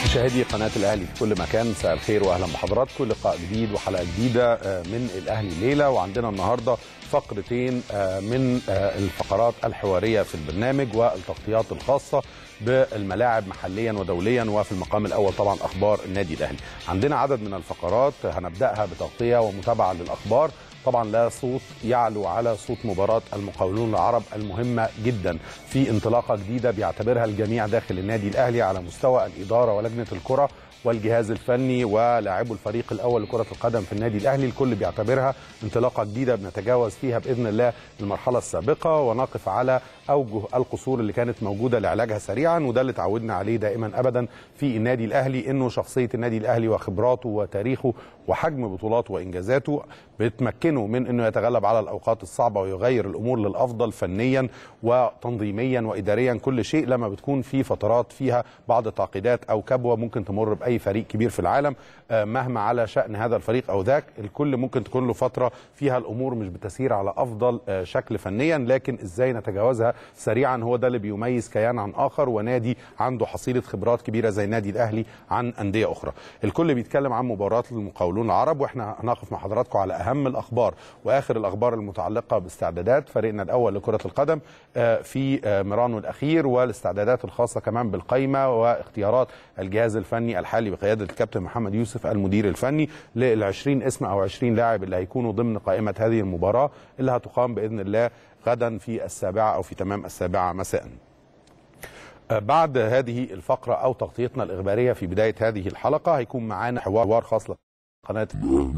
مشاهدي قناة الأهلي في كل مكان مساء الخير وأهلا بحضراتكم لقاء جديد وحلقة جديدة من الأهلي ليلة وعندنا النهاردة فقرتين من الفقرات الحوارية في البرنامج والتغطيات الخاصة بالملاعب محليا ودوليا وفي المقام الأول طبعا أخبار النادي الأهلي عندنا عدد من الفقرات هنبدأها بتغطية ومتابعة للأخبار طبعا لا صوت يعلو على صوت مباراة المقاولون العرب المهمة جدا في انطلاقة جديدة بيعتبرها الجميع داخل النادي الأهلي على مستوى الإدارة ولجنة الكرة والجهاز الفني ولاعبو الفريق الاول لكره القدم في النادي الاهلي الكل بيعتبرها انطلاقه جديده بنتجاوز فيها باذن الله المرحله السابقه ونقف على اوجه القصور اللي كانت موجوده لعلاجها سريعا وده اللي تعودنا عليه دائما ابدا في النادي الاهلي انه شخصيه النادي الاهلي وخبراته وتاريخه وحجم بطولاته وانجازاته بتمكنه من انه يتغلب على الاوقات الصعبه ويغير الامور للافضل فنيا وتنظيميا واداريا كل شيء لما بتكون في فترات فيها بعض التعقيدات او كبوه ممكن تمر باي فريق كبير في العالم مهما على شان هذا الفريق او ذاك الكل ممكن تكون له فتره فيها الامور مش بتسير على افضل شكل فنيا لكن ازاي نتجاوزها سريعا هو ده اللي بيميز كيان عن اخر ونادي عنده حصيله خبرات كبيره زي النادي الاهلي عن انديه اخرى الكل بيتكلم عن مباراه المقاولون العرب واحنا هنقف مع حضراتكم على اهم الاخبار واخر الاخبار المتعلقه باستعدادات فريقنا الاول لكره القدم في ميرانو الاخير والاستعدادات الخاصه كمان بالقايمه واختيارات الجهاز الفني الحالي بقياده الكابتن محمد يوسف المدير الفني لل 20 اسم او 20 لاعب اللي هيكونوا ضمن قائمه هذه المباراه اللي هتقام باذن الله غدا في السابعه او في تمام السابعه مساء. بعد هذه الفقره او تغطيتنا الاخباريه في بدايه هذه الحلقه هيكون معانا حوار خاص لقناه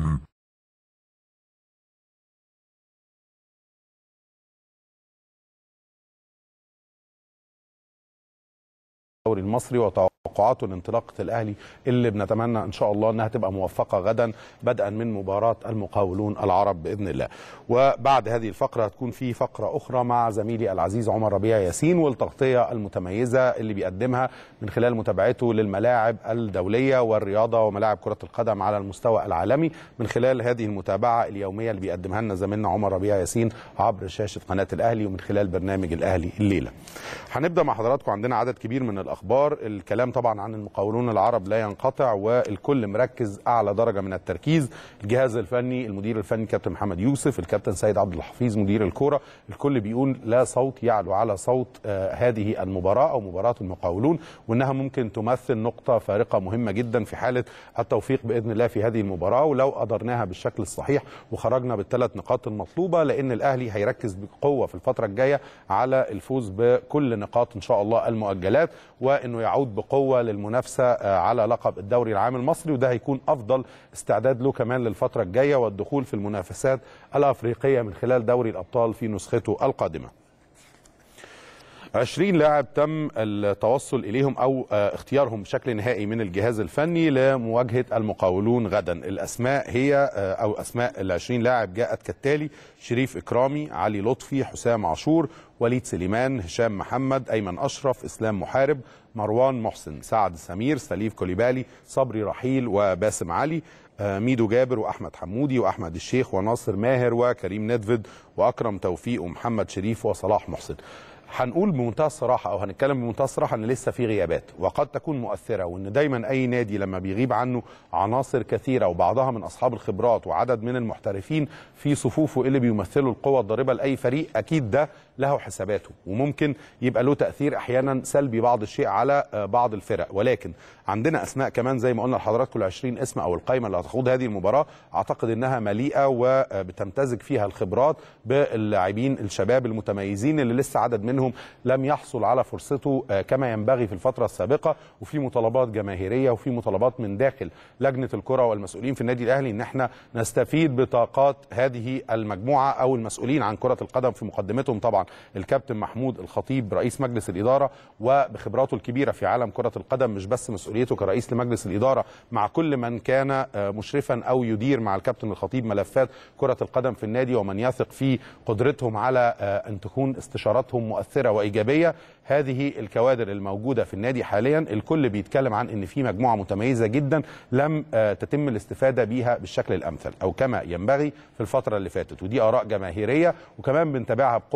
الدوري المصري وتوقعاته لانطلاقه الاهلي اللي بنتمنى ان شاء الله انها تبقى موفقه غدا بدءا من مباراه المقاولون العرب باذن الله. وبعد هذه الفقره هتكون في فقره اخرى مع زميلي العزيز عمر ربيع ياسين والتغطيه المتميزه اللي بيقدمها من خلال متابعته للملاعب الدوليه والرياضه وملاعب كره القدم على المستوى العالمي من خلال هذه المتابعه اليوميه اللي بيقدمها لنا زميلنا عمر ربيع ياسين عبر شاشه قناه الاهلي ومن خلال برنامج الاهلي الليله. هنبدا مع حضراتكم عندنا عدد كبير من الاخبار الكلام طبعا عن المقاولون العرب لا ينقطع والكل مركز اعلى درجه من التركيز الجهاز الفني المدير الفني كابتن محمد يوسف الكابتن سيد عبد الحفيظ مدير الكوره الكل بيقول لا صوت يعلو على صوت آه هذه المباراه او مباراه المقاولون وانها ممكن تمثل نقطه فارقه مهمه جدا في حاله التوفيق باذن الله في هذه المباراه ولو قدرناها بالشكل الصحيح وخرجنا بالثلاث نقاط المطلوبه لان الاهلي هيركز بقوه في الفتره الجايه على الفوز بكل نقاط ان شاء الله المؤجلات وانه يعود بقوه للمنافسه على لقب الدوري العام المصري وده هيكون افضل استعداد له كمان للفتره الجايه والدخول في المنافسات الافريقيه من خلال دوري الابطال في نسخته القادمه. 20 لاعب تم التوصل اليهم او اختيارهم بشكل نهائي من الجهاز الفني لمواجهه المقاولون غدا الاسماء هي او اسماء ال 20 لاعب جاءت كالتالي شريف اكرامي علي لطفي حسام عاشور وليد سليمان هشام محمد ايمن اشرف اسلام محارب مروان محسن سعد سمير سليف كوليبالي صبري رحيل وباسم علي ميدو جابر واحمد حمودي واحمد الشيخ وناصر ماهر وكريم ندفد واكرم توفيق ومحمد شريف وصلاح محسن هنقول بمنتهى الصراحه او هنتكلم بمنتهى الصراحه ان لسه في غيابات وقد تكون مؤثره وان دايما اي نادي لما بيغيب عنه عناصر كثيره وبعضها من اصحاب الخبرات وعدد من المحترفين في صفوفه اللي بيمثلوا القوه الضاربه لاي فريق اكيد ده له حساباته وممكن يبقى له تاثير احيانا سلبي بعض الشيء على بعض الفرق ولكن عندنا اسماء كمان زي ما قلنا لحضراتكم ال 20 اسم او القائمه اللي هتخوض هذه المباراه اعتقد انها مليئه وبتمتزج فيها الخبرات باللاعبين الشباب المتميزين اللي لسه عدد منهم لم يحصل على فرصته كما ينبغي في الفتره السابقه وفي مطالبات جماهيريه وفي مطالبات من داخل لجنه الكره والمسؤولين في النادي الاهلي ان احنا نستفيد بطاقات هذه المجموعه او المسؤولين عن كره القدم في مقدمتهم طبعا الكابتن محمود الخطيب رئيس مجلس الاداره وبخبراته الكبيره في عالم كره القدم مش بس مسؤوليته كرئيس لمجلس الاداره مع كل من كان مشرفا او يدير مع الكابتن الخطيب ملفات كره القدم في النادي ومن يثق في قدرتهم على ان تكون استشاراتهم مؤثره وايجابيه هذه الكوادر الموجوده في النادي حاليا الكل بيتكلم عن ان في مجموعه متميزه جدا لم تتم الاستفاده بيها بالشكل الامثل او كما ينبغي في الفتره اللي فاتت ودي اراء جماهيريه وكمان بنتابعها بقوه في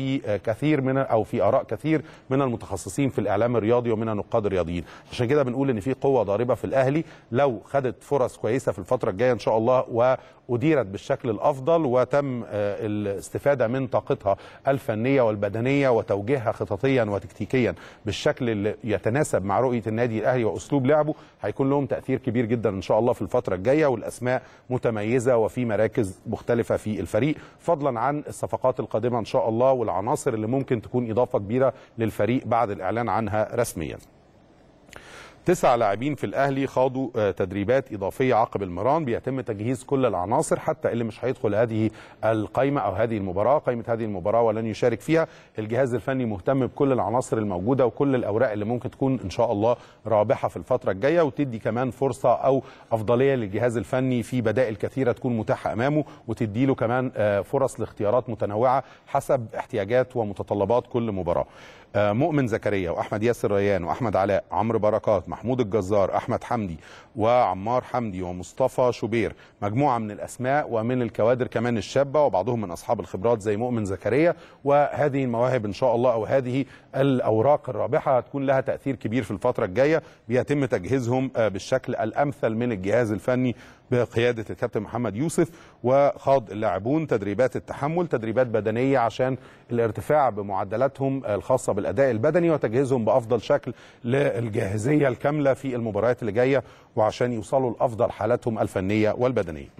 في كثير من او في اراء كثير من المتخصصين في الاعلام الرياضي ومن النقاد الرياضيين عشان كده بنقول ان في قوه ضاربه في الاهلي لو خدت فرص كويسه في الفتره الجايه ان شاء الله واديرت بالشكل الافضل وتم الاستفاده من طاقتها الفنيه والبدنيه وتوجيهها خططيا وتكتيكيا بالشكل اللي يتناسب مع رؤيه النادي الاهلي واسلوب لعبه هيكون لهم تاثير كبير جدا ان شاء الله في الفتره الجايه والاسماء متميزه وفي مراكز مختلفه في الفريق فضلا عن الصفقات القادمه ان شاء الله والعناصر اللي ممكن تكون اضافه كبيره للفريق بعد الاعلان عنها رسميا تسع لاعبين في الاهلي خاضوا تدريبات اضافيه عقب المران بيتم تجهيز كل العناصر حتى اللي مش هيدخل هذه القائمه او هذه المباراه قائمه هذه المباراه ولن يشارك فيها الجهاز الفني مهتم بكل العناصر الموجوده وكل الاوراق اللي ممكن تكون ان شاء الله رابحه في الفتره الجايه وتدي كمان فرصه او افضليه للجهاز الفني في بدائل كثيره تكون متاحه امامه وتدي له كمان فرص لاختيارات متنوعه حسب احتياجات ومتطلبات كل مباراه مؤمن زكريا واحمد ياسر ريان واحمد علاء عمرو بركات محمود الجزار احمد حمدي وعمار حمدي ومصطفى شوبير مجموعه من الاسماء ومن الكوادر كمان الشابه وبعضهم من اصحاب الخبرات زي مؤمن زكريا وهذه المواهب ان شاء الله او هذه الاوراق الرابحه هتكون لها تاثير كبير في الفتره الجايه بيتم تجهيزهم بالشكل الامثل من الجهاز الفني بقياده الكابتن محمد يوسف وخاض اللاعبون تدريبات التحمل تدريبات بدنيه عشان الارتفاع بمعدلاتهم الخاصه بالاداء البدني وتجهيزهم بافضل شكل للجاهزيه الكامله في المباريات اللي جايه وعشان يوصلوا لافضل حالاتهم الفنيه والبدنيه.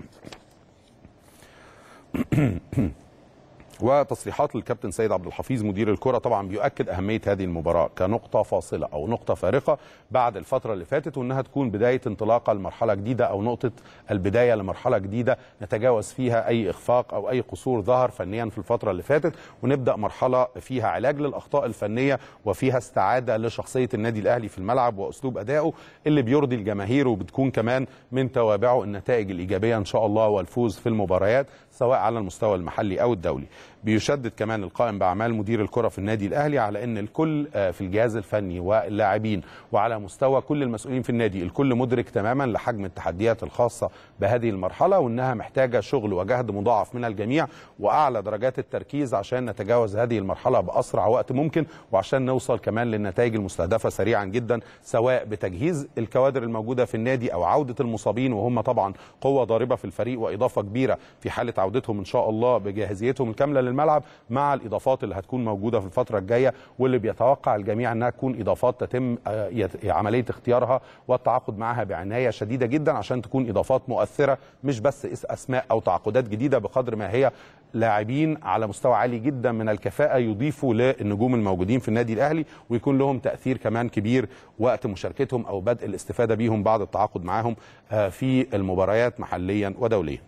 وتصريحات الكابتن سيد عبد الحفيظ مدير الكره طبعا بيؤكد اهميه هذه المباراه كنقطه فاصله او نقطه فارقه بعد الفتره اللي فاتت وانها تكون بدايه انطلاقه لمرحله جديده او نقطه البدايه لمرحله جديده نتجاوز فيها اي اخفاق او اي قصور ظهر فنيا في الفتره اللي فاتت ونبدا مرحله فيها علاج للاخطاء الفنيه وفيها استعاده لشخصيه النادي الاهلي في الملعب واسلوب ادائه اللي بيرضي الجماهير وبتكون كمان من توابعه النتائج الايجابيه ان شاء الله والفوز في المباريات سواء على المستوى المحلي او الدولي بيشدد كمان القائم باعمال مدير الكره في النادي الاهلي على ان الكل في الجهاز الفني واللاعبين وعلى مستوى كل المسؤولين في النادي الكل مدرك تماما لحجم التحديات الخاصه بهذه المرحله وانها محتاجه شغل وجهد مضاعف من الجميع واعلى درجات التركيز عشان نتجاوز هذه المرحله باسرع وقت ممكن وعشان نوصل كمان للنتائج المستهدفه سريعا جدا سواء بتجهيز الكوادر الموجوده في النادي او عوده المصابين وهم طبعا قوه ضاربه في الفريق واضافه كبيره في حاله عودتهم ان شاء الله بجاهزيتهم الكامله للملعب مع الاضافات اللي هتكون موجوده في الفتره الجايه واللي بيتوقع الجميع انها تكون اضافات تتم عمليه اختيارها والتعاقد معها بعنايه شديده جدا عشان تكون اضافات مؤثره مش بس اسماء او تعاقدات جديده بقدر ما هي لاعبين على مستوى عالي جدا من الكفاءه يضيفوا للنجوم الموجودين في النادي الاهلي ويكون لهم تاثير كمان كبير وقت مشاركتهم او بدء الاستفاده بيهم بعد التعاقد معاهم في المباريات محليا ودوليا.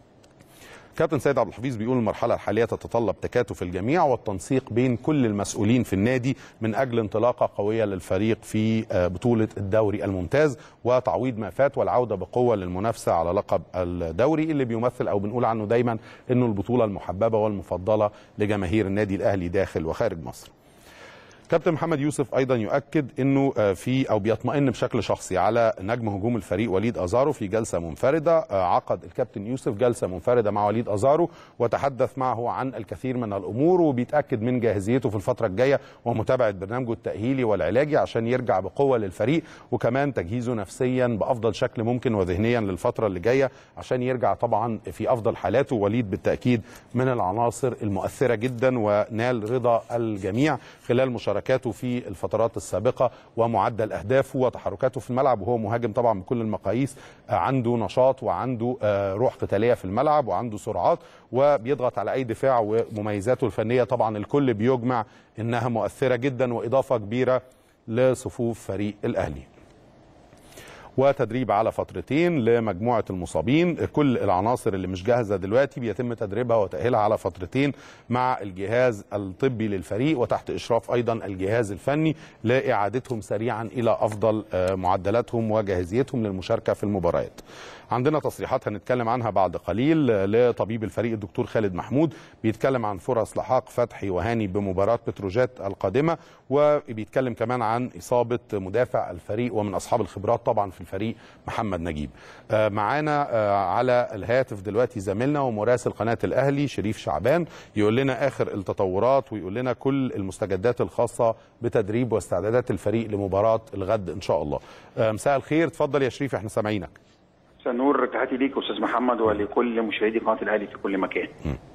كابتن سيد عبد الحفيظ بيقول المرحله الحاليه تتطلب تكاتف الجميع والتنسيق بين كل المسؤولين في النادي من اجل انطلاقه قويه للفريق في بطوله الدوري الممتاز وتعويض ما فات والعوده بقوه للمنافسه على لقب الدوري اللي بيمثل او بنقول عنه دايما انه البطوله المحببه والمفضله لجماهير النادي الاهلي داخل وخارج مصر. كابتن محمد يوسف ايضا يؤكد انه في او بيطمئن بشكل شخصي على نجم هجوم الفريق وليد ازارو في جلسه منفرده عقد الكابتن يوسف جلسه منفرده مع وليد ازارو وتحدث معه عن الكثير من الامور وبيتاكد من جاهزيته في الفتره الجايه ومتابعه برنامجه التاهيلي والعلاجي عشان يرجع بقوه للفريق وكمان تجهيزه نفسيا بافضل شكل ممكن وذهنيا للفتره اللي جايه عشان يرجع طبعا في افضل حالاته وليد بالتاكيد من العناصر المؤثره جدا ونال رضا الجميع خلال مشاركته مشاركاته في الفترات السابقه ومعدل اهدافه وتحركاته في الملعب وهو مهاجم طبعا بكل المقاييس عنده نشاط وعنده روح قتاليه في الملعب وعنده سرعات وبيضغط على اي دفاع ومميزاته الفنيه طبعا الكل بيجمع انها مؤثره جدا واضافه كبيره لصفوف فريق الاهلي. وتدريب على فترتين لمجموعه المصابين كل العناصر اللي مش جاهزه دلوقتي بيتم تدريبها وتاهيلها على فترتين مع الجهاز الطبي للفريق وتحت اشراف ايضا الجهاز الفني لاعادتهم سريعا الى افضل معدلاتهم وجاهزيتهم للمشاركه في المباريات عندنا تصريحات هنتكلم عنها بعد قليل لطبيب الفريق الدكتور خالد محمود بيتكلم عن فرص لحاق فتحي وهاني بمباراه بتروجيت القادمه وبيتكلم كمان عن اصابه مدافع الفريق ومن اصحاب الخبرات طبعا في الفريق محمد نجيب آه، معانا آه، على الهاتف دلوقتي زميلنا ومراسل قناه الاهلي شريف شعبان يقول لنا اخر التطورات ويقول لنا كل المستجدات الخاصه بتدريب واستعدادات الفريق لمباراه الغد ان شاء الله آه، مساء الخير اتفضل يا شريف احنا سامعينك مساء النور تحياتي ليك استاذ محمد ولكل مشاهدي قناه الاهلي في كل مكان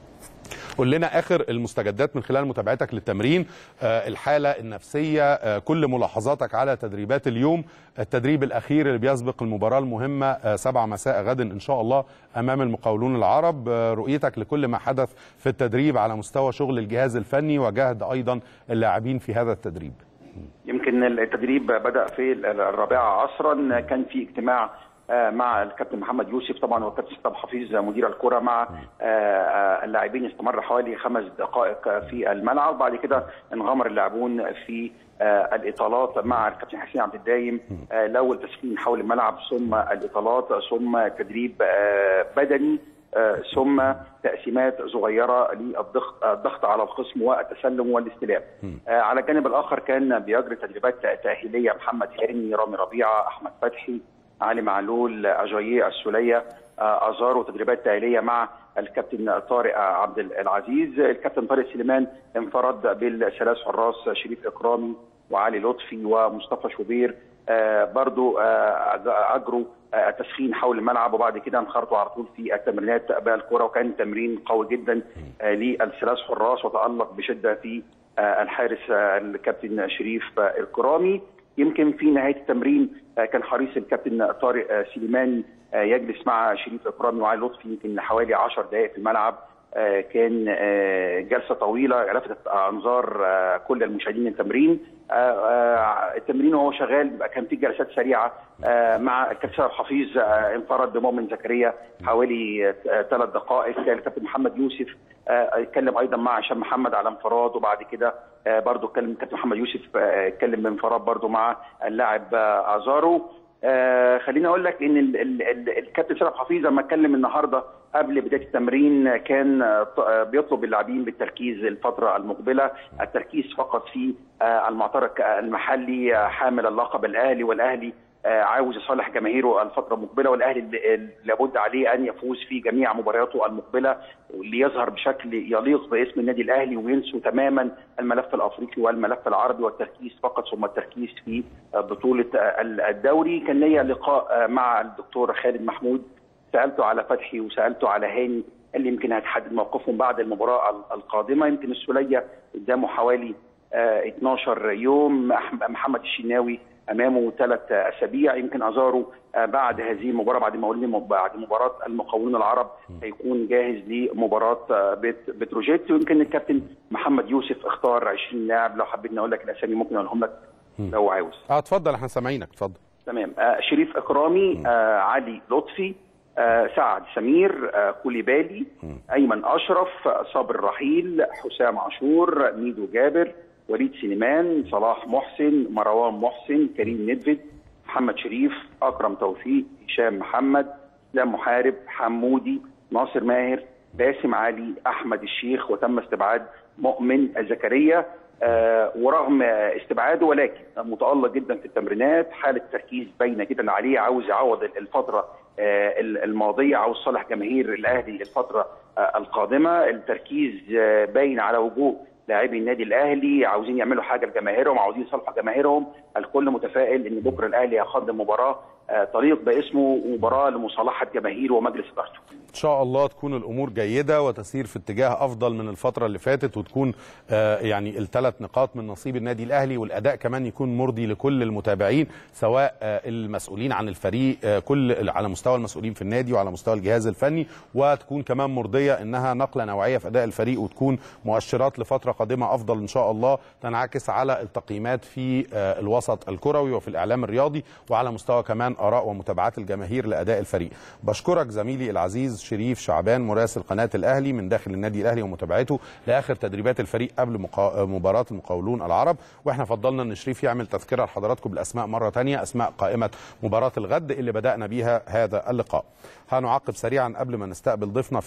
قول لنا اخر المستجدات من خلال متابعتك للتمرين آه، الحاله النفسيه آه، كل ملاحظاتك على تدريبات اليوم التدريب الاخير اللي بيسبق المباراه المهمه آه، سبعة مساء غد ان شاء الله امام المقاولون العرب آه، رؤيتك لكل ما حدث في التدريب على مستوى شغل الجهاز الفني وجهد ايضا اللاعبين في هذا التدريب يمكن التدريب بدا في الرابعه عصرا كان في اجتماع آه، مع الكابتن محمد يوسف طبعا والكابتن ستاب حفيظ مدير الكره مع آه، آه، اللاعبين استمر حوالي خمس دقائق في الملعب بعد كده انغمر اللاعبون في آه، الاطالات مع الكابتن حسين عبد الدايم آه، الاول تسخين حول الملعب ثم الاطالات ثم تدريب آه، بدني آه، ثم تقسيمات صغيره للضغط الضغط على الخصم والتسلم والاستلام. آه، على الجانب الاخر كان بيجري تدريبات تاهيليه محمد هاني، رامي ربيعه، احمد فتحي، علي معلول، اجاييه السوليه، آه، ازارو تدريبات تاهيليه مع الكابتن طارق عبد العزيز، الكابتن طارق سليمان انفرد بالثلاث حراس شريف اكرامي وعلي لطفي ومصطفى شوبير آه، برضو آه، اجروا آه، التسخين حول الملعب وبعد كده انخرطوا على طول في التمرينات بالكره وكان تمرين قوي جدا آه، للثلاث حراس وتالق بشده في آه، الحارس آه، الكابتن شريف آه، الكرامي يمكن في نهايه التمرين آه، كان حريص الكابتن طارق آه، سليماني آه، يجلس مع شريف اكرامي وعلي لطفي يمكن حوالي 10 دقائق في الملعب آه، كان آه، جلسه طويله لفتت انظار آه، كل المشاهدين التمرين آه، آه، التمرين وهو شغال كان في جلسات سريعه آه، مع الكابتن حفيظ آه، انفرد بمؤمن زكريا حوالي ثلاث دقائق كان الكابتن محمد يوسف آه، اتكلم ايضا مع هشام محمد على انفراد وبعد كده آه، برضه اتكلم الكابتن محمد يوسف آه، اتكلم بانفراد برضه مع اللاعب آه، ازارو آه خليني اقول لك ان ال- ال- ال- الكابتن سيد حفيظ لما اتكلم النهارده قبل بدايه التمرين كان آه، ط- آه، بيطلب اللاعبين بالتركيز الفتره المقبله التركيز فقط في آه، المعترك المحلي آه، حامل اللقب الاهلي والاهلي آه، عاوز يصالح جماهيره الفتره المقبله والاهلي ال- ال- لابد عليه ان يفوز في جميع مبارياته المقبله ليظهر بشكل يليق باسم النادي الاهلي وينسوا تماما الملف الافريقي والملف العربي والتركيز فقط ثم التركيز في آه، بطوله آه، الدوري كان ليا لقاء آه، مع الدكتور خالد محمود سالته على فتحي وسالته على هاني اللي يمكن هتحدد موقفهم بعد المباراه ال- القادمه يمكن السوليه قدامه حوالي آه، 12 يوم أح- محمد الشناوي امامه ثلاث اسابيع يمكن ازارو آه، بعد هذه المباراه بعد مولين بعد مباراه المقاولون العرب هيكون جاهز لمباراه آه، بت- بتروجيت ويمكن الكابتن محمد يوسف اختار 20 لاعب لو حبيت نقول لك الاسامي ممكن اقولهم لك لو عاوز اه اتفضل احنا سامعينك اتفضل تمام آه شريف اكرامي آه علي لطفي آه سعد سمير آه كوليبالي ايمن اشرف آه، صابر رحيل حسام عاشور ميدو جابر وليد سليمان صلاح محسن مروان محسن كريم ندفد محمد شريف اكرم توفيق هشام محمد اسلام محارب حمودي ناصر ماهر باسم علي احمد الشيخ وتم استبعاد مؤمن زكريا آه، ورغم آه، استبعاده ولكن متالق جدا في التمرينات حاله تركيز باينه جدا عليه عاوز يعوض الفتره آه، الماضيه عاوز صالح جماهير الاهلي الفتره آه، القادمه التركيز آه، باين على وجوه لاعبي النادي الاهلي عاوزين يعملوا حاجه لجماهيرهم عاوزين يصالحوا جماهيرهم الكل متفائل ان بكره الاهلي هيقدم مباراه آه، طريق باسمه مباراه لمصالحه جماهيره ومجلس ادارته ان شاء الله تكون الامور جيده وتسير في اتجاه افضل من الفتره اللي فاتت وتكون آه، يعني الثلاث نقاط من نصيب النادي الاهلي والاداء كمان يكون مرضي لكل المتابعين سواء آه، المسؤولين عن الفريق آه، كل على مستوى المسؤولين في النادي وعلى مستوى الجهاز الفني وتكون كمان مرضيه انها نقله نوعيه في اداء الفريق وتكون مؤشرات لفتره قادمه افضل ان شاء الله تنعكس على التقييمات في آه، الوسط الكروي وفي الاعلام الرياضي وعلى مستوى كمان اراء ومتابعات الجماهير لاداء الفريق بشكرك زميلي العزيز شريف شعبان مراسل قناه الاهلي من داخل النادي الاهلي ومتابعته لاخر تدريبات الفريق قبل مقا... مباراه المقاولون العرب واحنا فضلنا ان شريف يعمل تذكره لحضراتكم بالاسماء مره ثانيه اسماء قائمه مباراه الغد اللي بدانا بيها هذا اللقاء هنعقب سريعا قبل ما نستقبل ضيفنا في فقرتنا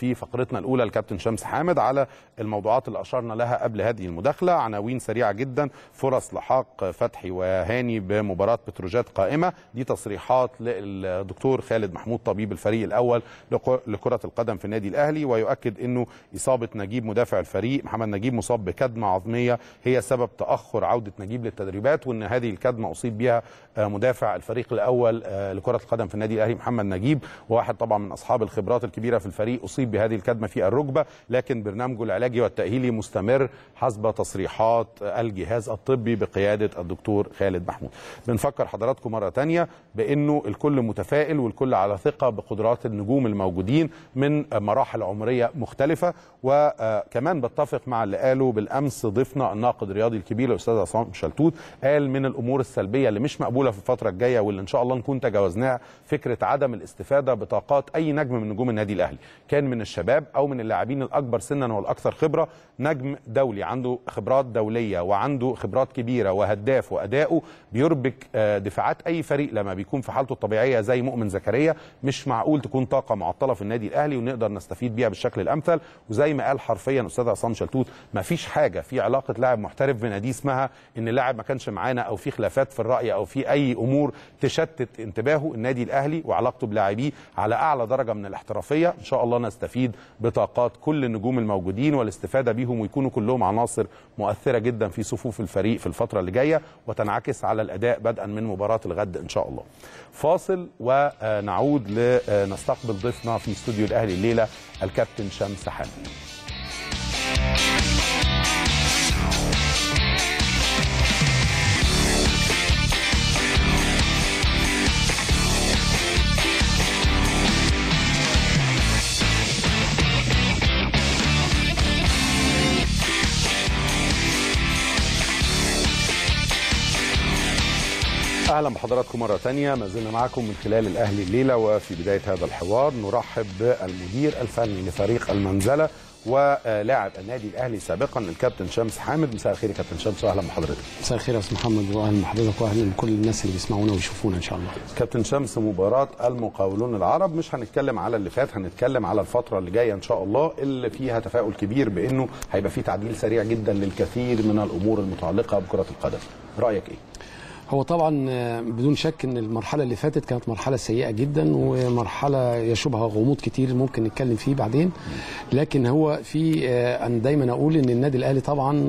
فقرتنا الاولى الكابتن شمس حامد على الموضوعات اللي اشرنا لها قبل هذه المداخله عناوين سريعه جدا فرص لحاق فتحي وهاني بمباراه بتروجيت قائمه دي تصريحات للدكتور خالد محمود طبيب الفريق الاول لكره القدم في النادي الاهلي ويؤكد انه اصابه نجيب مدافع الفريق محمد نجيب مصاب بكدمه عظميه هي سبب تاخر عوده نجيب للتدريبات وان هذه الكدمه اصيب بها مدافع الفريق الاول لكره القدم في النادي الاهلي محمد نجيب وواحد طبعا من اصحاب الخبرات الكبيره في الفريق اصيب بهذه الكدمه في الركبه لكن برنامجه العلاجي والتاهيلي مستمر حسب تصريحات الجهاز الطبي بقياده الدكتور خالد محمود بنفكر حضراتكم مره ثانيه بانه الكل متفائل والكل على ثقه بقدرات النجوم الموجودين من مراحل عمريه مختلفه وكمان بتفق مع اللي قاله بالامس ضيفنا الناقد الرياضي الكبير الاستاذ عصام شلتوت قال من الامور السلبيه اللي مش مقبوله في الفتره الجايه واللي ان شاء الله نكون تجاوزناها فكره عدم الاستفاده بطاقات اي نجم من نجوم النادي الاهلي كان من الشباب او من اللاعبين الاكبر سنا والاكثر خبره نجم دولي عنده خبرات دوليه وعنده خبرات كبيره وهداف واداؤه بيربك دفاعات اي فريق لما بيكون في حالته الطبيعيه زي مؤمن زكريا مش معقول تكون طاقه معطله في النادي الاهلي ونقدر نستفيد بيها بالشكل الامثل وزي ما قال حرفيا استاذ عصام شلتوت ما فيش حاجه في علاقه لاعب محترف بنادي اسمها ان لاعب ما كانش معانا او في خلافات في الراي او في اي امور تشتت انتباهه النادي الاهلي وعلاقته بلاعبيه على اعلى درجه من الاحترافيه ان شاء الله نستفيد بطاقات كل النجوم الموجودين والاستفاده بيهم ويكونوا كلهم عناصر مؤثره جدا في صفوف الفريق في الفتره اللي جايه وتنعكس على الاداء بدءا من مباراه الغد ان شاء الله فاصل ونعود لنستقبل ضيفنا في استوديو الاهلي الليله الكابتن شمس حامد اهلا بحضراتكم مره ثانيه ما زلنا معكم من خلال الاهلي الليله وفي بدايه هذا الحوار نرحب بالمدير الفني لفريق المنزله ولاعب النادي الاهلي سابقا الكابتن شمس حامد مساء الخير يا كابتن شمس واهلا بحضرتك مساء الخير يا استاذ محمد واهلا بحضرتك واهلا بكل الناس اللي بيسمعونا ويشوفونا ان شاء الله كابتن شمس مباراه المقاولون العرب مش هنتكلم على اللي فات هنتكلم على الفتره اللي جايه ان شاء الله اللي فيها تفاؤل كبير بانه هيبقى في تعديل سريع جدا للكثير من الامور المتعلقه بكره القدم رايك ايه هو طبعا بدون شك ان المرحله اللي فاتت كانت مرحله سيئه جدا ومرحله يشوبها غموض كتير ممكن نتكلم فيه بعدين لكن هو في انا دايما اقول ان النادي الاهلي طبعا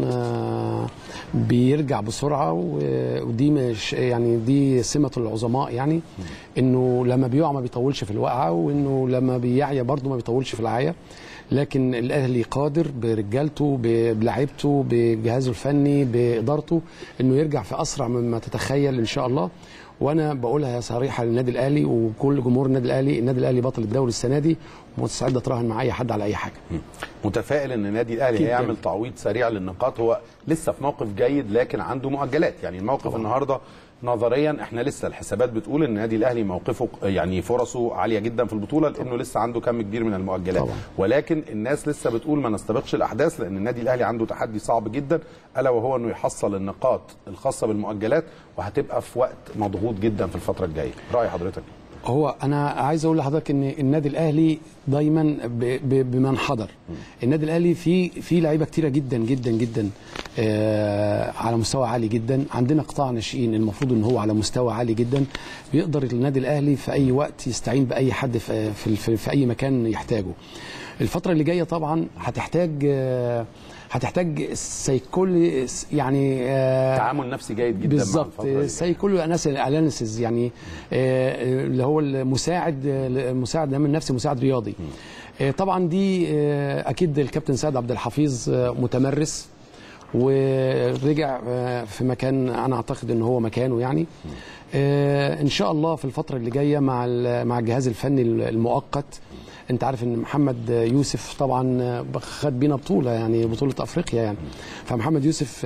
بيرجع بسرعه ودي مش يعني دي سمه العظماء يعني انه لما بيقع ما بيطولش في الوقعه وانه لما بيعيا برضه ما بيطولش في العيا لكن الاهلي قادر برجالته بلاعيبته بجهازه الفني بادارته انه يرجع في اسرع مما تتخيل ان شاء الله وانا بقولها صريحه للنادي الاهلي وكل جمهور النادي الاهلي النادي الاهلي بطل الدوري السنه دي ومستعد اتراهن مع اي حد على اي حاجه متفائل ان النادي الاهلي هيعمل تعويض سريع للنقاط هو لسه في موقف جيد لكن عنده مؤجلات يعني الموقف طبعا. النهارده نظريا احنا لسه الحسابات بتقول ان النادي الاهلي موقفه يعني فرصه عاليه جدا في البطوله لانه لسه عنده كم كبير من المؤجلات طبعا. ولكن الناس لسه بتقول ما نستبقش الاحداث لان النادي الاهلي عنده تحدي صعب جدا الا وهو انه يحصل النقاط الخاصه بالمؤجلات وهتبقى في وقت مضغوط جدا في الفتره الجايه راي حضرتك هو انا عايز اقول لحضرتك ان النادي الاهلي دايما بمن حضر النادي الاهلي في في لعيبه كتيره جدا جدا جدا آه على مستوى عالي جدا عندنا قطاع ناشئين المفروض ان هو على مستوى عالي جدا بيقدر النادي الاهلي في اي وقت يستعين باي حد في في, في, في اي مكان يحتاجه الفتره اللي جايه طبعا هتحتاج آه هتحتاج سيكولي يعني آه تعامل نفسي جيد جدا بالظبط سيكولي اناليسيز يعني آه اللي هو المساعد المساعد من نفسي مساعد رياضي آه طبعا دي آه اكيد الكابتن سعد عبد الحفيظ آه متمرس ورجع آه في مكان انا اعتقد ان هو مكانه يعني آه ان شاء الله في الفتره اللي جايه مع مع الجهاز الفني المؤقت انت عارف ان محمد يوسف طبعا خد بينا بطوله يعني بطوله افريقيا يعني فمحمد يوسف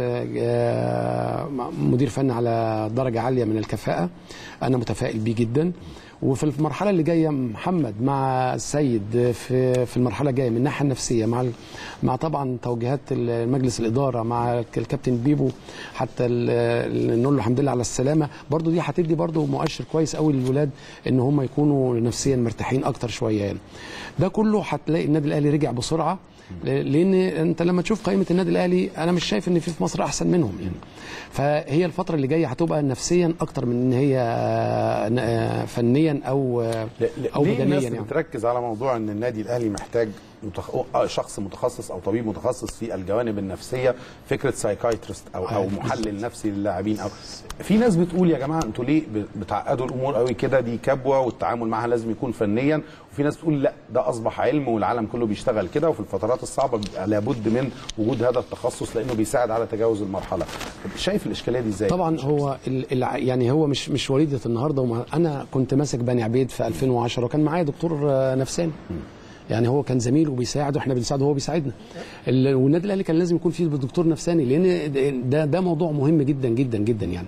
مدير فني على درجه عاليه من الكفاءه انا متفائل بيه جدا وفي المرحله اللي جايه محمد مع السيد في في المرحله الجايه من الناحيه النفسيه مع ال- مع طبعا توجيهات ال- مجلس الاداره مع الكابتن بيبو حتى ال- ال- نقول له الحمد لله على السلامه برضو دي هتدي برضو مؤشر كويس قوي للولاد ان هم يكونوا نفسيا مرتاحين اكتر شويه يعني ده كله هتلاقي النادي الاهلي رجع بسرعه ل- لان انت لما تشوف قائمه النادي الاهلي انا مش شايف ان في في مصر احسن منهم يعني فهي الفتره اللي جايه هتبقى نفسيا اكتر من ان هي آه، آه، فنيا او آه، او ليه بدنيا الناس يعني بتركز على موضوع ان النادي الاهلي محتاج متخ... آه، شخص متخصص او طبيب متخصص في الجوانب النفسيه فكره سايكايترست او او أيوة. محلل نفسي للاعبين او في ناس بتقول يا جماعه انتوا ليه ب- بتعقدوا الامور قوي كده دي كبوه والتعامل معها لازم يكون فنيا وفي ناس بتقول لا ده اصبح علم والعالم كله بيشتغل كده وفي الفترات الصعبه بيبقى لابد من وجود هذا التخصص لانه بيساعد على تجاوز المرحله شايف الاشكاليه دي ازاي طبعا هو ال- الع- يعني هو مش مش وليده النهارده وما انا كنت ماسك بني عبيد في 2010 وكان معايا دكتور آه، نفساني يعني هو كان زميل وبيساعد واحنا بنساعده وهو بيساعدنا ال- والنادي الاهلي كان لازم يكون فيه دكتور نفساني لان ده ده موضوع مهم جدا جدا جدا يعني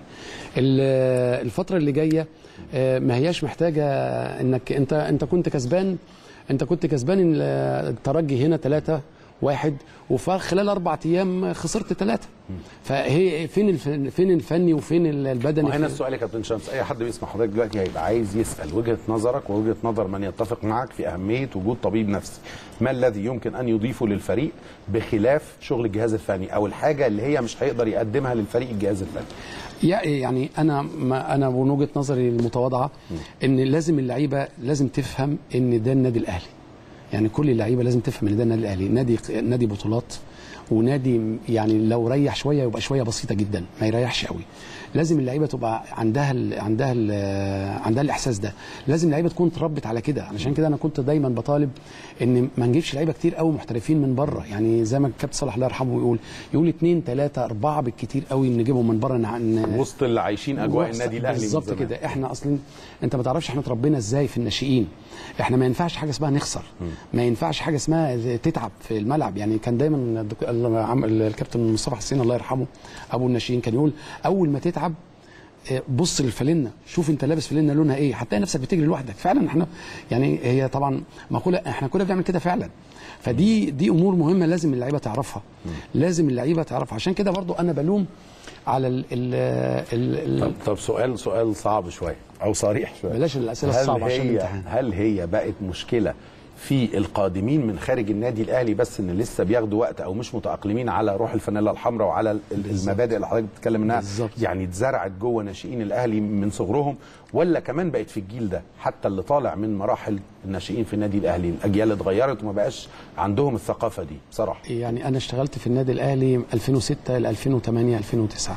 ال- الفتره اللي جايه آه، ما هياش محتاجه انك انت انت كنت كسبان انت كنت كسبان ال- الترجي هنا ثلاثة واحد وفي خلال اربع ايام خسرت ثلاثه فهي فين الفن فين الفني وفين البدني وهنا فين- السؤال يا كابتن شمس اي حد بيسمع حضرتك دلوقتي هيبقى عايز يسال وجهه نظرك ووجهه نظر من يتفق معك في اهميه وجود طبيب نفسي ما الذي يمكن ان يضيفه للفريق بخلاف شغل الجهاز الفني او الحاجه اللي هي مش هيقدر يقدمها للفريق الجهاز الفني يع- يعني انا ما انا من وجهه نظري المتواضعه ان لازم اللعيبه لازم تفهم ان ده النادي الاهلي يعني كل اللعيبه لازم تفهم ان ده النادي الاهلي نادي نادي بطولات ونادي يعني لو ريح شويه يبقى شويه بسيطه جدا ما يريحش قوي لازم اللعيبه تبقى عندها ال عندها ال عندها الاحساس ده لازم اللعيبه تكون اتربت على كده علشان كده انا كنت دايما بطالب ان ما نجيبش لعيبه كتير قوي محترفين من بره يعني زي ما الكابتن صلاح الله يرحمه يقول يقول اثنين ثلاثه اربعه بالكتير قوي نجيبهم من بره ن- وسط اللي عايشين اجواء وسط- النادي الاهلي من بالظبط زمان. كده احنا اصلا انت ما تعرفش احنا اتربينا ازاي في الناشئين احنا ما ينفعش حاجه اسمها نخسر ما ينفعش حاجه اسمها تتعب في الملعب يعني كان دايما الدك- العم- الكابتن مصطفى حسين الله يرحمه ابو الناشئين كان يقول اول ما تتعب اه، بص للفالنه شوف انت لابس فالنه لونها ايه هتلاقي نفسك بتجري لوحدك فعلا احنا يعني هي طبعا مقوله احنا كنا بنعمل كده فعلا فدي دي امور مهمه لازم اللعيبه تعرفها لازم اللعيبه تعرفها عشان كده برضو انا بلوم على ال ال ال طب, ال طب سؤال سؤال صعب شويه او صريح شويه بلاش الأسئلة هل الصعبة عشان هي الامتحان. هل هي بقت مشكله في القادمين من خارج النادي الاهلي بس ان لسه بياخدوا وقت او مش متاقلمين على روح الفانيلا الحمراء وعلى ال- المبادئ اللي حضرتك بتتكلم منها بالظبط. يعني اتزرعت جوه ناشئين الاهلي من صغرهم ولا كمان بقت في الجيل ده حتى اللي طالع من مراحل الناشئين في النادي الاهلي الاجيال اتغيرت وما بقاش عندهم الثقافه دي بصراحه يعني انا اشتغلت في النادي الاهلي 2006 ل 2008 2009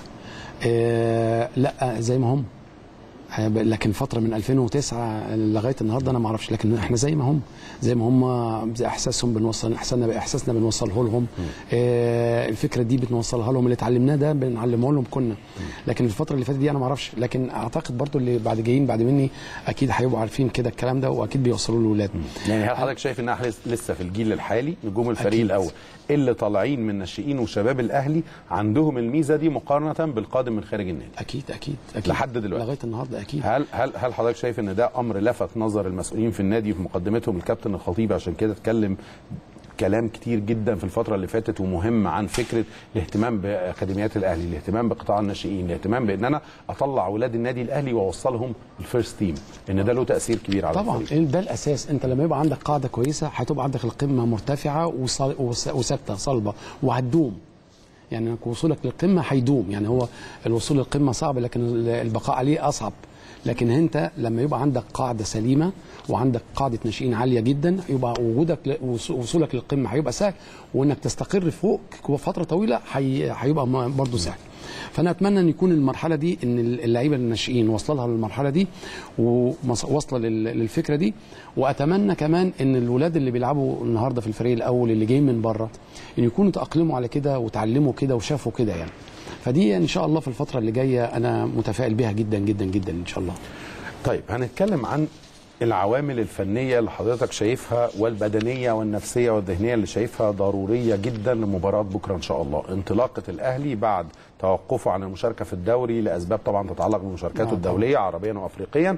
آه لا زي ما هم آه، لكن فتره من 2009 لغايه النهارده انا ما اعرفش لكن احنا زي ما هم زي ما هم زي احساسهم بنوصل احساسنا باحساسنا بنوصله لهم آه الفكره دي بنوصلها لهم اللي اتعلمناه ده بنعلمه لهم كنا لكن الفتره اللي فاتت دي انا ما اعرفش لكن اعتقد برضو اللي بعد جايين بعد مني اكيد هيبقوا عارفين كده الكلام ده واكيد بيوصلوا لاولاد يعني هل حضرتك شايف انها لس- لسه في الجيل الحالي نجوم الفريق أكيد. الاول اللي طالعين من ناشئين وشباب الاهلي عندهم الميزه دي مقارنه بالقادم من خارج النادي اكيد اكيد اكيد لحد دلوقتي. لغايه النهارده اكيد هل هل هل حضرتك شايف ان ده امر لفت نظر المسؤولين في النادي في مقدمتهم الكابتن الخطيب عشان كده اتكلم كلام كتير جدا في الفترة اللي فاتت ومهم عن فكرة الاهتمام بأكاديميات الأهلي، الاهتمام بقطاع الناشئين، الاهتمام بأن أنا أطلع أولاد النادي الأهلي وأوصلهم الفيرست تيم، إن ده له تأثير كبير على طبعا الفريق. ده الاساس انت لما يبقى عندك قاعده كويسه هتبقى عندك القمه مرتفعه وصل- وس- وثابته صلبه وهتدوم يعني انك وصولك للقمه هيدوم يعني هو الوصول للقمه صعب لكن ال- البقاء عليه اصعب لكن انت لما يبقى عندك قاعده سليمه وعندك قاعده ناشئين عاليه جدا يبقى وجودك ل- وص- وصولك للقمه هيبقى سهل وانك تستقر فوق فتره طويله هي- هيبقى م- برضه سهل فانا اتمنى ان يكون المرحله دي ان اللعيبه الناشئين واصله لها للمرحله دي وواصله للفكره دي واتمنى كمان ان الولاد اللي بيلعبوا النهارده في الفريق الاول اللي جايين من بره ان يكونوا تاقلموا على كده وتعلموا كده وشافوا كده يعني فدي ان شاء الله في الفتره اللي جايه انا متفائل بها جدا جدا جدا ان شاء الله طيب هنتكلم عن العوامل الفنية اللي حضرتك شايفها والبدنية والنفسية والذهنية اللي شايفها ضرورية جدا لمباراة بكرة إن شاء الله انطلاقة الأهلي بعد توقفه عن المشاركة في الدوري لأسباب طبعا تتعلق بمشاركاته آه، طبعاً. الدولية عربيا وأفريقيا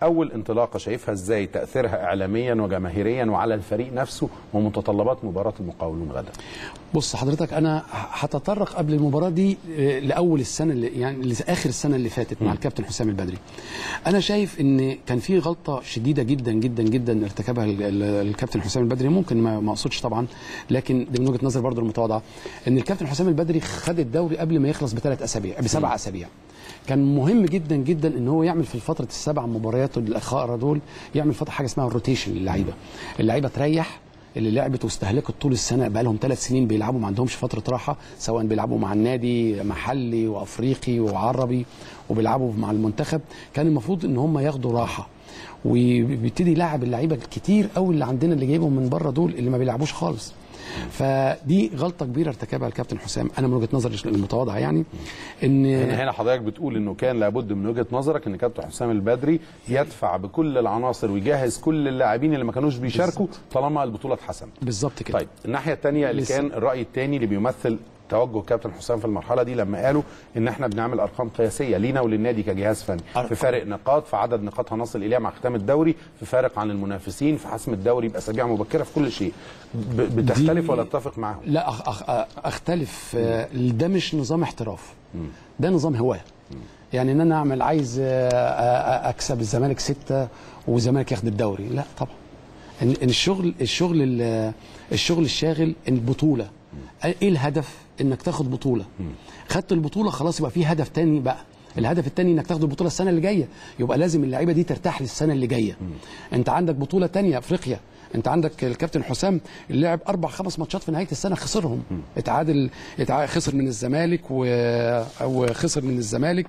اول انطلاقه شايفها ازاي تاثيرها اعلاميا وجماهيريا وعلى الفريق نفسه ومتطلبات مباراه المقاولون غدا بص حضرتك انا هتطرق قبل المباراه دي آه، لاول السنه اللي يعني لاخر السنه اللي فاتت مع الكابتن حسام البدري انا شايف ان كان في غلطه شديده جدا جدا جدا ارتكبها ال- ال- الكابتن حسام البدري ممكن ما ما اقصدش طبعا لكن دي من وجهه نظري برضو المتواضعه ان الكابتن حسام البدري خد الدوري قبل ما يخلص بثلاث اسابيع بسبع اسابيع كان مهم جدا جدا ان هو يعمل في الفتره السبع مباريات الاخيره دول يعمل فتره حاجه اسمها الروتيشن للعيبه اللعيبه تريح اللي لعبت واستهلكت طول السنه بقى لهم ثلاث سنين بيلعبوا ما عندهمش فتره راحه سواء بيلعبوا مع النادي محلي وافريقي وعربي وبيلعبوا مع المنتخب كان المفروض ان هم ياخدوا راحه وبيبتدي يلعب اللعيبه الكتير قوي اللي عندنا اللي جايبهم من بره دول اللي ما بيلعبوش خالص فدي غلطه كبيره ارتكبها الكابتن حسام انا من وجهه نظري المتواضعه يعني ان هنا هنا حضرتك بتقول انه كان لابد من وجهه نظرك ان كابتن حسام البدري يدفع بكل العناصر ويجهز كل اللاعبين اللي ما كانوش بيشاركوا طالما البطوله اتحسمت بالظبط كده طيب الناحيه الثانيه اللي لسه. كان الراي الثاني اللي بيمثل توجه كابتن حسام في المرحله دي لما قالوا ان احنا بنعمل ارقام قياسيه لينا وللنادي كجهاز فني أرقام. في فارق نقاط في عدد نقاط هنصل اليها مع ختام الدوري في فارق عن المنافسين في حسم الدوري باسابيع مبكره في كل شيء ب- بتختلف دي- ولا تتفق معاهم لا أخ أخ اختلف آه، ده مش نظام احتراف ده نظام هواه يعني ان انا اعمل عايز آه، آه، اكسب الزمالك ستة والزمالك ياخد الدوري لا طبعا إن إن الشغل الشغل ال- الشغل الشاغل البطوله ايه الهدف انك تاخد بطوله خدت البطوله خلاص يبقى في هدف تاني بقى الهدف التاني انك تاخد البطوله السنه اللي جايه يبقى لازم اللعيبه دي ترتاح للسنه اللي جايه انت عندك بطوله تانية افريقيا انت عندك الكابتن حسام اللي لعب اربع خمس ماتشات في نهايه السنه خسرهم اتعادل اتع... خسر من الزمالك و... وخسر من الزمالك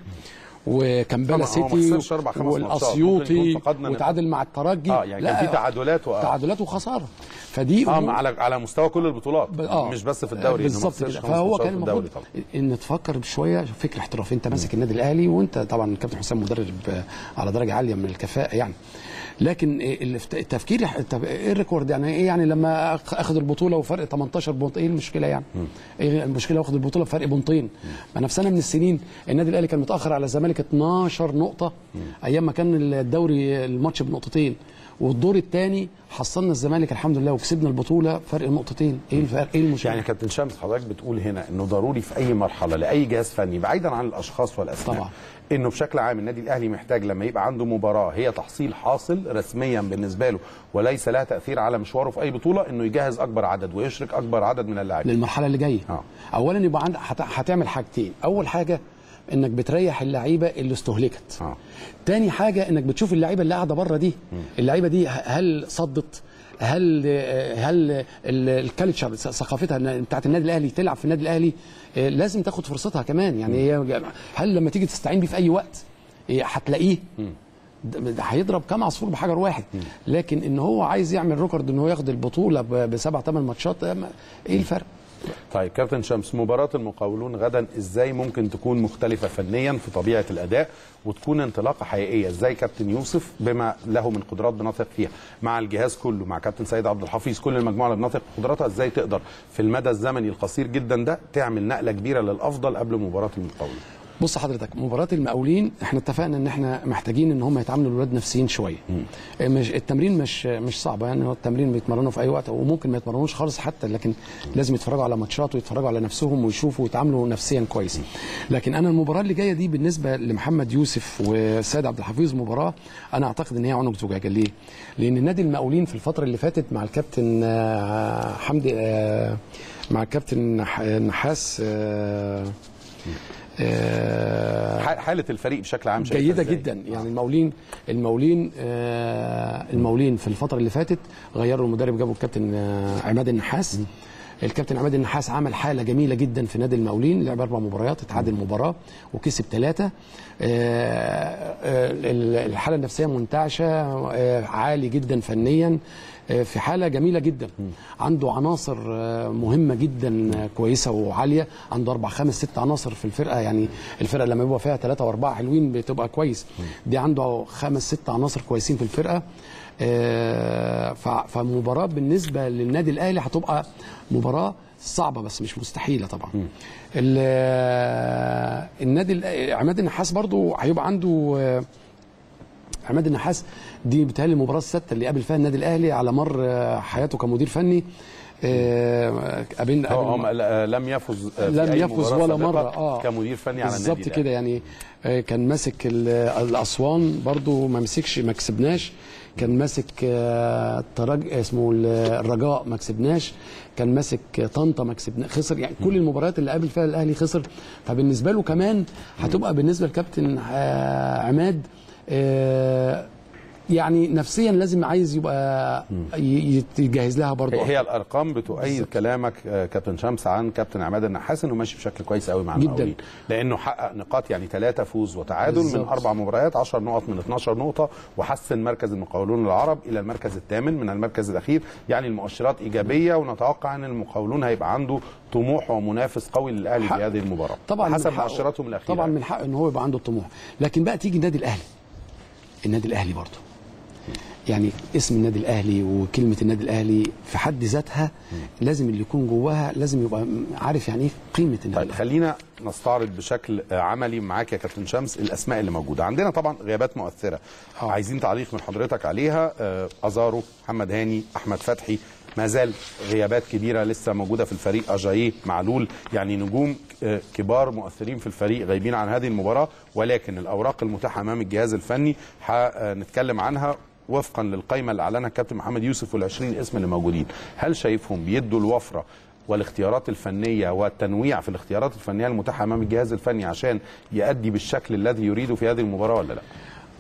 وكامبالا طبعا هو ما سيتي خسرش أربع، خمس ماتشات. ممكن والاسيوطي يكون فقدنا وتعادل مع الترجي اه يعني كان في تعادلات و... تعادلات وخساره فدي اه أمور- على على مستوى كل البطولات ب- آه. مش بس في الدوري إنه ما بالظبط خسرش كده خمس فهو ماتشات كان في الدوري المفروض طبعا ان تفكر بشويه فكر احترافي انت ماسك النادي الاهلي وانت طبعا الكابتن حسام مدرب آه، على درجه عاليه من الكفاءه يعني لكن إيه الف- التفكير يح- التف- ايه الريكورد يعني ايه يعني لما أخ- اخد البطوله وفرق 18 بونت ايه المشكله يعني؟ ايه المشكله واخد البطوله بفرق بونتين؟ ما انا في سنه من السنين النادي الاهلي كان متاخر على الزمالك 12 نقطه ايام ما كان الدوري الماتش بنقطتين والدور الثاني حصلنا الزمالك الحمد لله وكسبنا البطوله فرق نقطتين ايه الفرق ايه المشكله؟ يعني كابتن شمس حضرتك بتقول هنا انه ضروري في اي مرحله لاي جهاز فني بعيدا عن الاشخاص والاسماء طبعا. انه بشكل عام النادي الاهلي محتاج لما يبقى عنده مباراه هي تحصيل حاصل رسميا بالنسبه له وليس لها تاثير على مشواره في اي بطوله انه يجهز اكبر عدد ويشرك اكبر عدد من اللاعبين للمرحله اللي جايه آه. اولا يبقى عندك هت- هتعمل حاجتين اول حاجه انك بتريح اللعيبه اللي استهلكت آه. تاني حاجه انك بتشوف اللعيبه اللي قاعده بره دي اللعيبه دي هل صدت هل هل الكالتشر ثقافتها إن- بتاعت النادي الاهلي تلعب في النادي الاهلي آه، لازم تاخد فرصتها كمان يعني هي هل لما تيجي تستعين بيه في اي وقت آه، هتلاقيه ده ده هيضرب كام عصفور بحجر واحد لكن ان هو عايز يعمل ريكورد ان هو ياخد البطوله ب- بسبع ثمان ماتشات آه، ما- ايه الفرق؟ طيب كابتن شمس مباراة المقاولون غدا ازاي ممكن تكون مختلفة فنيا في طبيعة الأداء وتكون انطلاقة حقيقية ازاي كابتن يوسف بما له من قدرات بنثق فيها مع الجهاز كله مع كابتن سيد عبد الحفيظ كل المجموعة اللي بنثق في قدراتها ازاي تقدر في المدى الزمني القصير جدا ده تعمل نقلة كبيرة للأفضل قبل مباراة المقاولون بص حضرتك مباراة المقاولين احنا اتفقنا ان احنا محتاجين ان هم يتعاملوا الولاد نفسيين شويه. مش التمرين مش مش صعب يعني هو التمرين بيتمرنوا في اي وقت وممكن ما يتمرنوش خالص حتى لكن لازم يتفرجوا على ماتشات ويتفرجوا على نفسهم ويشوفوا ويتعاملوا نفسيا كويس. لكن انا المباراة اللي جايه دي بالنسبة لمحمد يوسف وسيد عبد الحفيظ مباراة انا اعتقد ان هي عنق زجاجة ليه؟ لان نادي المقاولين في الفترة اللي فاتت مع الكابتن آه، حمدي آه، مع الكابتن نح- نحاس آه، آه، ح- حالة الفريق بشكل عام شايفها جيده إزاي؟ جدا يعني المقاولين المقاولين آه المقاولين في الفتره اللي فاتت غيروا المدرب جابوا الكابتن آه عماد النحاس الكابتن عماد النحاس عمل حاله جميله جدا في نادي المقاولين لعب اربع مباريات اتعادل مباراه وكسب ثلاثه الحاله النفسيه منتعشه آه عالي جدا فنيا آه، في حاله جميله جدا عنده عناصر آه، مهمه جدا آه، كويسه وعاليه عنده اربع خمس ست عناصر في الفرقه يعني الفرقه لما يبقى فيها ثلاثه واربعه حلوين بتبقى كويس دي عنده خمس ست عناصر كويسين في الفرقه آه، ف- فمباراه بالنسبه للنادي الاهلي هتبقى مباراه صعبه بس مش مستحيله طبعا ال- آه، النادي الأ- عماد النحاس برضو هيبقى عنده آه، عماد النحاس دي بتهيألي المباراه السادسه اللي قابل فيها النادي الاهلي على مر آه، حياته كمدير فني آه، قابلنا هو قابل- هم ل- لم يفز في لم أي يفز مباراة ولا سابقة مرة، آه. كمدير فني على النادي بالظبط الأهلي. كده يعني آه، كان ماسك ال- الاسوان برضو ما مسكش ما كسبناش كان ماسك آه، الترج اسمه ال- الرجاء ما كسبناش كان ماسك طنطا ما كسبنا خسر يعني كل المباريات اللي قابل فيها الاهلي خسر فبالنسبه له كمان هتبقى بالنسبه لكابتن آه، عماد آه، يعني نفسيا لازم عايز يبقى ي- يتجهز لها برضو هي, هي الارقام بتؤيد كلامك آه، كابتن شمس عن كابتن عماد النحاس انه ماشي بشكل كويس قوي مع جداً. المقاولين لانه حقق نقاط يعني ثلاثه فوز وتعادل من بالظبط. اربع مباريات 10 نقط من 12 نقطه وحسن مركز المقاولون العرب الى المركز الثامن من المركز الاخير يعني المؤشرات ايجابيه ونتوقع ان المقاولون هيبقى عنده طموح ومنافس قوي للاهلي حق- في هذه المباراه طبعا من حسب حقه- مؤشراتهم الاخيره طبعا من حقه ان هو يبقى عنده الطموح لكن بقى تيجي النادي الاهلي النادي الاهلي برضه يعني اسم النادي الاهلي وكلمه النادي الاهلي في حد ذاتها لازم اللي يكون جواها لازم يبقى عارف يعني ايه قيمه النادي طيب الاهلي خلينا نستعرض بشكل آه، عملي معاك يا كابتن شمس الاسماء اللي موجوده عندنا طبعا غيابات مؤثره آه. عايزين تعليق من حضرتك عليها آه، ازارو محمد هاني احمد فتحي ما زال غيابات كبيره لسه موجوده في الفريق اجاييه معلول يعني نجوم آه، كبار مؤثرين في الفريق غايبين عن هذه المباراه ولكن الاوراق المتاحه امام الجهاز الفني هنتكلم عنها وفقا للقائمه اللي اعلنها الكابتن محمد يوسف وال20 اسم اللي موجودين هل شايفهم بيدوا الوفره والاختيارات الفنيه والتنويع في الاختيارات الفنيه المتاحه امام الجهاز الفني عشان يؤدي بالشكل الذي يريده في هذه المباراه ولا لا؟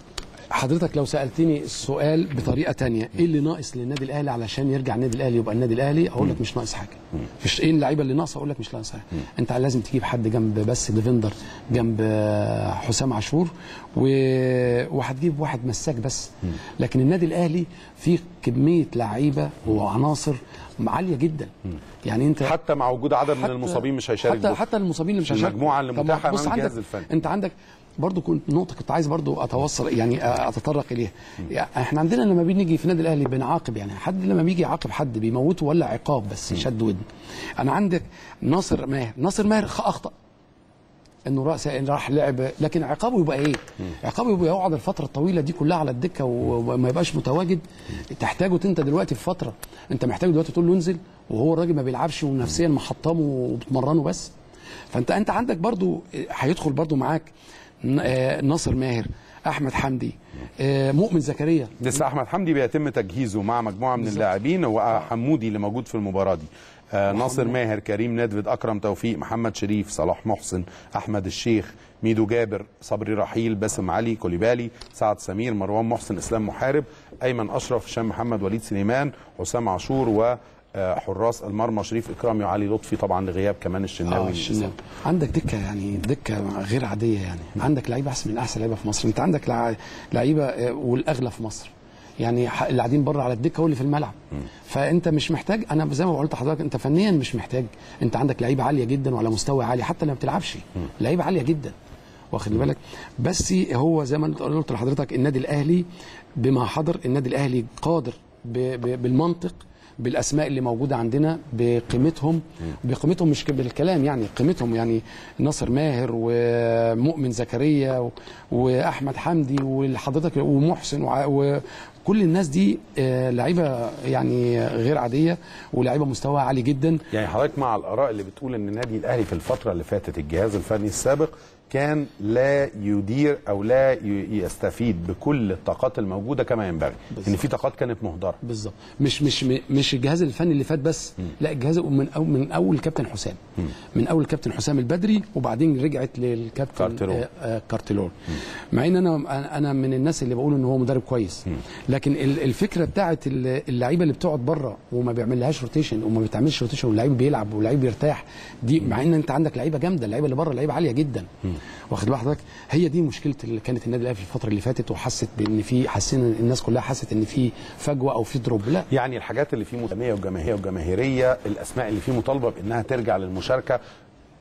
حضرتك لو سالتني السؤال بطريقه تانية ايه اللي ناقص للنادي الاهلي علشان يرجع النادي الاهلي يبقى النادي الاهلي اقول لك مش ناقص حاجه مش ايه اللعيبه اللي ناقصه اقول لك مش ناقص حاجه انت لازم تجيب حد جنب بس ديفندر جنب آه، حسام عاشور و... وهتجيب واحد مساك بس لكن النادي الاهلي فيه كميه لعيبه وعناصر عاليه جدا يعني انت حتى مع وجود عدد من حتى- المصابين مش هيشارك حتى بكرة. حتى المصابين اللي مش هيشاركوا المجموعة اللي طب متاحة بص أمام عندك الجهاز الفني. انت عندك برضو كنت نقطه كنت عايز برضو اتوصل يعني اتطرق اليها يعني احنا عندنا لما بنيجي في النادي الاهلي بنعاقب يعني حد لما بيجي يعاقب حد بيموته ولا عقاب بس شد ودن انا عندك ناصر ماهر ناصر ماهر خ- اخطا انه راس راح لعب لكن عقابه يبقى ايه؟ عقابه يبقى يقعد الفتره الطويله دي كلها على الدكه و- وما يبقاش متواجد تحتاجه انت دلوقتي في فتره انت محتاج دلوقتي تقول له انزل وهو الراجل ما بيلعبش ونفسيا محطمه وبتمرنه بس فانت انت عندك برضو هيدخل برضو معاك ن- آه، ناصر ماهر احمد حمدي آه، مؤمن زكريا لسه احمد حمدي بيتم تجهيزه مع مجموعه من اللاعبين وحمودي اللي موجود في المباراه دي آه ناصر ماهر كريم ندفد اكرم توفيق محمد شريف صلاح محسن احمد الشيخ ميدو جابر صبري رحيل باسم علي كوليبالي سعد سمير مروان محسن اسلام محارب ايمن اشرف هشام محمد وليد سليمان حسام عاشور و آه، حراس المرمى شريف اكرامي وعلي لطفي طبعا لغياب كمان الشناوي اه الشناوي عندك دكه يعني دكه غير عاديه يعني عندك لعيبه احسن من احسن لعيبه في مصر انت عندك لع- لعيبه آه، والاغلى في مصر يعني ح- اللي قاعدين بره على الدكه هو اللي في الملعب فانت مش محتاج انا زي ما قلت لحضرتك انت فنيا مش محتاج انت عندك لعيبه عاليه جدا وعلى مستوى عالي حتى لما بتلعبش لعيبه عاليه جدا واخد بالك بس هو زي ما قلت- قلت لحضرتك النادي الاهلي بما حضر النادي الاهلي قادر ب- ب- بالمنطق بالاسماء اللي موجوده عندنا بقيمتهم بقيمتهم مش بالكلام يعني قيمتهم يعني ناصر ماهر ومؤمن زكريا و- واحمد حمدي وحضرتك ومحسن وع- وكل الناس دي آه، لعيبه يعني غير عاديه ولاعيبه مستوى عالي جدا يعني حضرتك مع الاراء اللي بتقول ان النادي الاهلي في الفتره اللي فاتت الجهاز الفني السابق كان لا يدير او لا ي- يستفيد بكل الطاقات الموجوده كما ينبغي ان في طاقات كانت مهدره بالظبط مش مش مش الجهاز الفني اللي فات بس لا الجهاز من أو من اول كابتن حسام من اول كابتن حسام البدري وبعدين رجعت للكابتن كارتيرون. آه، آه، كارتيلون مع ان انا أنا- انا من الناس اللي بقول ان هو مدرب كويس لكن ال- الفكره بتاعت ال- اللعيبه اللي بتقعد بره وما بيعملهاش روتيشن وما بتعملش روتيشن واللعيب بيلعب واللعيب بيرتاح دي مع ان انت عندك لعيبه جامده اللعيبه اللي بره لعيبه عاليه جدا واخد بال حضرتك هي دي مشكله اللي كانت النادي الاهلي في الفتره اللي فاتت وحست بان في حسينا الناس كلها حست ان في فجوه او في دروب لا يعني الحاجات اللي فيه متنميه وجماهيريه وجماهيريه الاسماء اللي فيه مطالبه بانها ترجع للمشاركه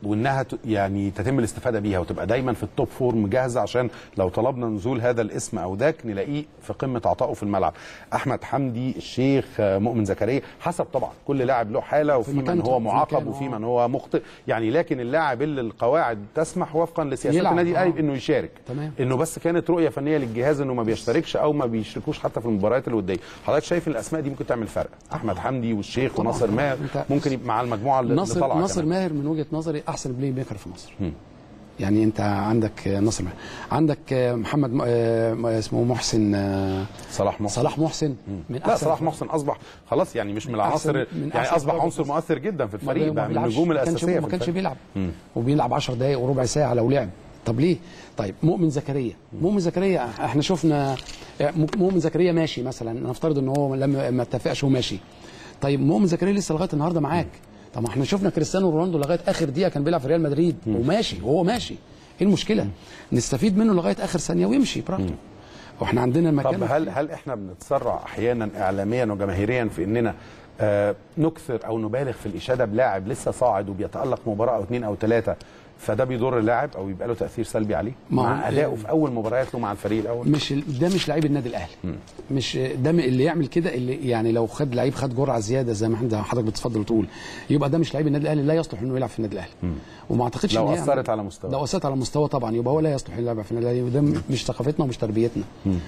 وانها ت- يعني تتم الاستفاده بيها وتبقى دايما في التوب فورم جاهزه عشان لو طلبنا نزول هذا الاسم او ذاك نلاقيه في قمه عطائه في الملعب احمد حمدي الشيخ آه، مؤمن زكريا حسب طبعا كل لاعب له حاله وفي من مكانته، هو في معاقب مكانه، وفي آه. من هو مخطئ يعني لكن اللاعب اللي القواعد تسمح وفقا لسياسات يلعب، النادي الاهلي آه. انه يشارك تمام. انه بس كانت رؤيه فنيه للجهاز انه ما بيشتركش او ما بيشركوش حتى في المباريات الوديه حضرتك شايف إن الاسماء دي ممكن تعمل فرق احمد حمدي والشيخ طبعاً. وناصر ماهر أنت- ممكن يبقى مع المجموعه اللي اللي ناصر طالعه ناصر كمان. ماهر من وجهه نظري احسن بلاي ميكر في مصر يعني انت عندك ناصر ماهر عندك محمد م- آه، اسمه محسن آه، صلاح محسن صلاح محسن من لا أحسن صلاح محسن اصبح خلاص يعني مش من العناصر أحسن- من يعني أحسن اصبح لاعب عنصر في مؤثر جدا في الفريق ما بقى من بيلعبش- النجوم ما كانش- الاساسيه ما في كانش الفريق. بيلعب وبيلعب 10 دقائق وربع ساعه لو لعب طب ليه؟ طيب مؤمن زكريا مؤمن زكريا احنا شفنا مؤمن زكريا ماشي مثلا نفترض ان هو لما ما اتفقش هو ماشي طيب مؤمن زكريا لسه لغايه النهارده معاك طب ما احنا شفنا كريستيانو رونالدو لغايه اخر دقيقه كان بيلعب في ريال مدريد وماشي وهو ماشي ايه المشكله؟ نستفيد منه لغايه اخر ثانيه ويمشي براحته واحنا عندنا المكان طب هل هل احنا بنتسرع احيانا اعلاميا وجماهيريا في اننا آه نكثر او نبالغ في الاشاده بلاعب لسه صاعد وبيتالق مباراه او اثنين او ثلاثه فده بيضر اللاعب او يبقى له تاثير سلبي عليه ما هو- مع ادائه في اول مباريات له مع الفريق الاول مش ال- ده مش لعيب النادي الاهلي مش ده م- اللي يعمل كده اللي يعني لو خد لعيب خد جرعه زياده زي ما انت حضرتك بتفضل تقول يبقى ده مش لعيب النادي الاهلي لا يصلح انه يلعب في النادي الاهلي وما اعتقدش لو إن هي- أثرت على مستواه. لو اثرت على مستوى طبعا يبقى هو لا يصلح يلعب في النادي الاهلي وده م- مش ثقافتنا ومش تربيتنا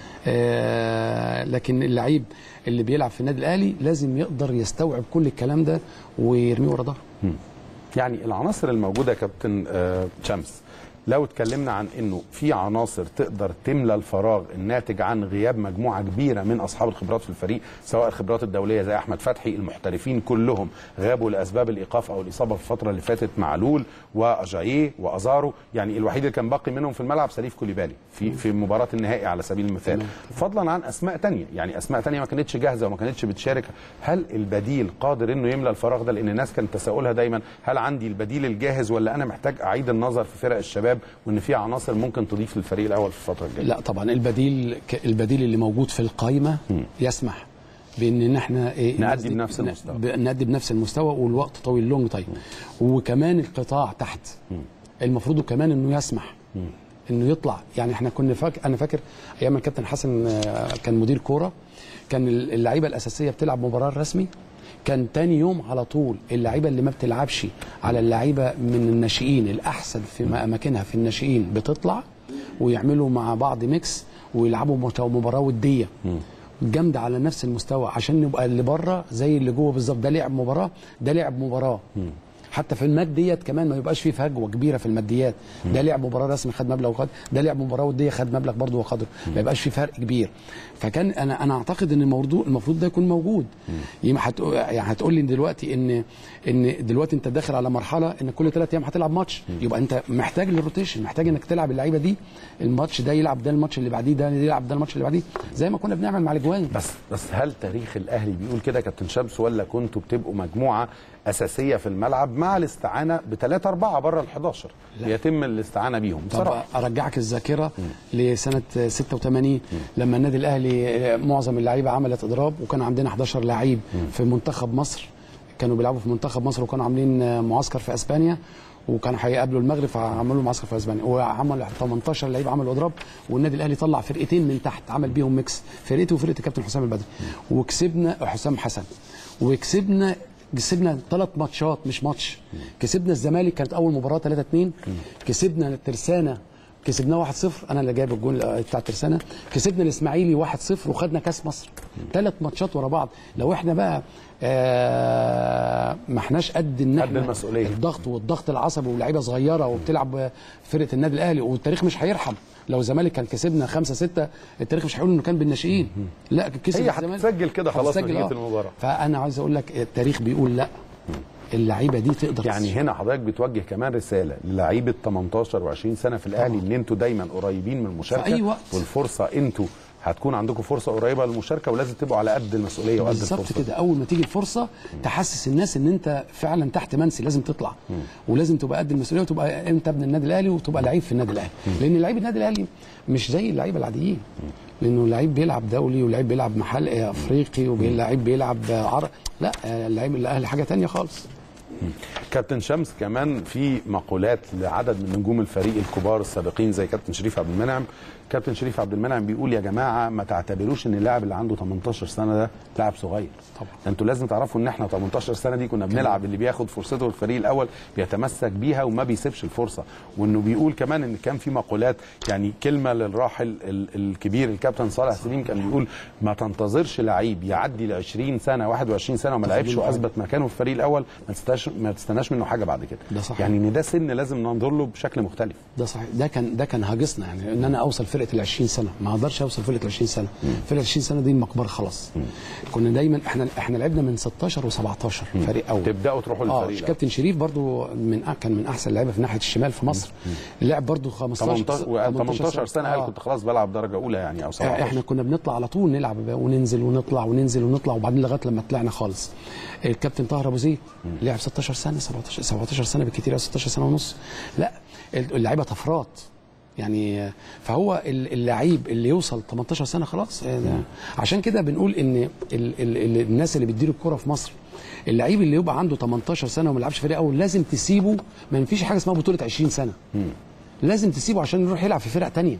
آه لكن اللعيب اللي بيلعب في النادي الاهلي لازم يقدر يستوعب كل الكلام ده ويرميه ورا ظهره يعني العناصر الموجوده يا كابتن آه، شمس لو اتكلمنا عن انه في عناصر تقدر تملى الفراغ الناتج عن غياب مجموعه كبيره من اصحاب الخبرات في الفريق سواء الخبرات الدوليه زي احمد فتحي المحترفين كلهم غابوا لاسباب الايقاف او الاصابه في الفتره اللي فاتت معلول واجاييه وازارو يعني الوحيد اللي كان باقي منهم في الملعب سليف كوليبالي في في مباراه النهائي على سبيل المثال فضلا عن اسماء تانية يعني اسماء تانية ما كانتش جاهزه وما كانتش بتشارك هل البديل قادر انه يملى الفراغ ده لان الناس كانت تساؤلها دايما هل عندي البديل الجاهز ولا انا محتاج اعيد النظر في فرق الشباب وان في عناصر ممكن تضيف للفريق الاول في الفتره الجايه لا طبعا البديل ك- البديل اللي موجود في القائمه يسمح بان إن احنا إيه نأدي ننزل- بنفس المستوى. ب- نأدي بنفس المستوى والوقت طويل لونج تايم وكمان القطاع تحت المفروض كمان انه يسمح انه يطلع يعني احنا كنا فاكر انا فاكر ايام الكابتن حسن آه، كان مدير كوره كان اللعيبه الاساسيه بتلعب مباراه رسمي كان تاني يوم على طول اللعيبه اللي ما بتلعبش على اللعيبه من الناشئين الاحسن في اماكنها في الناشئين بتطلع ويعملوا مع بعض ميكس ويلعبوا مت- مباراه وديه جامده على نفس المستوى عشان نبقى اللي بره زي اللي جوه بالظبط ده لعب مباراه ده لعب مباراه حتى في الماديات كمان ما يبقاش فيه فجوه كبيره في الماديات ده لعب مباراه رسمي خد مبلغ وخد ده لعب مباراه وديه خد مبلغ برضه وقدره ما يبقاش فيه فرق كبير فكان انا انا اعتقد ان الموضوع المفروض ده يكون موجود يعني هتقول يعني هتقول لي دلوقتي ان ان دلوقتي انت داخل على مرحله ان كل ثلاث ايام هتلعب ماتش يبقى انت محتاج للروتيشن محتاج انك تلعب اللعيبه دي الماتش ده يلعب ده الماتش اللي بعديه ده يلعب ده الماتش اللي بعديه زي ما كنا بنعمل مع الاجوان بس بس هل تاريخ الاهلي بيقول كده يا كابتن شمس ولا كنتوا بتبقوا مجموعه اساسيه في الملعب مع الاستعانه بثلاثه اربعه بره ال 11 يتم الاستعانه بيهم طب بصراحه ارجعك الذاكره لسنه 86 لما النادي الاهلي معظم اللعيبه عملت اضراب وكان عندنا 11 لعيب في منتخب مصر كانوا بيلعبوا في منتخب مصر وكانوا عاملين معسكر في اسبانيا وكانوا هيقابلوا المغرب فعملوا معسكر في اسبانيا وعملوا 18 لعيب عملوا اضراب والنادي الاهلي طلع فرقتين من تحت عمل بيهم ميكس فرقتي وفرقه الكابتن حسام البدري وكسبنا حسام حسن وكسبنا كسبنا ثلاث ماتشات مش ماتش كسبنا الزمالك كانت اول مباراه 3 2 كسبنا ترسانه كسبناه 1-0 انا اللي جايب الجول بتاع ترسانه كسبنا الاسماعيلي 1-0 وخدنا كاس مصر ثلاث ماتشات ورا بعض لو احنا بقى آه ما احناش قد ان قد احنا المسؤولية. الضغط والضغط العصبي ولاعيبه صغيره وبتلعب فرقه النادي الاهلي والتاريخ مش هيرحم لو الزمالك كان كسبنا 5 6 التاريخ مش هيقول انه كان بالناشئين لا كسب هي الزمالك. هتتسجل كده خلاص هتتسجل، نتيجة آه. المباراة. فانا عايز اقول لك التاريخ بيقول لا اللعيبه دي تقدر يعني هنا حضرتك بتوجه كمان رساله للعيبه 18 و20 سنه في الاهلي ان انتوا دايما قريبين من المشاركه في أي وقت. والفرصه انتوا هتكون عندكم فرصه قريبه للمشاركه ولازم تبقوا على قد المسؤوليه وقد بالظبط الفرصه كده اول ما تيجي الفرصه تحسس الناس ان انت فعلا تحت منسي لازم تطلع ولازم تبقى قد المسؤوليه وتبقى انت ابن النادي الاهلي وتبقى لعيب في النادي الاهلي لان لعيب النادي الاهلي مش زي اللعيبه العاديين لانه لعيب بيلعب دولي ولعيب بيلعب محل افريقي ولعيب بيلعب عرب لا اللعيب الاهلي حاجه تانية خالص كابتن شمس كمان في مقولات لعدد من نجوم الفريق الكبار السابقين زي كابتن شريف عبد المنعم كابتن شريف عبد المنعم بيقول يا جماعه ما تعتبروش ان اللاعب اللي عنده 18 سنه ده لاعب صغير طبعا. انتوا لازم تعرفوا ان احنا 18 سنه دي كنا بنلعب اللي بياخد فرصته في الفريق الاول بيتمسك بيها وما بيسيبش الفرصه وانه بيقول كمان ان كان في مقولات يعني كلمه للراحل ال- الكبير الكابتن صالح سليم كان بيقول ما تنتظرش لعيب يعدي ل 20 سنه 21 سنه وما لعبش واثبت مكانه في الفريق الاول ما تستناش ما تستناش منه حاجه بعد كده ده صحيح. يعني ان ده سن لازم ننظر له بشكل مختلف ده صحيح ده كان ده كان هاجسنا يعني ان انا اوصل فرقه ال 20 سنه ما اقدرش اوصل فرقه ال 20 سنه فرقه ال 20 سنه دي المقبره خلاص كنا دايما احنا احنا لعبنا من 16 و17 فريق اول تبداوا تروحوا اه للفريق كابتن شريف برضو من أ- كان من احسن اللعيبه في ناحيه الشمال في مصر لعب برضو 15 18 و 18 سنه قال آه. كنت خلاص بلعب درجه اولى يعني او 17 احنا كنا بنطلع على طول نلعب بقى وننزل ونطلع وننزل ونطلع وبعدين لغايه لما طلعنا خالص الكابتن طاهر ابو زيد لعب 16 سنه 17 17 سنه بالكثير أو 16 سنه ونص لا اللعيبه طفرات يعني فهو ال- اللعيب اللي يوصل 18 سنه خلاص آه، ده- عشان كده بنقول ان ال ال ال الناس اللي بتدير الكوره في مصر اللعيب اللي يبقى عنده 18 سنه وما يلعبش فريق اول لازم تسيبه ما فيش حاجه اسمها بطوله 20 سنه لازم تسيبه عشان يروح يلعب في فرق تانية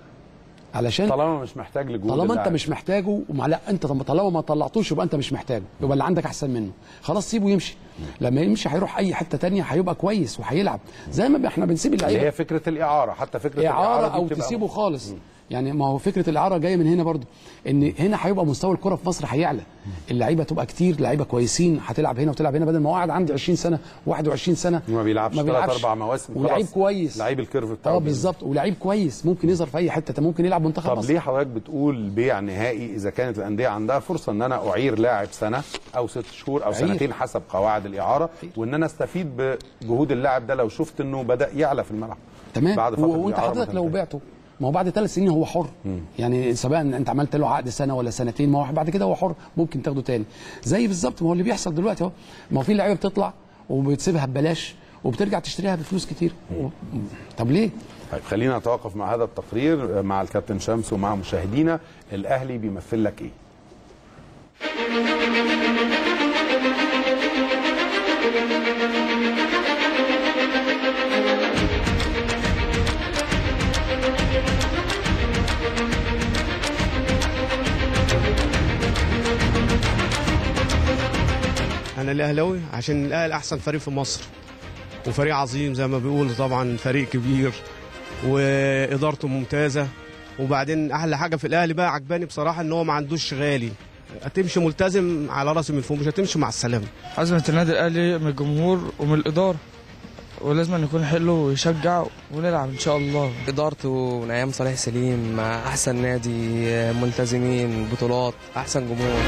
علشان طالما مش محتاج لجهود طالما انت اللاعب. مش محتاجه ومع لا انت طب- طالما ما طلعتوش يبقى انت مش محتاجه يبقى اللي عندك احسن منه خلاص سيبه يمشي لما يمشي هيروح اي حته تانية هيبقى كويس وهيلعب زي ما احنا بنسيب اللي اللعيبه هي فكره الاعاره حتى فكره اعاره دي او بتبقى- تسيبه خالص يعني ما هو فكره الاعاره جايه من هنا برضو ان هنا هيبقى مستوى الكره في مصر هيعلى اللعيبه تبقى كتير لعيبه كويسين هتلعب هنا وتلعب هنا بدل ما هو قاعد عندي 20 سنه 21 سنه ما بيلعبش ثلاث اربع مواسم ولعيب خلاص. كويس لعيب الكيرف بتاعه اه بينزل. بالظبط ولعيب كويس ممكن يظهر في اي حته ممكن يلعب منتخب طب مصر ليه حضرتك بتقول بيع نهائي اذا كانت الانديه عندها فرصه ان انا اعير لاعب سنه او ست شهور او عير. سنتين حسب قواعد الاعاره وان انا استفيد بجهود اللاعب ده لو شفت انه بدا يعلى في الملعب تمام بعد فتره و- وانت الإعارة حضرتك ما لو تنتهي. بعته ما هو بعد ثلاث سنين هو حر يعني سواء انت عملت له عقد سنه ولا سنتين ما هو بعد كده هو حر ممكن تاخده تاني زي بالظبط ما هو اللي بيحصل دلوقتي اهو ما هو في لعيبه بتطلع وبتسيبها ببلاش وبترجع تشتريها بفلوس كتير و... طب ليه؟ طيب خلينا نتوقف مع هذا التقرير مع الكابتن شمس ومع مشاهدينا الاهلي بيمثل لك ايه انا الاهلاوي عشان الاهلي احسن فريق في مصر وفريق عظيم زي ما بيقولوا طبعا فريق كبير وادارته ممتازه وبعدين احلى حاجه في الاهلي بقى عجباني بصراحه ان هو ما عندوش غالي هتمشي ملتزم على راسي من فوق مش هتمشي مع السلامه عزمة النادي الأهلي من الجمهور ومن الإدارة ولازم أن يكون حلو ويشجع ونلعب إن شاء الله إدارته من أيام صالح سليم مع أحسن نادي ملتزمين بطولات أحسن جمهور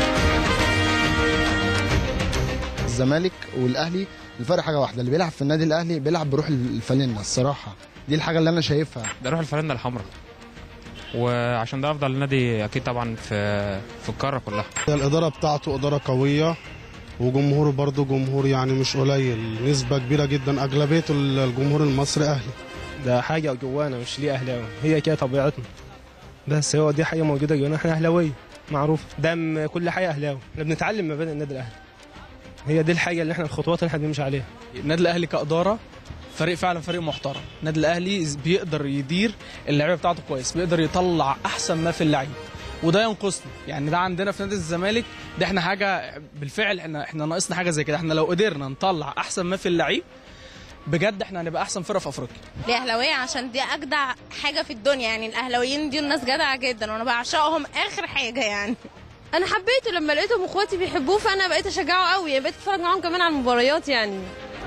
الزمالك والاهلي الفرق حاجه واحده اللي بيلعب في النادي الاهلي بيلعب بروح الفانلة الصراحه دي الحاجه اللي انا شايفها ده روح الفانلة الحمراء وعشان ده افضل نادي اكيد طبعا في في القاره كلها الإدارة بتاعته إدارة قوية وجمهوره برضه جمهور يعني مش قليل نسبة كبيرة جدا أغلبية الجمهور المصري أهلي ده حاجه جوانا مش ليه اهلاوي هي كده طبيعتنا بس هو دي حاجه موجوده جوانا احنا اهلاويه معروف دم كل حاجه اهلاوي احنا بنتعلم مبادئ النادي الاهلي هي دي الحاجه اللي احنا الخطوات اللي احنا بنمشي عليها النادي الاهلي كاداره فريق فعلا فريق محترم النادي الاهلي بيقدر يدير اللعيبه بتاعته كويس بيقدر يطلع احسن ما في اللعيب وده ينقصنا يعني ده عندنا في نادي الزمالك ده احنا حاجه بالفعل احنا احنا ناقصنا حاجه زي كده احنا لو قدرنا نطلع احسن ما في اللعيب بجد احنا هنبقى احسن فرقه في افريقيا الاهلاويه عشان دي اجدع حاجه في الدنيا يعني الاهلاويين دي الناس جدعه جدا وانا بعشقهم اخر حاجه يعني انا حبيته لما لقيتهم اخواتي بيحبوه فانا بقيت اشجعه قوي يعني بقيت اتفرج معاهم كمان على المباريات يعني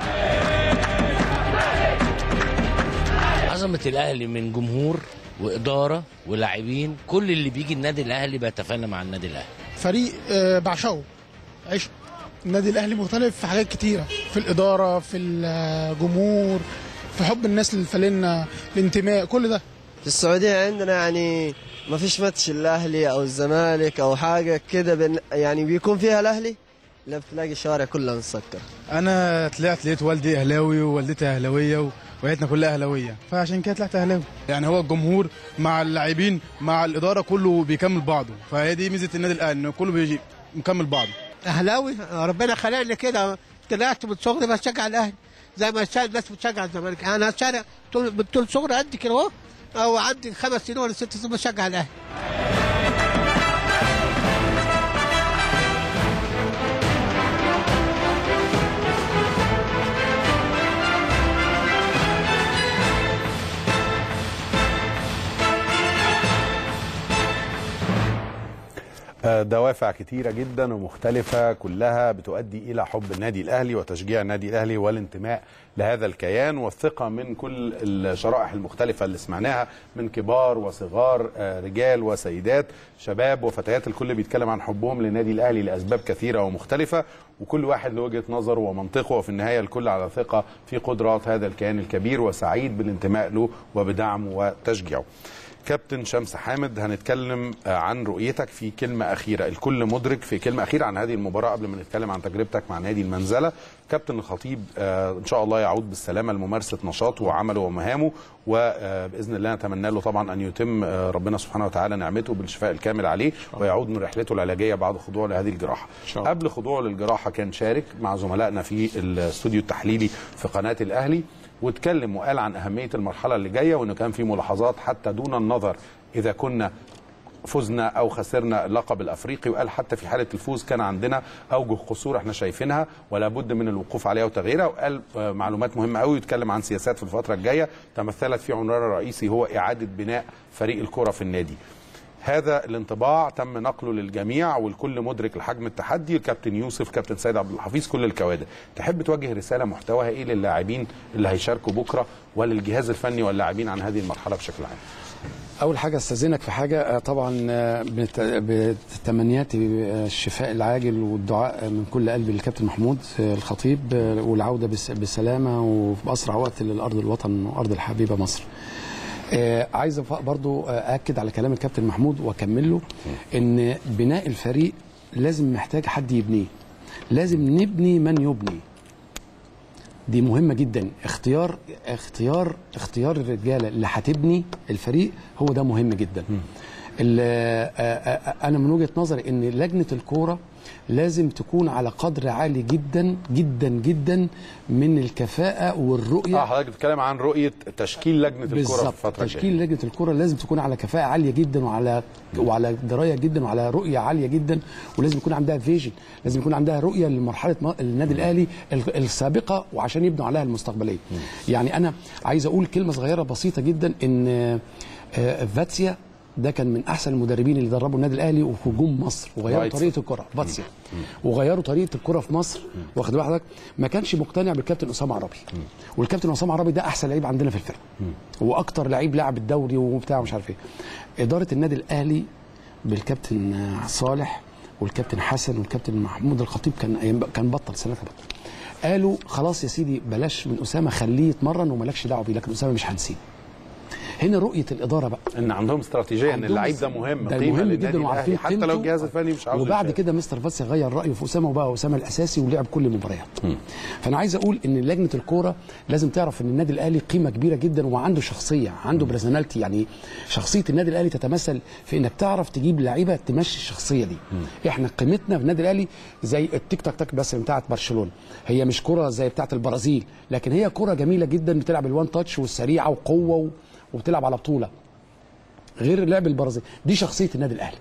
عظمة الأهلي من جمهور وإدارة ولاعبين كل اللي بيجي النادي الأهلي بيتفانى مع النادي الأهلي فريق آه، بعشقه عشق النادي الاهلي مختلف في حاجات كتيره في الاداره في الجمهور في حب الناس للفلنه الانتماء كل ده في السعودية عندنا يعني ما فيش ماتش الأهلي أو الزمالك أو حاجة كده بن يعني بيكون فيها الأهلي لا بتلاقي الشوارع كلها مسكر انا طلعت لقيت والدي اهلاوي ووالدتي اهلاويه وعيلتنا كلها اهلاويه فعشان كده طلعت اهلاوي يعني هو الجمهور مع اللاعبين مع الاداره كله بيكمل بعضه فهي دي ميزه النادي الاهلي ان كله بيجي مكمل بعضه اهلاوي ربنا خلقني كده طلعت من صغري بشجع الاهلي زي ما الشا- الناس بتشجع الزمالك انا شارع طول من طول صغري قد كده اهو او عندي خمس سنين ولا ست سنين بشجع الاهلي آه، دوافع كتيرة جدا ومختلفة كلها بتؤدي إلى حب النادي الأهلي وتشجيع النادي الأهلي والانتماء لهذا الكيان والثقة من كل الشرائح المختلفة اللي سمعناها من كبار وصغار آه، رجال وسيدات شباب وفتيات الكل بيتكلم عن حبهم للنادي الأهلي لأسباب كثيرة ومختلفة وكل واحد له وجهة نظره ومنطقه وفي النهاية الكل على ثقة في قدرات هذا الكيان الكبير وسعيد بالانتماء له وبدعمه وتشجيعه كابتن شمس حامد هنتكلم آه، عن رؤيتك في كلمة أخيرة الكل مدرك في كلمة أخيرة عن هذه المباراة قبل ما نتكلم عن تجربتك مع نادي المنزلة كابتن الخطيب آه، إن شاء الله يعود بالسلامة لممارسة نشاطه وعمله ومهامه وبإذن الله نتمنى له طبعا أن يتم آه، ربنا سبحانه وتعالى نعمته بالشفاء الكامل عليه ويعود من رحلته العلاجية بعد خضوعه لهذه الجراحة قبل خضوعه للجراحة كان شارك مع زملائنا في الاستوديو التحليلي في قناة الأهلي واتكلم وقال عن أهمية المرحلة اللي جاية وإنه كان في ملاحظات حتى دون النظر إذا كنا فزنا او خسرنا اللقب الافريقي وقال حتى في حاله الفوز كان عندنا اوجه قصور احنا شايفينها ولا بد من الوقوف عليها وتغييرها وقال آه، معلومات مهمه قوي ويتكلم عن سياسات في الفتره الجايه تمثلت في عنوان الرئيسي هو اعاده بناء فريق الكره في النادي هذا الانطباع تم نقله للجميع والكل مدرك لحجم التحدي الكابتن يوسف كابتن سيد عبد الحفيظ كل الكوادر تحب توجه رساله محتواها ايه للاعبين اللي هيشاركوا بكره وللجهاز الفني واللاعبين عن هذه المرحله بشكل عام اول حاجه استاذنك في حاجه آه، طبعا آه، بت- بتمنياتي الشفاء العاجل والدعاء من كل قلبي للكابتن محمود آه، الخطيب آه، والعوده بس- بسلامه وباسرع وقت للارض الوطن وارض الحبيبه مصر آه، عايز أف- برضو آه، اكد على كلام الكابتن محمود واكمل له ان بناء الفريق لازم محتاج حد يبنيه لازم نبني من يبني دي مهمة جدا اختيار اختيار اختيار الرجالة اللي هتبني الفريق هو ده مهم جدا ال- آه، آه، انا من وجهة نظري ان لجنة الكورة لازم تكون على قدر عالي جدا جدا جدا من الكفاءة والرؤية اه حضرتك بتتكلم عن رؤيه تشكيل لجنه الكره في بالظبط الفتره تشكيل لجنه الكره لازم تكون على كفاءه عاليه جدا وعلى وعلى درايه جدا وعلى رؤيه عاليه جدا ولازم يكون عندها فيجن لازم يكون عندها رؤيه لمرحله م- النادي الاهلي ال- السابقه وعشان يبنوا عليها المستقبليه يعني انا عايز اقول كلمه صغيره بسيطه جدا ان آه، آه، فاتسيا ده كان من احسن المدربين اللي دربوا النادي الاهلي وفي هجوم مصر وغيروا فايتسا. طريقه الكره فاتسيا وغيروا طريقه الكره في مصر واخد بال حضرتك ما كانش مقتنع بالكابتن اسامه عربي والكابتن اسامه عربي ده احسن لعيب عندنا في الفرقه واكتر لعيب لعب الدوري وبتاع مش عارف ايه اداره النادي الاهلي بالكابتن آه، صالح والكابتن حسن والكابتن محمود الخطيب كان أيام- كان بطل سنتها بطل قالوا خلاص يا سيدي بلاش من اسامه خليه يتمرن ومالكش دعوه بيه لكن اسامه مش هنسيه هنا رؤيه الاداره بقى ان عندهم استراتيجيه ان عندهم اللعيب ده مهم ده قيمه مهم للنادي جدا وعارفين الاهلي حتى لو قيمته. الجهاز الفني مش عاوز وبعد يشارك. كده مستر فاتسي غير رايه في اسامه وبقى اسامه الاساسي ولعب كل المباريات فانا عايز اقول ان لجنه الكوره لازم تعرف ان النادي الاهلي قيمه كبيره جدا وعنده شخصيه عنده برسوناليتي يعني شخصيه النادي الاهلي تتمثل في انك تعرف تجيب لعيبه تمشي الشخصيه دي احنا قيمتنا في النادي الاهلي زي التيك تاك تاك بس بتاعت برشلونه هي مش كره زي بتاعت البرازيل لكن هي كره جميله جدا بتلعب الوان تاتش والسريعه وقوه و... وبتلعب على بطوله غير لعب البرازيل دي شخصيه النادي الاهلي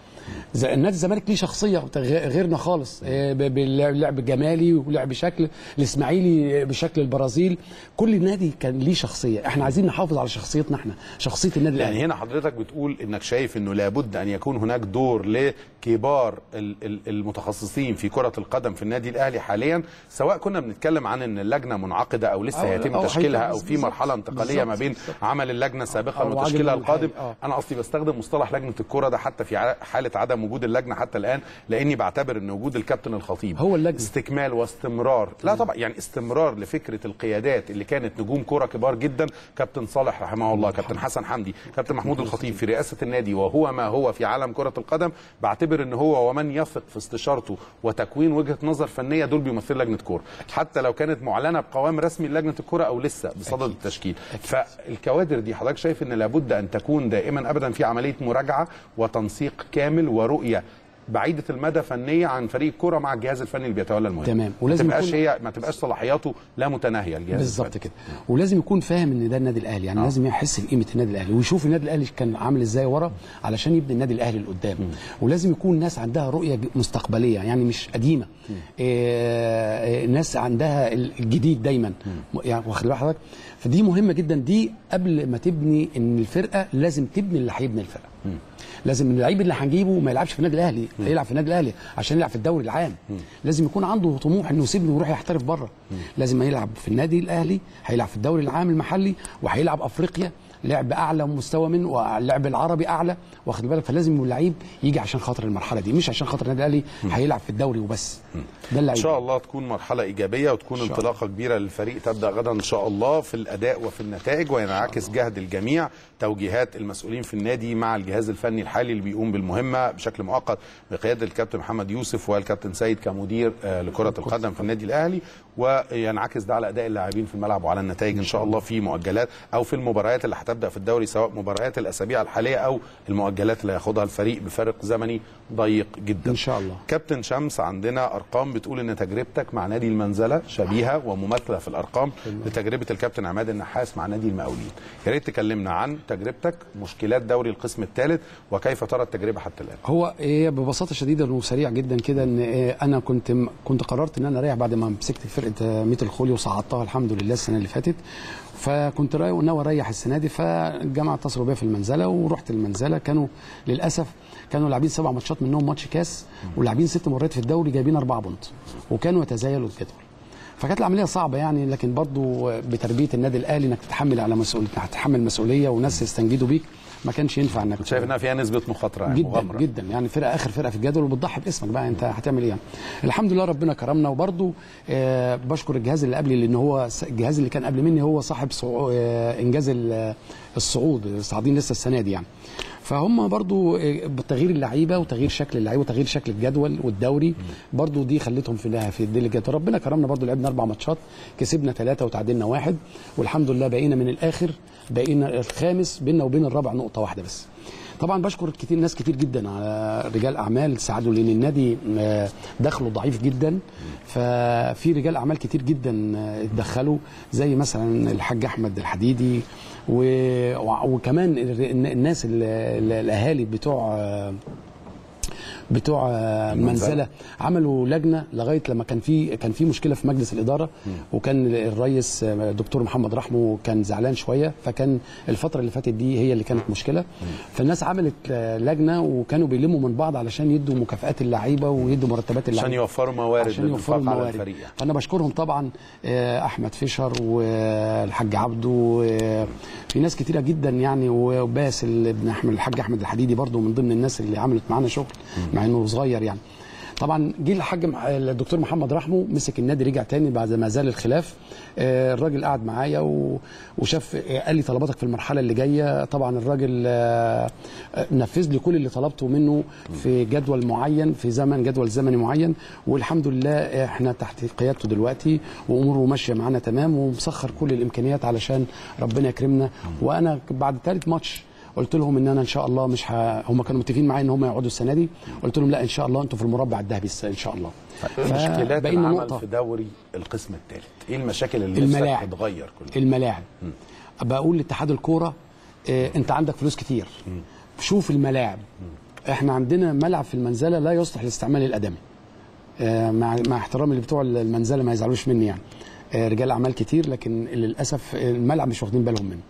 زي النادي الزمالك ليه شخصيه غ- غيرنا خالص آه، ب- باللعب جمالي ولعب بشكل الاسماعيلي بشكل البرازيل كل نادي كان ليه شخصيه احنا عايزين نحافظ على شخصيتنا احنا شخصيه النادي الاهلي يعني هنا حضرتك بتقول انك شايف انه لابد ان يكون هناك دور لكبار ال- ال- المتخصصين في كره القدم في النادي الاهلي حاليا سواء كنا بنتكلم عن ان اللجنه منعقده او لسه أو- هيتم أو تشكيلها هيتم- او في بالظبط. مرحله انتقاليه ما بين بالظبط. عمل اللجنه السابقه أو وتشكيلها عجل القادم الحالي. آه. انا قصدي بستخدم مصطلح لجنه الكره ده حتى في ع- حاله عدم وجود اللجنه حتى الان لاني بعتبر ان وجود الكابتن الخطيب هو اللجنه استكمال واستمرار لا طبعا يعني استمرار لفكره القيادات اللي كانت نجوم كوره كبار جدا كابتن صالح رحمه الله كابتن حسن حمدي كابتن محمود الخطيب في رئاسه النادي وهو ما هو في عالم كره القدم بعتبر ان هو ومن يثق في استشارته وتكوين وجهه نظر فنيه دول بيمثلوا لجنه كوره حتى لو كانت معلنه بقوام رسمي لجنه الكوره او لسه بصدد التشكيل فالكوادر دي حضرتك شايف ان لابد ان تكون دائما ابدا في عمليه مراجعه وتنسيق كامل ورؤيه بعيده المدى فنيه عن فريق الكوره مع الجهاز الفني اللي بيتولى المهمه تمام. ولازم ولازم ما تبقاش يكون- هي ما تبقاش صلاحياته لا متناهيه الجهاز بالظبط الفني. كده ولازم يكون فاهم ان ده النادي الاهلي يعني آه. لازم يحس بقيمه النادي الاهلي ويشوف النادي الاهلي كان عامل ازاي ورا علشان يبني النادي الاهلي لقدام ولازم يكون ناس عندها رؤيه ج- مستقبليه يعني مش قديمه آه، آه، ناس عندها الجديد دايما يعني واخد بال حضرتك فدي مهمه جدا دي قبل ما تبني ان الفرقه لازم تبني اللي هيبني الفرقه لازم اللعيب اللي هنجيبه ما يلعبش في النادي الاهلي يلعب في النادي الاهلي عشان يلعب في الدوري العام لازم يكون عنده طموح انه يسيبني ويروح يحترف بره لازم يلعب في النادي الاهلي هيلعب في الدوري العام المحلي وهيلعب افريقيا لعب اعلى مستوى منه واللعب العربي اعلى واخد بالك فلازم اللعيب يجي عشان خاطر المرحله دي مش عشان خاطر النادي الاهلي هيلعب في الدوري وبس ده ان اللعيب شاء الله تكون مرحله ايجابيه وتكون إن شاء انطلاقه كبيره للفريق تبدا غدا ان شاء الله في الاداء وفي النتائج وينعكس جهد الجميع توجيهات المسؤولين في النادي مع الجهاز الفني الحالي اللي بيقوم بالمهمه بشكل مؤقت بقياده الكابتن محمد يوسف والكابتن سيد كمدير آه، لكره القدم في النادي الاهلي وينعكس ده على اداء اللاعبين في الملعب وعلى النتائج ان شاء الله في مؤجلات او في المباريات اللي هتبدا في الدوري سواء مباريات الاسابيع الحاليه او المؤجلات اللي هياخدها الفريق بفارق زمني ضيق جدا ان شاء الله كابتن شمس عندنا ارقام بتقول ان تجربتك مع نادي المنزله شبيهه ومماثله في الارقام لتجربه الكابتن عماد النحاس مع نادي المقاولين يا ريت تكلمنا عن تجربتك مشكلات دوري القسم الثالث وكيف ترى التجربه حتى الان هو هي ببساطه شديده وسريع جدا كده ان إيه، انا كنت كنت قررت ان انا اريح بعد ما مسكت فرقه آه، ميت الخولي وصعدتها الحمد لله السنه اللي فاتت فكنت راي- ناوي اريح السنه دي فالجامعه اتصلوا بيا في المنزله ورحت المنزله كانوا للاسف كانوا لاعبين سبع ماتشات منهم ماتش كاس ولاعبين ست مرات في الدوري جايبين اربعه بونت وكانوا يتزايلوا الجدول فكانت العمليه صعبه يعني لكن برضو بتربيه النادي الاهلي انك تتحمل على مسؤوليه هتتحمل مسؤوليه وناس يستنجدوا بيك ما كانش ينفع انك شايف انها فيها نسبه مخاطره يعني جدا مغامره جدا يعني فرقه اخر فرقه في الجدول وبتضحي باسمك بقى انت هتعمل ايه يعني الحمد لله ربنا كرمنا وبرده آه بشكر الجهاز اللي قبلي لان هو س- الجهاز اللي كان قبل مني هو صاحب صعو... آه انجاز ال- الصعود صاعدين لسه السنه دي يعني فهم برضو آه، بتغيير اللعيبه وتغيير شكل اللعيبه وتغيير شكل الجدول والدوري برضو دي خلتهم في لها في الديل الجدول ربنا كرمنا برضو لعبنا اربع ماتشات كسبنا ثلاثه وتعادلنا واحد والحمد لله بقينا من الاخر بقينا الخامس بيننا وبين الرابع نقطه واحده بس طبعا بشكر كتير ناس كتير جدا على رجال اعمال ساعدوا لان النادي آه، دخله ضعيف جدا ففي رجال اعمال كتير جدا آه، اتدخلوا زي مثلا الحاج احمد الحديدي و- وع- وكمان الر- الناس ال- ال- الاهالي بتوع آه، بتوع آه، المنزلة. منزله عملوا لجنه لغايه لما كان في كان في مشكله في مجلس الاداره وكان الرئيس آه، الدكتور محمد رحمه كان زعلان شويه فكان الفتره اللي فاتت دي هي اللي كانت مشكله فالناس عملت آه، لجنه وكانوا بيلموا من بعض علشان يدوا مكافئات اللعيبه ويدوا مرتبات اللعيبه عشان يوفروا موارد عشان يوفروا للإنفاق على الموارد الفريق يعني. فانا بشكرهم طبعا آه، احمد فيشر والحاج عبده آه، في ناس كتيره جدا يعني وباسل ابن احمد الحاج احمد الحديدي برضو من ضمن الناس اللي عملت معانا شغل مع انه صغير يعني طبعا جه الحاج مح- الدكتور محمد رحمه مسك النادي رجع تاني بعد ما زال الخلاف آه، الراجل قعد معايا و- وشاف آه، قال لي طلباتك في المرحله اللي جايه طبعا الراجل آه، آه، نفذ لي كل اللي طلبته منه في جدول معين في زمن جدول زمني معين والحمد لله احنا تحت قيادته دلوقتي واموره ماشيه معانا تمام ومسخر كل الامكانيات علشان ربنا يكرمنا وانا بعد ثالث ماتش قلت لهم ان انا ان شاء الله مش ه... هم كانوا متفقين معايا ان هم يقعدوا السنه دي قلت لهم لا ان شاء الله انتوا في المربع الذهبي الس- ان شاء الله مشكلات فبقينا العمل نقطة. في دوري القسم الثالث ايه المشاكل اللي الملاعب. نفسك تتغير كلها الملاعب بقول لاتحاد الكوره اه انت عندك فلوس كتير شوف الملاعب احنا عندنا ملعب في المنزله لا يصلح للاستعمال الادمي اه مع مع احترامي اللي بتوع المنزله ما يزعلوش مني يعني اه رجال اعمال كتير لكن للاسف الملعب مش واخدين بالهم منه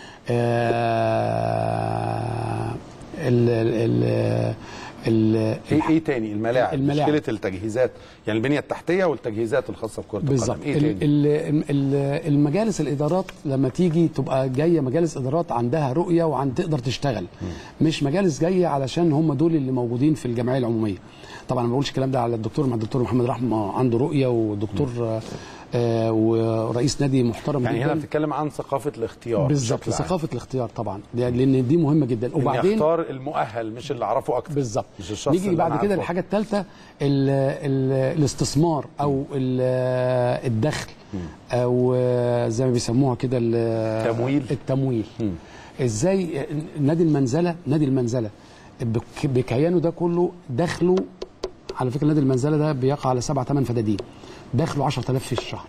اه ال ال ال ال ايه ايه تاني الملاعب, الملاعب. مشكله التجهيزات يعني البنيه التحتيه والتجهيزات الخاصه بكره بالظبط القدم ايه ال- تاني ال- ال- المجالس الادارات لما تيجي تبقى جايه مجالس ادارات عندها رؤيه وعن تقدر تشتغل مش مجالس جايه علشان هم دول اللي موجودين في الجمعيه العموميه طبعا ما بقولش الكلام ده على الدكتور مع الدكتور محمد رحمه عنده رؤيه ودكتور آه، آه ورئيس نادي محترم يعني جدا هنا بتتكلم عن ثقافه الاختيار بالظبط بشكل عام. ثقافه الاختيار طبعا لان دي مهمه جدا إني وبعدين اختار المؤهل مش اللي اعرفه اكتر بالظبط مش الشخص نيجي اللي بعد أنا كده عارفه. الحاجه الثالثه ال ال الاستثمار او ال- الدخل او زي ما بيسموها كده ال- تمويل. التمويل ازاي نادي المنزله نادي المنزله بك- بكيانه ده كله دخله على فكره نادي المنزله ده بيقع على سبع ثمان فدادين دخله 10000 في الشهر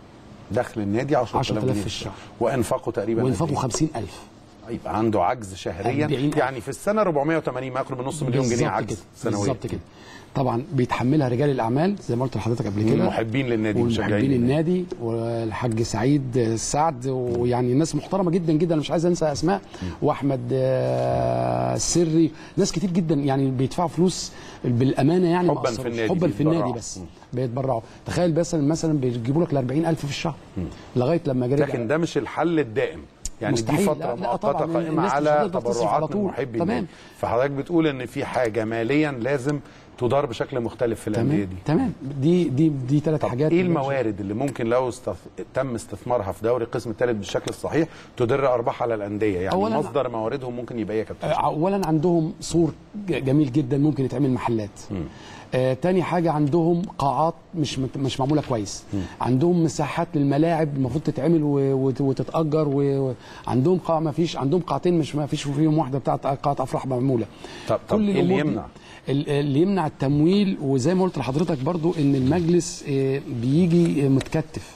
دخل النادي 10000 10,000 جنيه في الشهر. وانفاقه تقريبا وانفاقه قد إيه؟ 50000 يبقى عنده عجز شهريا 40,000. يعني في السنه 480 ما يقرب من نص مليون جنيه بالظبط عجز كده سنويا بالظبط كده طبعا بيتحملها رجال الاعمال زي ما قلت لحضرتك قبل كده والمحبين للنادي والمحبين والمشجعين النادي والحاج سعيد السعد ويعني ناس محترمه جدا جدا انا مش عايز انسى اسماء واحمد آه، السري ناس كتير جدا يعني بيدفعوا فلوس بالامانه يعني ما حباً في قصروش. النادي حبا في النادي بيتبرعوا. بس بيتبرعوا تخيل مثلا مثلا بيجيبوا لك ل 40000 في الشهر لغايه لما جري لكن ده مش الحل الدائم يعني دي مستحيل. فتره لا، لا، مؤقته طبعاً. قائمه الناس مش على هتقدر تصرف على تبرعات طول. من محبي تمام. النادي فحضرتك بتقول ان في حاجه ماليا لازم تدار بشكل مختلف في الانديه تمام دي تمام دي دي دي ثلاث حاجات ايه الموارد اللي ممكن لو استث... تم استثمارها في دوري القسم الثالث بالشكل الصحيح تدر ارباح على الانديه يعني أولاً- مصدر مواردهم ممكن يبقى ايه يا كابتن اولا عندهم سور ج- جميل جدا ممكن يتعمل محلات آه تاني حاجه عندهم قاعات مش مت- مش معموله كويس عندهم مساحات للملاعب المفروض تتعمل و- وت- وتتاجر وعندهم قاعه ما فيش عندهم قاعتين مش ما فيش فيهم واحده بتاعت قاعه افراح معموله طب طب كل ايه اللي الأمور دي- يمنع ال- اللي يمنع التمويل وزي ما قلت لحضرتك برضو ان المجلس آه، بيجي آه، متكتف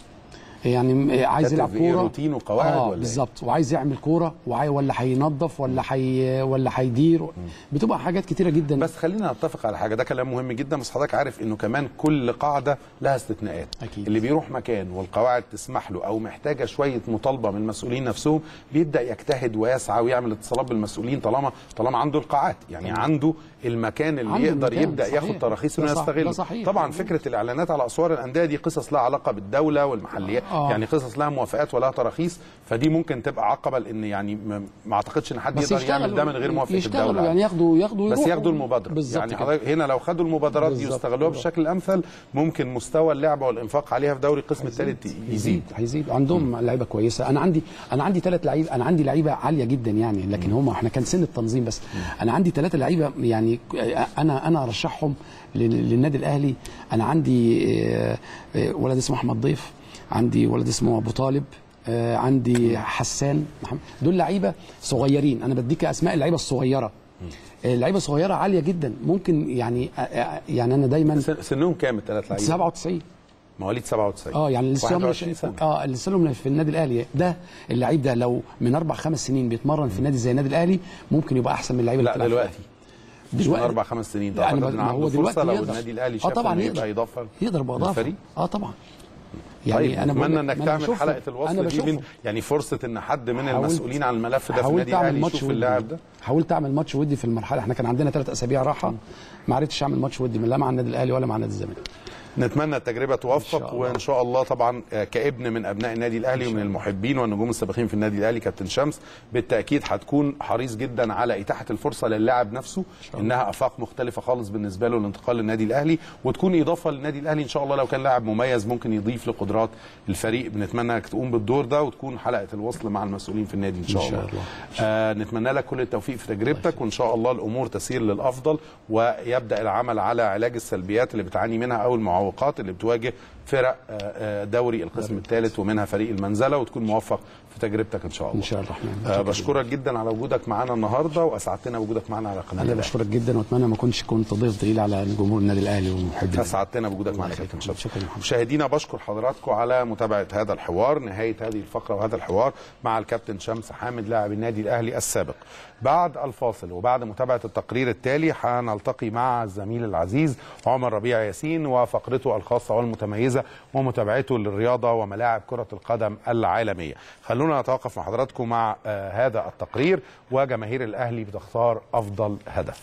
يعني آه، عايز كاتب يلعب إيه، كوره روتين وقواعد آه ولا إيه؟ بالظبط وعايز يعمل كوره وعاي ولا هينظف ولا حي ولا هيدير بتبقى حاجات كتيره جدا بس خلينا نتفق على حاجه ده كلام مهم جدا بس حضرتك عارف انه كمان كل قاعده لها استثناءات أكيد. اللي بيروح مكان والقواعد تسمح له او محتاجه شويه مطالبه من المسؤولين نفسهم بيبدا يجتهد ويسعى ويعمل اتصالات بالمسؤولين طالما طالما عنده القاعات يعني عنده المكان اللي عنده يقدر المكان، يبدا صحيح. ياخد تراخيص انه ده صح- يستغله ده صحيح. طبعا مظبوط. فكره الاعلانات على اسوار الانديه دي قصص لها علاقه بالدوله والمحليات آه. يعني قصص لها موافقات ولها تراخيص فدي ممكن تبقى عقبه لان يعني ما ما اعتقدش ان حد بس يقدر يعمل ده من يشتغلوا- غير موافقه يشتغلوا الدوله يعني ياخدوا ياخدوا بس يروحوا. ياخدوا المبادره بالظبط يعني كده. حضرتك هنا لو خدوا المبادرات دي بالظبط. واستغلوها بالشكل الامثل ممكن مستوى اللعبه والانفاق عليها في دوري القسم الثالث يزيد هيزيد هيزيد عندهم لعيبه كويسه انا عندي انا عندي ثلاث لعيبه انا عندي لعيبه عاليه جدا يعني لكن هم احنا كان سن التنظيم بس انا عندي ثلاثه لعيبه يعني انا انا ارشحهم لل- للنادي الاهلي انا عندي آه، آه، ولد اسمه احمد ضيف عندي ولد اسمه ابو طالب آه، عندي حسان محمد دول لعيبه صغيرين انا بديك اسماء اللعيبه الصغيره آه، لعيبه صغيره عاليه جدا ممكن يعني آه، آه، يعني انا دايما سنهم كام الثلاث لعيبه 97 مواليد 97 اه يعني لسه 21 سنه اه اللي لسه في النادي الاهلي ده اللعيب ده لو من اربع خمس سنين بيتمرن في نادي زي النادي الاهلي ممكن يبقى احسن من اللعيبه لا اللي بتلعب دلوقتي مش من اربع خمس سنين لا، أنا تعتقد ب- ان ما هو عنده دلوقتي فرصه لو يقدر. النادي الاهلي آه شاف طبعاً انه يقدر. يبقى اضافه يقدر باضافه للفريق اه طبعا يعني طيب أنا اتمنى بقول- انك ما أنا تعمل بشوفه. حلقه أنا الوصل دي بشوفه. بين يعني فرصه ان حد من حاولت- المسؤولين عن الملف ده في حاولت النادي اعمل الاهلي ماتش يشوف ودي اللاعب ده حاولت اعمل ماتش ودي في المرحله احنا كان عندنا ثلاث اسابيع راحه ما عرفتش اعمل ماتش ودي لا مع النادي الاهلي ولا مع نادي الزمالك نتمنى التجربه توفق وان شاء الله طبعا آه، كابن من ابناء النادي الاهلي ومن المحبين والنجوم السابقين في النادي الاهلي كابتن شمس بالتاكيد هتكون حريص جدا على اتاحه الفرصه للاعب نفسه انها افاق مختلفه خالص بالنسبه له الانتقال للنادي الاهلي وتكون اضافه للنادي الاهلي ان شاء الله لو كان لاعب مميز ممكن يضيف لقدرات الفريق بنتمنى انك تقوم بالدور ده وتكون حلقه الوصل مع المسؤولين في النادي ان شاء, إن شاء الله, الله. آه نتمنى لك كل التوفيق في تجربتك وان شاء الله الامور تسير للافضل ويبدا العمل على علاج السلبيات اللي بتعاني منها او المعوقات اللي بتواجه فرق آه، آه، دوري القسم الثالث ومنها فريق المنزله وتكون موفق في تجربتك ان شاء الله ان شاء الله الرحمن آه بشكرك جدا على وجودك معنا النهارده واسعدتنا بوجودك معنا على قناه انا الأهلي. بشكرك جدا واتمنى ما اكونش كنت ضيف تقيل على جمهور النادي الاهلي ومحبين اسعدتنا بوجودك معنا يا كابتن شرف مشاهدينا بشكر حضراتكم على متابعه هذا الحوار نهايه هذه الفقره وهذا الحوار مع الكابتن شمس حامد لاعب النادي الاهلي السابق بعد الفاصل وبعد متابعه التقرير التالي هنلتقي مع الزميل العزيز عمر ربيع ياسين وفقرته الخاصه والمتميزه ومتابعته للرياضه وملاعب كره القدم العالميه خلونا نتوقف مع حضراتكم مع آه هذا التقرير وجماهير الاهلي بتختار افضل هدف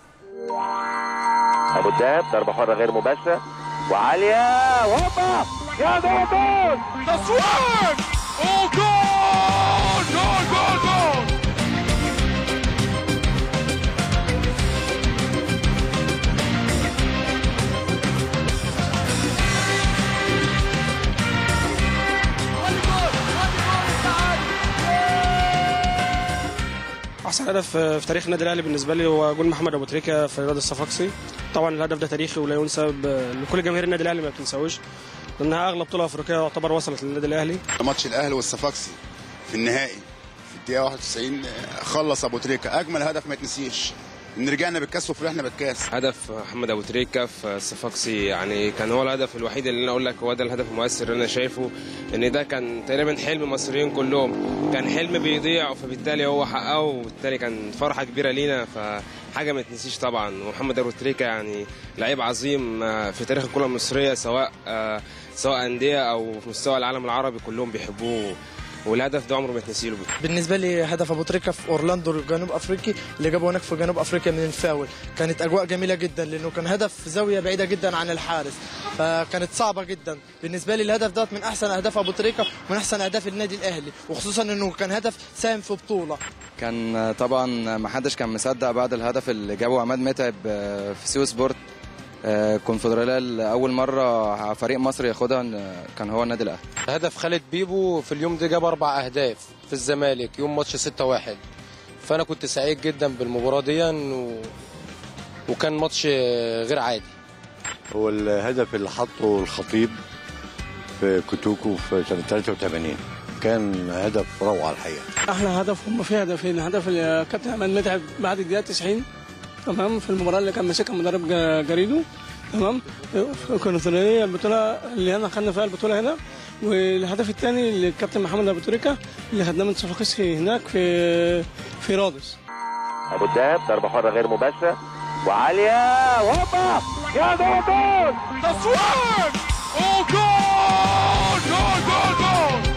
ابو الدهب ضربه حره غير مباشره وعاليه وهوبا يا جول جول تصوير وجول جول جول جول احسن هدف في تاريخ النادي الاهلي بالنسبه لي هو جول محمد ابو تريكه في رياض الصفاقسي طبعا الهدف ده تاريخي ولا ينسى ب- لكل جماهير النادي الاهلي ما بتنساوش لانها اغلى بطوله افريقيه يعتبر وصلت للنادي الاهلي ماتش الاهلي والصفاقسي في النهائي في الدقيقه 91 خلص ابو تريكه اجمل هدف ما يتنسيش ان رجعنا بالكاس وفرحنا بالكاس هدف محمد ابو تريكه في الصفاقسي يعني كان هو الهدف الوحيد اللي انا اقول لك هو ده الهدف المؤثر اللي انا شايفه ان ده كان تقريبا حلم المصريين كلهم كان حلم بيضيع فبالتالي هو حققه وبالتالي كان فرحه كبيره لينا فحاجه ما تنسيش طبعا ومحمد ابو تريكه يعني لعيب عظيم آه، في تاريخ الكره المصريه سواء آه، سواء انديه او في مستوى العالم العربي كلهم بيحبوه والهدف ده عمره ما يتنسي له بالنسبه لي هدف ابو تريكه في اورلاندو الجنوب افريقي اللي جابه هناك في جنوب افريقيا من الفاول كانت اجواء جميله جدا لانه كان هدف في زاويه بعيده جدا عن الحارس فكانت صعبه جدا بالنسبه لي الهدف ده من احسن اهداف ابو تريكه ومن احسن اهداف النادي الاهلي وخصوصا انه كان هدف ساهم في بطوله كان طبعا ما حدش كان مصدق بعد الهدف اللي جابه عماد متعب آه، في سيو سبورت آه، كونفدراليه اول مره فريق مصري ياخدها آه، كان هو النادي الاهلي هدف خالد بيبو في اليوم ده جاب اربع اهداف في الزمالك يوم ماتش 6 1 فانا كنت سعيد جدا بالمباراه دي و... وكان ماتش غير عادي هو الهدف اللي حطه الخطيب في كوتوكو في سنه 83 كان هدف روعه الحقيقه احلى هدف هم في هدفين هدف الكابتن عماد متعب بعد الدقيقه 90 تمام في المباراه اللي كان ماسكها مدرب جا- جاريدو تمام في الكونفدراليه البطوله اللي انا خدنا فيها البطوله هنا والهدف الثاني للكابتن محمد ابو تريكه اللي خدناه من صفاقسي هناك في في رادس ابو الدهب ضربه حره غير مباشره وعاليه وهوبا يا ده جول تصوير اوه جول جول جول جول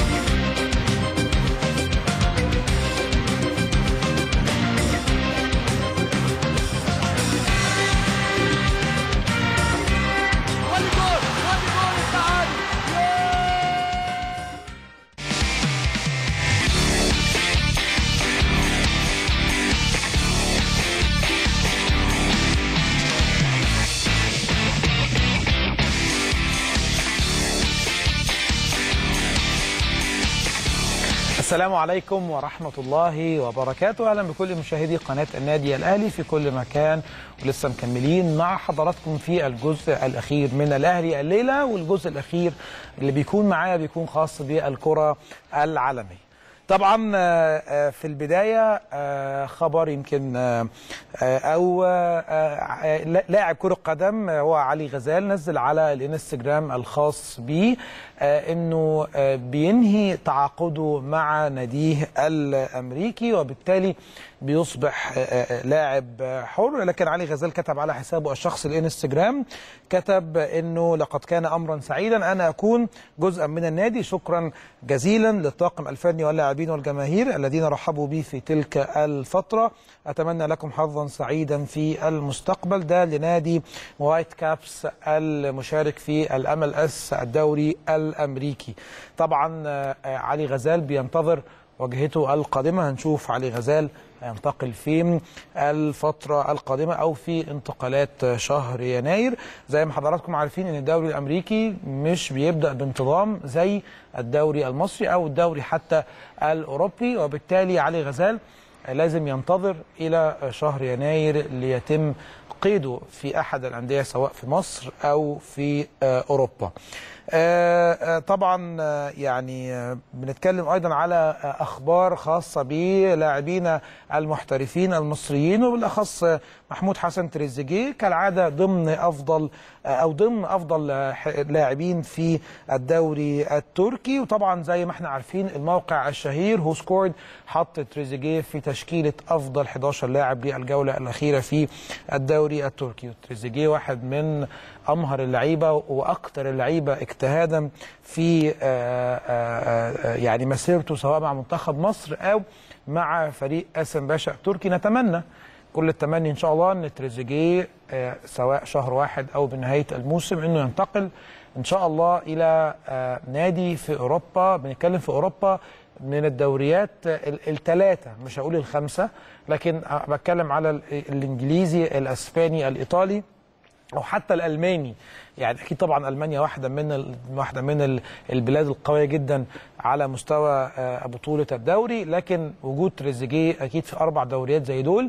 السلام عليكم ورحمة الله وبركاته أهلا بكل مشاهدي قناة النادي الأهلي في كل مكان ولسه مكملين مع حضراتكم في الجزء الأخير من الأهلي الليلة والجزء الأخير اللي بيكون معايا بيكون خاص بالكرة العالمية طبعا آه، آه، في البداية آه، خبر يمكن آه، آه، أو آه، آه، لاعب كرة قدم آه، هو علي غزال نزل على الانستجرام الخاص به آه، انه آه، بينهي تعاقده مع ناديه الامريكي وبالتالي بيصبح آه، آه، لاعب آه، حر لكن علي غزال كتب على حسابه الشخصي الانستجرام كتب انه لقد كان امرا سعيدا انا اكون جزءا من النادي شكرا جزيلا للطاقم الفني واللاعبين والجماهير الذين رحبوا بي في تلك الفتره اتمنى لكم حظا سعيدا في المستقبل ده لنادي وايت كابس المشارك في الام اس الدوري الامريكي طبعا آه، آه، علي غزال بينتظر واجهته القادمه هنشوف علي غزال هينتقل فين الفترة القادمة أو في انتقالات شهر يناير زي ما حضراتكم عارفين أن الدوري الأمريكي مش بيبدأ بانتظام زي الدوري المصري أو الدوري حتى الأوروبي وبالتالي علي غزال لازم ينتظر إلى شهر يناير ليتم قيده في أحد الأندية سواء في مصر أو في آه، أوروبا آه، آه، طبعا آه، يعني آه، بنتكلم ايضا على آه، اخبار خاصه بلاعبينا المحترفين المصريين وبالاخص آه، محمود حسن تريزيجيه كالعاده ضمن افضل آه، او ضمن افضل آه، ح- لاعبين في الدوري التركي وطبعا زي ما احنا عارفين الموقع الشهير هو سكورد حط تريزيجيه في تشكيله افضل 11 لاعب للجوله الاخيره في الدوري التركي تريزيجيه واحد من امهر اللعيبه واكثر اللعيبه اجتهادا في آه، آه، آه، يعني مسيرته سواء مع منتخب مصر او مع فريق اسم باشا التركي نتمنى كل التمني ان شاء الله ان تريزيجيه آه، سواء شهر واحد او بنهايه الموسم انه ينتقل ان شاء الله الى آه، نادي في اوروبا بنتكلم في اوروبا من الدوريات الثلاثه مش هقول الخمسه لكن آه، بتكلم على ال- الانجليزي الاسباني الايطالي او حتى الالماني يعني اكيد طبعا المانيا واحده من ال- واحده من ال- البلاد القويه جدا على مستوى آه، بطوله الدوري لكن وجود تريزيجيه اكيد في اربع دوريات زي دول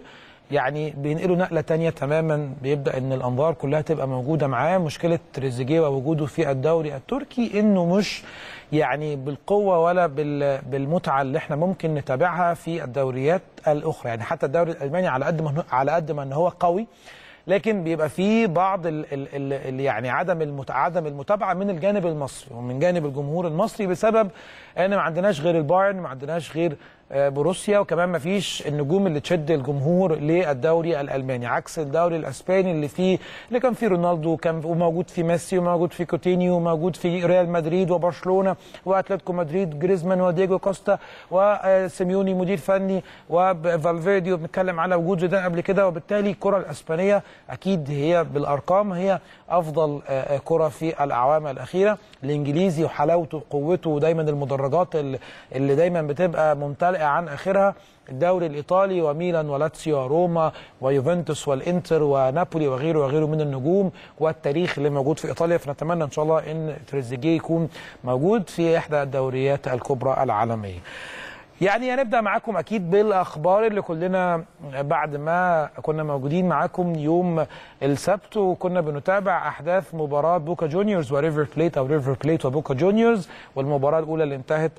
يعني بينقلوا نقله تانية تماما بيبدا ان الانظار كلها تبقى موجوده معاه مشكله تريزيجيه ووجوده في الدوري التركي انه مش يعني بالقوه ولا بال- بالمتعه اللي احنا ممكن نتابعها في الدوريات الاخرى يعني حتى الدوري الالماني على قد ما هو- على قد ما ان هو قوي لكن بيبقى فيه بعض ال ال ال ال يعني عدم المت عدم المتابعه من الجانب المصري ومن جانب الجمهور المصري بسبب ان ما عندناش غير البايرن ما عندناش غير آه، بروسيا وكمان ما فيش النجوم اللي تشد الجمهور للدوري الالماني عكس الدوري الاسباني اللي فيه اللي كان فيه رونالدو وكان وموجود فيه ميسي وموجود فيه كوتينيو وموجود فيه ريال مدريد وبرشلونه واتلتيكو مدريد جريزمان ودييجو كوستا وسيميوني مدير فني وفالفيردي وبنتكلم على وجود زيدان قبل كده وبالتالي الكره الاسبانيه اكيد هي بالارقام هي افضل آه، آه، كره في الاعوام الاخيره الانجليزي وحلاوته وقوته ودايما المدرجات اللي- اللي دايما بتبقى ممتلئه عن اخرها الدوري الايطالي وميلان ولاتسيو وروما ويوفنتوس والانتر ونابولي وغيره وغيره من النجوم والتاريخ اللي موجود في ايطاليا فنتمنى ان شاء الله ان تريزيجيه يكون موجود في احدى الدوريات الكبرى العالميه. يعني هنبدا معاكم اكيد بالاخبار اللي كلنا بعد ما كنا موجودين معاكم يوم السبت وكنا بنتابع احداث مباراه بوكا جونيورز وريفر بليت او ريفر بليت وبوكا جونيورز والمباراه الاولى اللي انتهت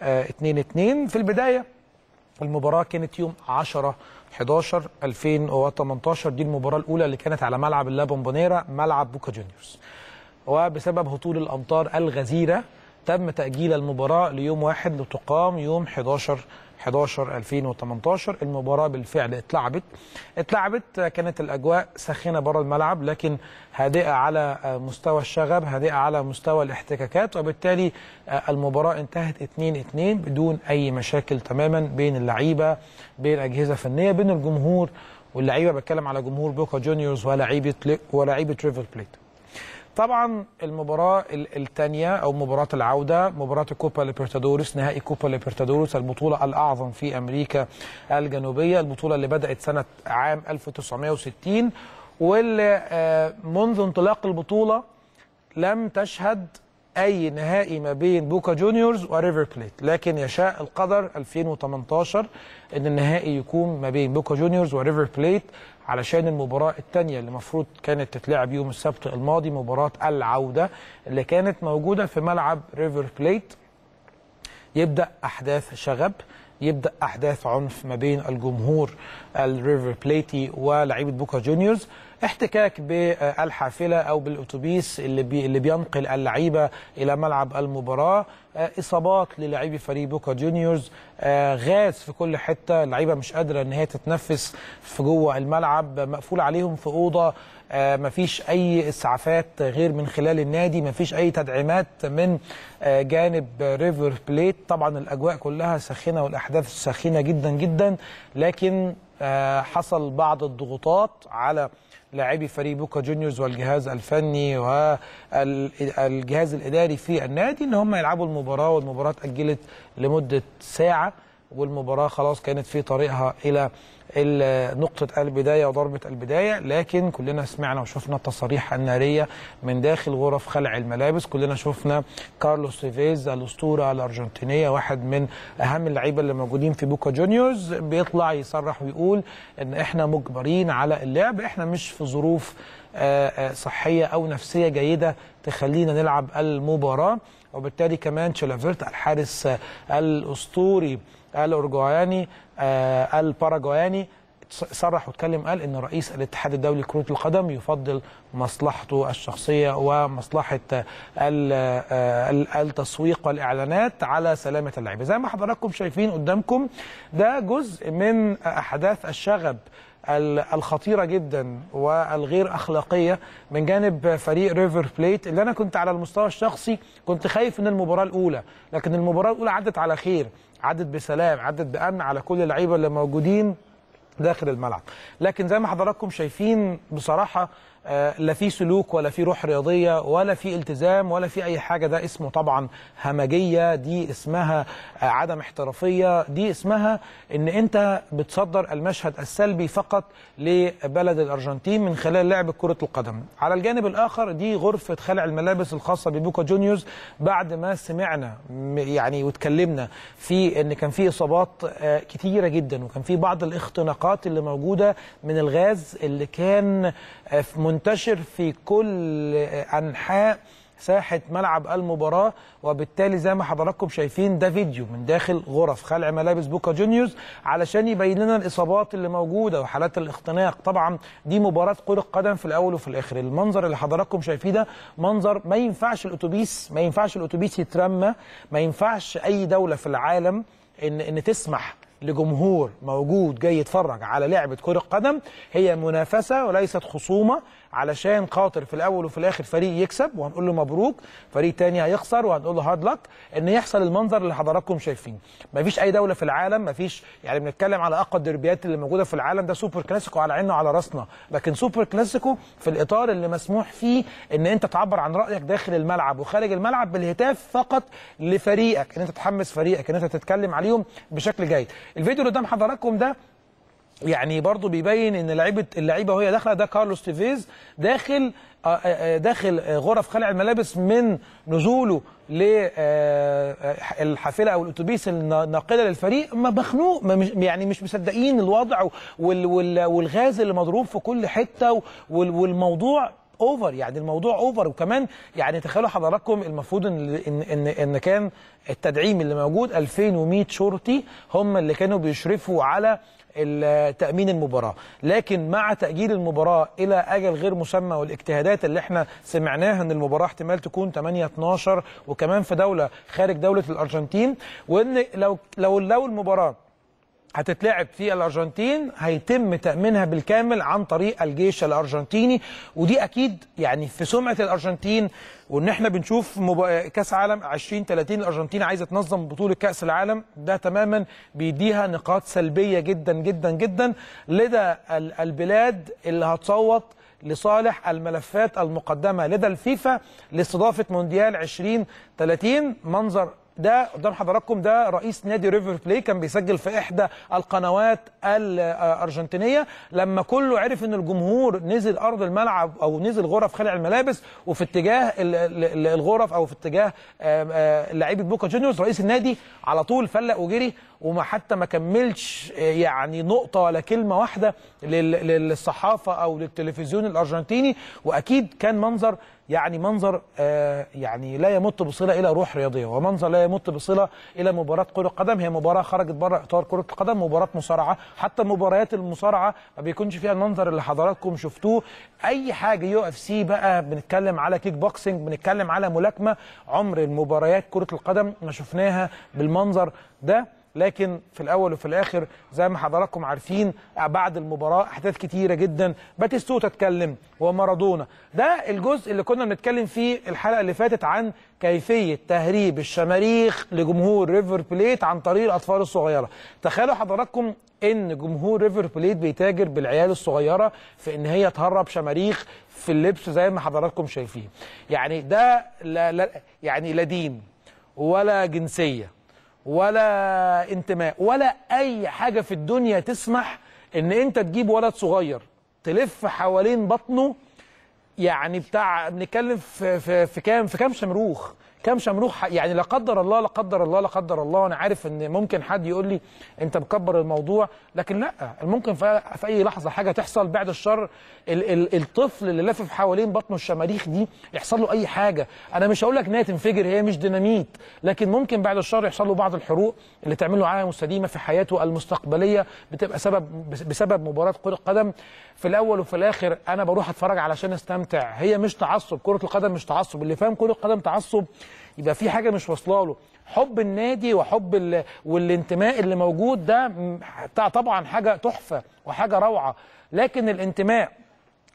2 2 في البدايه المباراة كانت يوم 10 11 2018 دي المباراة الأولى اللي كانت على ملعب اللا بومبونيرا ملعب بوكا جونيورز وبسبب هطول الأمطار الغزيرة تم تأجيل المباراة ليوم واحد لتقام يوم 11 11 2018 المباراة بالفعل اتلعبت اتلعبت كانت الأجواء ساخنة بره الملعب لكن هادئة على مستوى الشغب هادئة على مستوى الاحتكاكات وبالتالي المباراة انتهت 2-2 بدون أي مشاكل تماما بين اللعيبة بين أجهزة فنية بين الجمهور واللعيبة بتكلم على جمهور بوكا جونيورز ولاعيبة ولاعيبة ريفر بليت طبعا المباراة الثانية أو مباراة العودة مباراة الكوبا ليبرتادوريس نهائي كوبا ليبرتادوريس البطولة الأعظم في أمريكا الجنوبية البطولة اللي بدأت سنة عام 1960 واللي آه، منذ انطلاق البطولة لم تشهد أي نهائي ما بين بوكا جونيورز وريفر بليت لكن يشاء القدر 2018 أن النهائي يكون ما بين بوكا جونيورز وريفر بليت علشان المباراة الثانية اللي المفروض كانت تتلعب يوم السبت الماضي مباراة العودة اللي كانت موجودة في ملعب ريفر بليت يبدأ أحداث شغب يبدأ أحداث عنف ما بين الجمهور الريفر بليتي ولاعيبة بوكا جونيورز احتكاك بالحافلة أو بالأتوبيس اللي, بي اللي بينقل اللعيبة إلى ملعب المباراة آه، إصابات للاعبي فريق بوكا جونيورز آه، غاز في كل حتة اللعيبة مش قادرة إن هي تتنفس في جوه الملعب مقفول عليهم في أوضة آه، مفيش أي إسعافات غير من خلال النادي مفيش أي تدعيمات من آه، جانب ريفر بليت طبعا الأجواء كلها ساخنة والأحداث ساخنة جدا جدا لكن آه، حصل بعض الضغوطات على لاعبي فريق بوكا جونيورز والجهاز الفني والجهاز الاداري في النادي ان هم يلعبوا المباراه والمباراه اتاجلت لمده ساعه والمباراه خلاص كانت في طريقها الى ال- نقطة البداية وضربة البداية لكن كلنا سمعنا وشفنا التصاريح النارية من داخل غرف خلع الملابس كلنا شفنا كارلوس تيفيز الأسطورة الأرجنتينية واحد من أهم اللعيبة اللي موجودين في بوكا جونيورز بيطلع يصرح ويقول إن إحنا مجبرين على اللعب إحنا مش في ظروف آه، آه، صحية أو نفسية جيدة تخلينا نلعب المباراة وبالتالي كمان تشيلافيرت الحارس آه، الأسطوري الأورجواياني آه، الباراجواياني صرح واتكلم قال ان رئيس الاتحاد الدولي لكرة القدم يفضل مصلحته الشخصية ومصلحة ال- آه، ال- التسويق والإعلانات على سلامة اللعيبة زي ما حضراتكم شايفين قدامكم ده جزء من أحداث الشغب ال- الخطيرة جدا والغير أخلاقية من جانب فريق ريفر بليت اللي أنا كنت على المستوى الشخصي كنت خايف من المباراة الأولى لكن المباراة الأولى عدت على خير عدت بسلام عدت بأمن على كل اللعيبة اللي موجودين داخل الملعب لكن زي ما حضراتكم شايفين بصراحة آه، لا في سلوك ولا في روح رياضيه ولا في التزام ولا في اي حاجه ده اسمه طبعا همجيه دي اسمها آه، عدم احترافيه دي اسمها ان انت بتصدر المشهد السلبي فقط لبلد الارجنتين من خلال لعب كره القدم على الجانب الاخر دي غرفه خلع الملابس الخاصه ببوكا جونيورز بعد ما سمعنا م- يعني واتكلمنا في ان كان في اصابات آه، كتيره جدا وكان في بعض الاختناقات اللي موجوده من الغاز اللي كان آه، منتشر في كل آه، انحاء ساحة ملعب المباراة وبالتالي زي ما حضراتكم شايفين ده فيديو من داخل غرف خلع ملابس بوكا جونيورز علشان يبين لنا الإصابات اللي موجودة وحالات الاختناق طبعا دي مباراة كرة قدم في الأول وفي الآخر المنظر اللي حضراتكم شايفيه ده منظر ما ينفعش الأتوبيس ما ينفعش الأتوبيس يترمى ما ينفعش أي دولة في العالم إن إن تسمح لجمهور موجود جاي يتفرج على لعبة كرة قدم هي منافسة وليست خصومة علشان خاطر في الأول وفي الآخر فريق يكسب وهنقول له مبروك فريق تاني هيخسر وهنقول له هارد لك إن يحصل المنظر اللي حضراتكم شايفينه مفيش أي دولة في العالم مفيش يعني بنتكلم على أقوى الدربيات اللي موجودة في العالم ده سوبر كلاسيكو على عيننا وعلى راسنا لكن سوبر كلاسيكو في الإطار اللي مسموح فيه إن أنت تعبر عن رأيك داخل الملعب وخارج الملعب بالهتاف فقط لفريقك إن أنت تحمس فريقك إن أنت تتكلم عليهم بشكل جيد الفيديو اللي قدام حضراتكم ده يعني برضو بيبين ان لعيبه اللعيبه وهي داخله ده كارلوس تيفيز داخل آه، آه، آه، داخل آه، غرف خلع الملابس من نزوله للحافله او الاتوبيس الناقله للفريق ما مخنوق ما مش- يعني مش مصدقين الوضع وال وال والغاز اللي مضروب في كل حته وال والموضوع اوفر يعني الموضوع اوفر وكمان يعني تخيلوا حضراتكم المفروض ان ان ان, إن كان التدعيم اللي موجود 2100 شرطي هم اللي كانوا بيشرفوا على ال- تأمين المباراة لكن مع تأجيل المباراة إلى أجل غير مسمى والاجتهادات اللي احنا سمعناها أن المباراة احتمال تكون 8-12 وكمان في دولة خارج دولة الأرجنتين وأن لو لو لو المباراة هتتلعب في الارجنتين هيتم تامينها بالكامل عن طريق الجيش الارجنتيني ودي اكيد يعني في سمعه الارجنتين وان احنا بنشوف مب... كاس عالم 2030 الارجنتين عايزه تنظم بطوله كاس العالم ده تماما بيديها نقاط سلبيه جدا جدا جدا لدى ال- البلاد اللي هتصوت لصالح الملفات المقدمه لدى الفيفا لاستضافه مونديال 2030 منظر ده قدام حضراتكم ده رئيس نادي ريفر بلاي كان بيسجل في احدى القنوات الارجنتينيه لما كله عرف ان الجمهور نزل ارض الملعب او نزل غرف خلع الملابس وفي اتجاه ال- ال- الغرف او في اتجاه آم، آه، لعيبه بوكا جونيورز رئيس النادي على طول فلق وجري وما حتى ما كملش آه، يعني نقطه ولا كلمه واحده لل- للصحافه او للتلفزيون الارجنتيني واكيد كان منظر يعني منظر آه، يعني لا يمت بصله الى روح رياضيه ومنظر لا يمت بصله الى مباراه كره قدم هي مباراه خرجت بره اطار كره القدم مباراه مصارعه حتى مباريات المصارعه ما بيكونش فيها المنظر اللي حضراتكم شفتوه اي حاجه يو اف سي بقى بنتكلم على كيك بوكسنج بنتكلم على ملاكمه عمر المباريات كره القدم ما شفناها بالمنظر ده لكن في الاول وفي الاخر زي ما حضراتكم عارفين بعد المباراه احداث كتيره جدا باتيستوتا اتكلم ومارادونا ده الجزء اللي كنا بنتكلم فيه الحلقه اللي فاتت عن كيفيه تهريب الشماريخ لجمهور ريفر بليت عن طريق الاطفال الصغيره تخيلوا حضراتكم ان جمهور ريفر بليت بيتاجر بالعيال الصغيره في ان هي تهرب شماريخ في اللبس زي ما حضراتكم شايفين يعني ده لا لا يعني لا دين ولا جنسيه ولا انتماء ولا اي حاجه في الدنيا تسمح ان انت تجيب ولد صغير تلف حوالين بطنه يعني بتاع بنتكلم في في في كام في كام شمروخ كام شمروخ يعني لا قدر الله لا قدر الله لا قدر الله انا عارف ان ممكن حد يقول لي انت مكبر الموضوع لكن لا ممكن في في اي لحظه حاجه تحصل بعد الشر ال ال الطفل اللي لافف حوالين بطنه الشماريخ دي يحصل له اي حاجه انا مش هقول لك انها تنفجر هي مش ديناميت لكن ممكن بعد الشر يحصل له بعض الحروق اللي تعمل له عاهه مستديمه في حياته المستقبليه بتبقى سبب بسبب مباراه كره قدم في الاول وفي الاخر انا بروح اتفرج علشان استمتع هي مش تعصب كره القدم مش تعصب اللي فاهم كره القدم تعصب يبقى في حاجه مش واصله له حب النادي وحب ال... والانتماء اللي موجود ده م- بتاع طبعا حاجه تحفه وحاجه روعه لكن الانتماء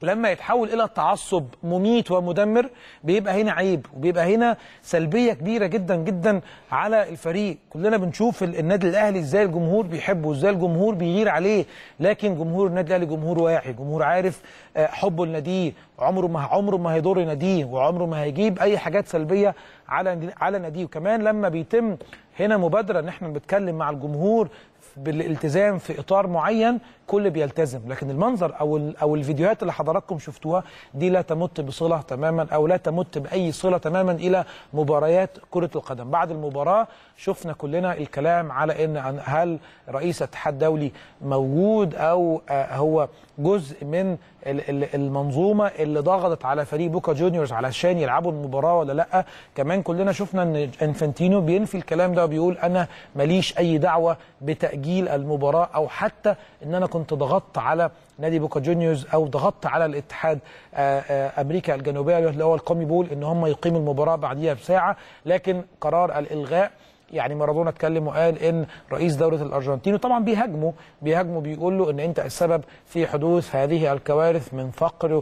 لما يتحول الى تعصب مميت ومدمر بيبقى هنا عيب وبيبقى هنا سلبيه كبيره جدا جدا على الفريق كلنا بنشوف ال- النادي الاهلي ازاي الجمهور بيحبه وازاي الجمهور بيغير عليه لكن جمهور النادي الاهلي جمهور واعي جمهور عارف آه، حبه لناديه عمره ما عمره ما هيضر ناديه وعمره ما هيجيب اي حاجات سلبيه على على ناديه وكمان لما بيتم هنا مبادره ان احنا بنتكلم مع الجمهور بالالتزام في اطار معين كل بيلتزم لكن المنظر او ال- او الفيديوهات اللي حضراتكم شفتوها دي لا تمت بصله تماما او لا تمت باي صله تماما الى مباريات كره القدم بعد المباراه شفنا كلنا الكلام على ان أن هل رئيس اتحاد دولي موجود او آه، هو جزء من ال- ال- المنظومه اللي ضغطت على فريق بوكا جونيورز علشان يلعبوا المباراه ولا لا كمان كلنا شفنا ان انفانتينو بينفي الكلام ده وبيقول انا ماليش اي دعوه بتاجيل المباراه او حتى ان انا كنت ضغطت على نادي بوكا جونيورز او ضغطت على الاتحاد آه، آه، امريكا الجنوبيه اللي هو القومي بول ان هم يقيموا المباراه بعديها بساعه لكن قرار الالغاء يعني مارادونا اتكلم وقال ان رئيس دوله الارجنتين وطبعا بيهاجموا بيهاجموا بيقول له ان انت السبب في حدوث هذه الكوارث من فقر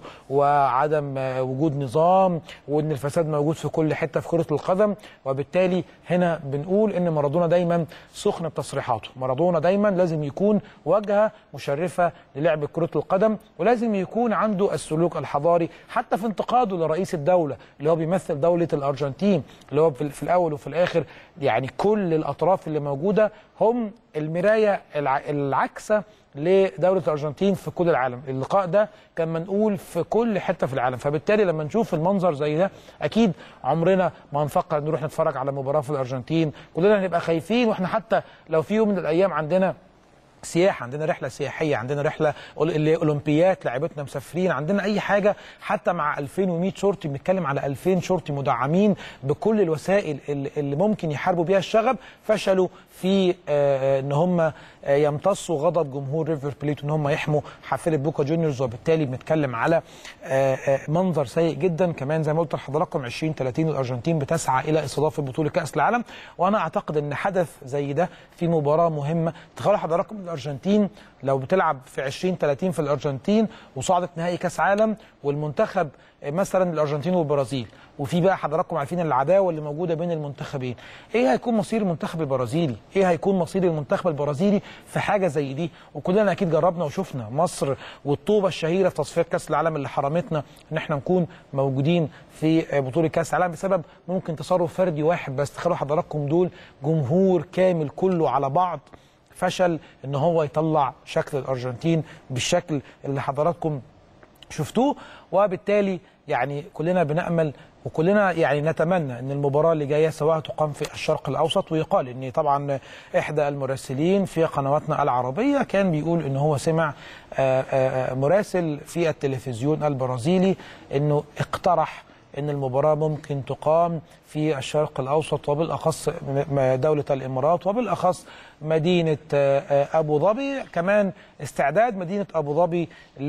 وعدم آه، وجود نظام وان الفساد موجود في كل حته في كره القدم وبالتالي هنا بنقول ان مارادونا دايما سخن بتصريحاته مارادونا دايما لازم يكون واجهه مشرفه للعب كره القدم ولازم يكون عنده السلوك الحضاري حتى في انتقاده لرئيس الدوله اللي هو بيمثل دوله الارجنتين اللي هو في في الاول وفي الاخر يعني كل الاطراف اللي موجوده هم المرايه الع- العكسه لدوله الارجنتين في كل العالم اللقاء ده كان منقول في كل حته في العالم فبالتالي لما نشوف المنظر زي ده اكيد عمرنا ما هنفكر نروح نتفرج على مباراه في الارجنتين كلنا هنبقى خايفين واحنا حتى لو في يوم من الايام عندنا سياحه عندنا رحله سياحيه عندنا رحله أول- اللي اولمبيات لعيبتنا مسافرين عندنا اي حاجه حتى مع 2100 شرطي بنتكلم على 2000 شرطي مدعمين بكل الوسائل اللي اللي ممكن يحاربوا بيها الشغب فشلوا في آه، آه، ان هم آه، يمتصوا غضب جمهور ريفر بليت وان هم يحموا حافله بوكا جونيورز وبالتالي بنتكلم على آه، آه، منظر سيء جدا كمان زي ما قلت لحضراتكم 2030 الارجنتين بتسعى الى استضافه بطوله كاس العالم وانا اعتقد ان حدث زي ده في مباراه مهمه تخيلوا حضراتكم الارجنتين لو بتلعب في 2030 في الارجنتين وصعدت نهائي كاس عالم والمنتخب مثلا الارجنتين والبرازيل وفي بقى حضراتكم عارفين العداوه اللي موجوده بين المنتخبين ايه هيكون مصير المنتخب البرازيلي ايه هيكون مصير المنتخب البرازيلي في حاجه زي دي وكلنا اكيد جربنا وشفنا مصر والطوبه الشهيره في تصفيات كاس العالم اللي حرمتنا ان احنا نكون موجودين في بطوله كاس العالم بسبب ممكن تصرف فردي واحد بس تخيلوا حضراتكم دول جمهور كامل كله على بعض فشل ان هو يطلع شكل الارجنتين بالشكل اللي حضراتكم شفتوه وبالتالي يعني كلنا بنامل وكلنا يعني نتمنى ان المباراه اللي جايه سواء تقام في الشرق الاوسط ويقال ان طبعا احدى المراسلين في قنواتنا العربيه كان بيقول ان هو سمع آه، آه، مراسل في التلفزيون البرازيلي انه اقترح ان المباراه ممكن تقام في الشرق الاوسط وبالاخص م- م- دوله الامارات وبالاخص مدينه آه، آه، ابو ظبي كمان استعداد مدينه ابو ظبي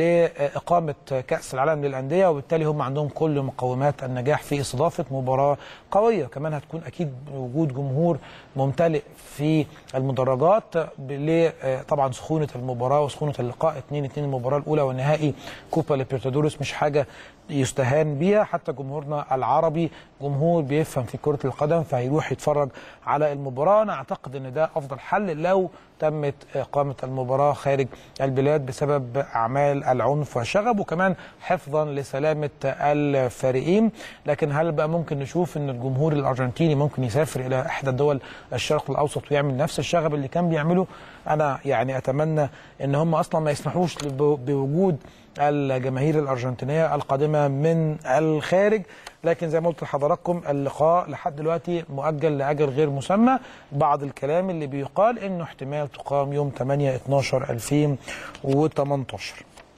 لاقامه كاس العالم للانديه وبالتالي هم عندهم كل مقومات النجاح في استضافه مباراه قويه كمان هتكون اكيد وجود جمهور ممتلئ في المدرجات ب- ل آه، طبعا سخونه المباراه وسخونه اللقاء 2 2 المباراه الاولى والنهائي كوبا ليبرتادوريس مش حاجه يستهان بيها حتى جمهورنا العربي جمهور بيفهم في كره القدم فهيروح يتفرج على المباراه انا اعتقد ان ده افضل حل لو تمت اقامه المباراه خارج البلاد بسبب اعمال العنف والشغب وكمان حفظا لسلامه الفريقين لكن هل بقى ممكن نشوف ان الجمهور الارجنتيني ممكن يسافر الى احدى الدول الشرق الاوسط ويعمل نفس الشغب اللي كان بيعمله انا يعني اتمنى ان هم اصلا ما يسمحوش لب- بوجود الجماهير الارجنتينيه القادمه من الخارج لكن زي ما قلت لحضراتكم اللقاء لحد دلوقتي مؤجل لاجل غير مسمى بعض الكلام اللي بيقال انه احتمال تقام يوم 8 12 2018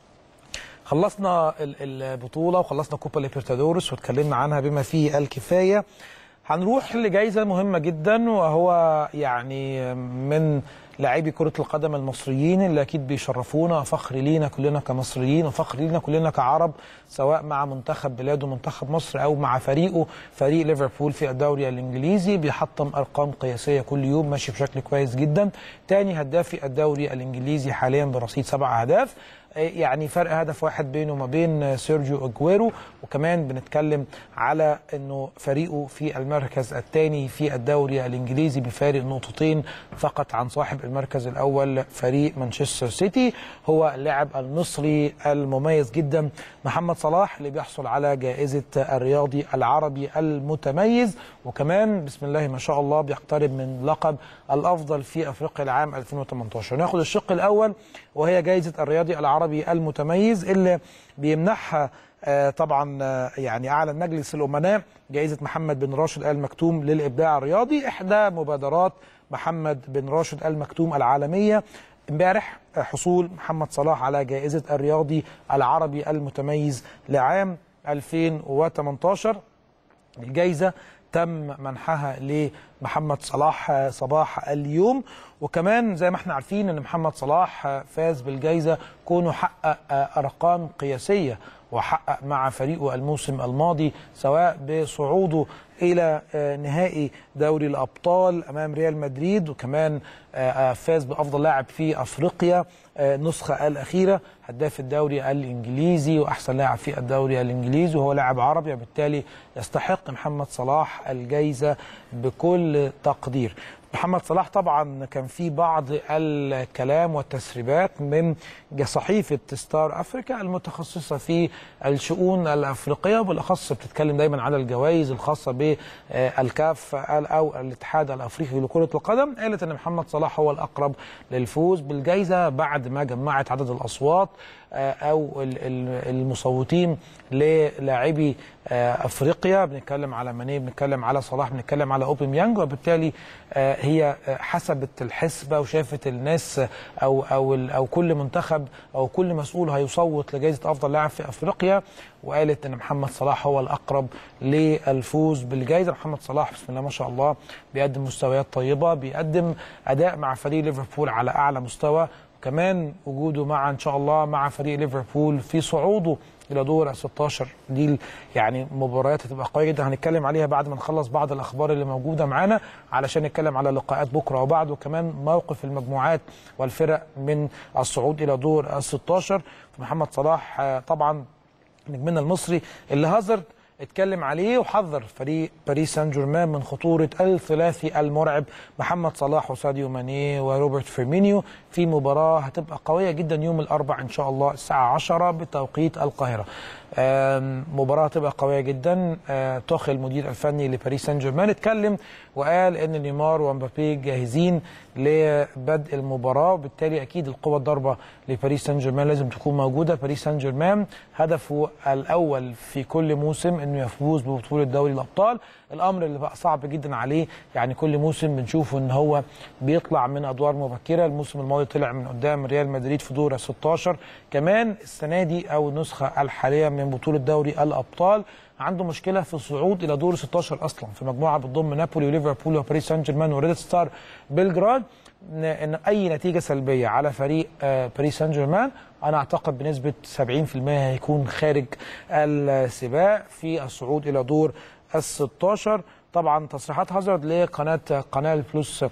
خلصنا ال- البطوله وخلصنا كوبا ليبرتادورس واتكلمنا عنها بما فيه الكفايه هنروح لجائزه مهمه جدا وهو يعني من لاعبي كرة القدم المصريين اللي أكيد بيشرفونا فخر لينا كلنا كمصريين وفخر لينا كلنا كعرب سواء مع منتخب بلاده منتخب مصر أو مع فريقه فريق ليفربول في الدوري الإنجليزي بيحطم أرقام قياسية كل يوم ماشي بشكل كويس جدا تاني هداف في الدوري الإنجليزي حاليا برصيد سبع أهداف يعني فرق هدف واحد بينه وما بين سيرجيو اجويرو وكمان بنتكلم على انه فريقه في المركز الثاني في الدوري الانجليزي بفارق نقطتين فقط عن صاحب المركز الاول فريق مانشستر سيتي هو اللاعب المصري المميز جدا محمد صلاح اللي بيحصل على جائزه الرياضي العربي المتميز وكمان بسم الله ما شاء الله بيقترب من لقب الافضل في افريقيا العام 2018 ناخد الشق الاول وهي جائزه الرياضي العربي المتميز اللي بيمنحها آه، طبعا آه، يعني اعلن مجلس الامناء جائزه محمد بن راشد ال مكتوم للابداع الرياضي احدى مبادرات محمد بن راشد ال مكتوم العالميه امبارح آه، حصول محمد صلاح على جائزه الرياضي العربي المتميز لعام 2018 الجائزه تم منحها لمحمد صلاح صباح اليوم وكمان زي ما احنا عارفين ان محمد صلاح فاز بالجائزه كونه حقق ارقام قياسيه وحقق مع فريقه الموسم الماضي سواء بصعوده الى نهائي دوري الابطال امام ريال مدريد وكمان فاز بافضل لاعب في افريقيا النسخه الاخيره هداف الدوري الانجليزي واحسن لاعب في الدوري الانجليزي وهو لاعب عربي وبالتالي يستحق محمد صلاح الجائزه بكل تقدير محمد صلاح طبعا كان في بعض الكلام والتسريبات من صحيفه ستار افريكا المتخصصه في الشؤون الافريقيه وبالاخص بتتكلم دايما على الجوائز الخاصه بالكاف او الاتحاد الافريقي لكره القدم قالت ان محمد صلاح هو الاقرب للفوز بالجائزه بعد ما جمعت عدد الاصوات او المصوتين للاعبي افريقيا بنتكلم على ماني بنتكلم على صلاح بنتكلم على اوباميانج وبالتالي هي حسبت الحسبه وشافت الناس او او او كل منتخب او كل مسؤول هيصوت لجائزه افضل لاعب في افريقيا وقالت ان محمد صلاح هو الاقرب للفوز بالجائزه محمد صلاح بسم الله ما شاء الله بيقدم مستويات طيبه بيقدم اداء مع فريق ليفربول على اعلى مستوى كمان وجوده مع ان شاء الله مع فريق ليفربول في صعوده الى دور ال 16 دي يعني مباريات هتبقى قويه جدا هنتكلم عليها بعد ما نخلص بعض الاخبار اللي موجوده معانا علشان نتكلم على لقاءات بكره وبعد وكمان موقف المجموعات والفرق من الصعود الى دور ال 16 محمد صلاح طبعا نجمنا المصري اللي هازارد اتكلم عليه وحذر فريق باريس سان جيرمان من خطوره الثلاثي المرعب محمد صلاح وساديو ماني وروبرت فيرمينيو في مباراه هتبقى قويه جدا يوم الاربعاء ان شاء الله الساعه 10 بتوقيت القاهره. مباراه هتبقى قويه جدا توخل المدير الفني لباريس سان جيرمان اتكلم وقال ان نيمار ومبابي جاهزين لبدء المباراه وبالتالي اكيد القوه الضاربه لباريس سان جيرمان لازم تكون موجوده باريس سان جيرمان هدفه الاول في كل موسم انه يفوز ببطوله دوري الابطال الامر اللي بقى صعب جدا عليه يعني كل موسم بنشوفه ان هو بيطلع من ادوار مبكره الموسم الماضي طلع من قدام ريال مدريد في دور ال 16 كمان السنه دي او النسخه الحاليه من بطوله دوري الابطال عنده مشكله في الصعود الى دور 16 اصلا في مجموعه بتضم نابولي وليفربول وباريس سان جيرمان وريد ستار بلجراد ان اي نتيجه سلبيه على فريق باريس سان جيرمان انا اعتقد بنسبه 70% هيكون خارج السباق في الصعود الى دور ال 16 طبعا تصريحات هازارد لقناه قناه الفلوس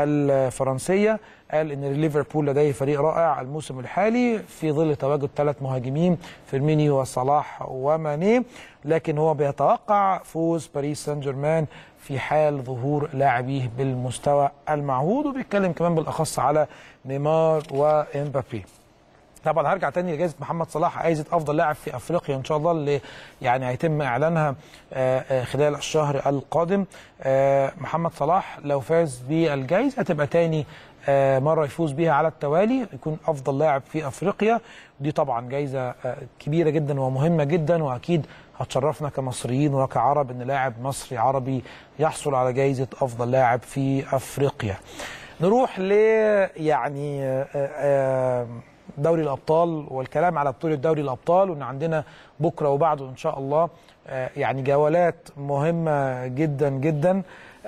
الفرنسيه قال ان ليفربول لديه فريق رائع الموسم الحالي في ظل تواجد ثلاث مهاجمين فيرمينيو وصلاح وماني لكن هو بيتوقع فوز باريس سان جيرمان في حال ظهور لاعبيه بالمستوى المعهود وبيتكلم كمان بالاخص على نيمار وامبابي طبعا هرجع تاني لجائزه محمد صلاح جائزه افضل لاعب في افريقيا ان شاء الله اللي يعني هيتم اعلانها خلال الشهر القادم محمد صلاح لو فاز بالجائزه هتبقى تاني مره يفوز بيها على التوالي يكون افضل لاعب في افريقيا دي طبعا جائزه كبيره جدا ومهمه جدا واكيد هتشرفنا كمصريين وكعرب ان لاعب مصري عربي يحصل على جائزه افضل لاعب في افريقيا نروح ل يعني دوري الابطال والكلام على بطوله دوري الابطال وان عندنا بكره وبعده ان شاء الله يعني جولات مهمه جدا جدا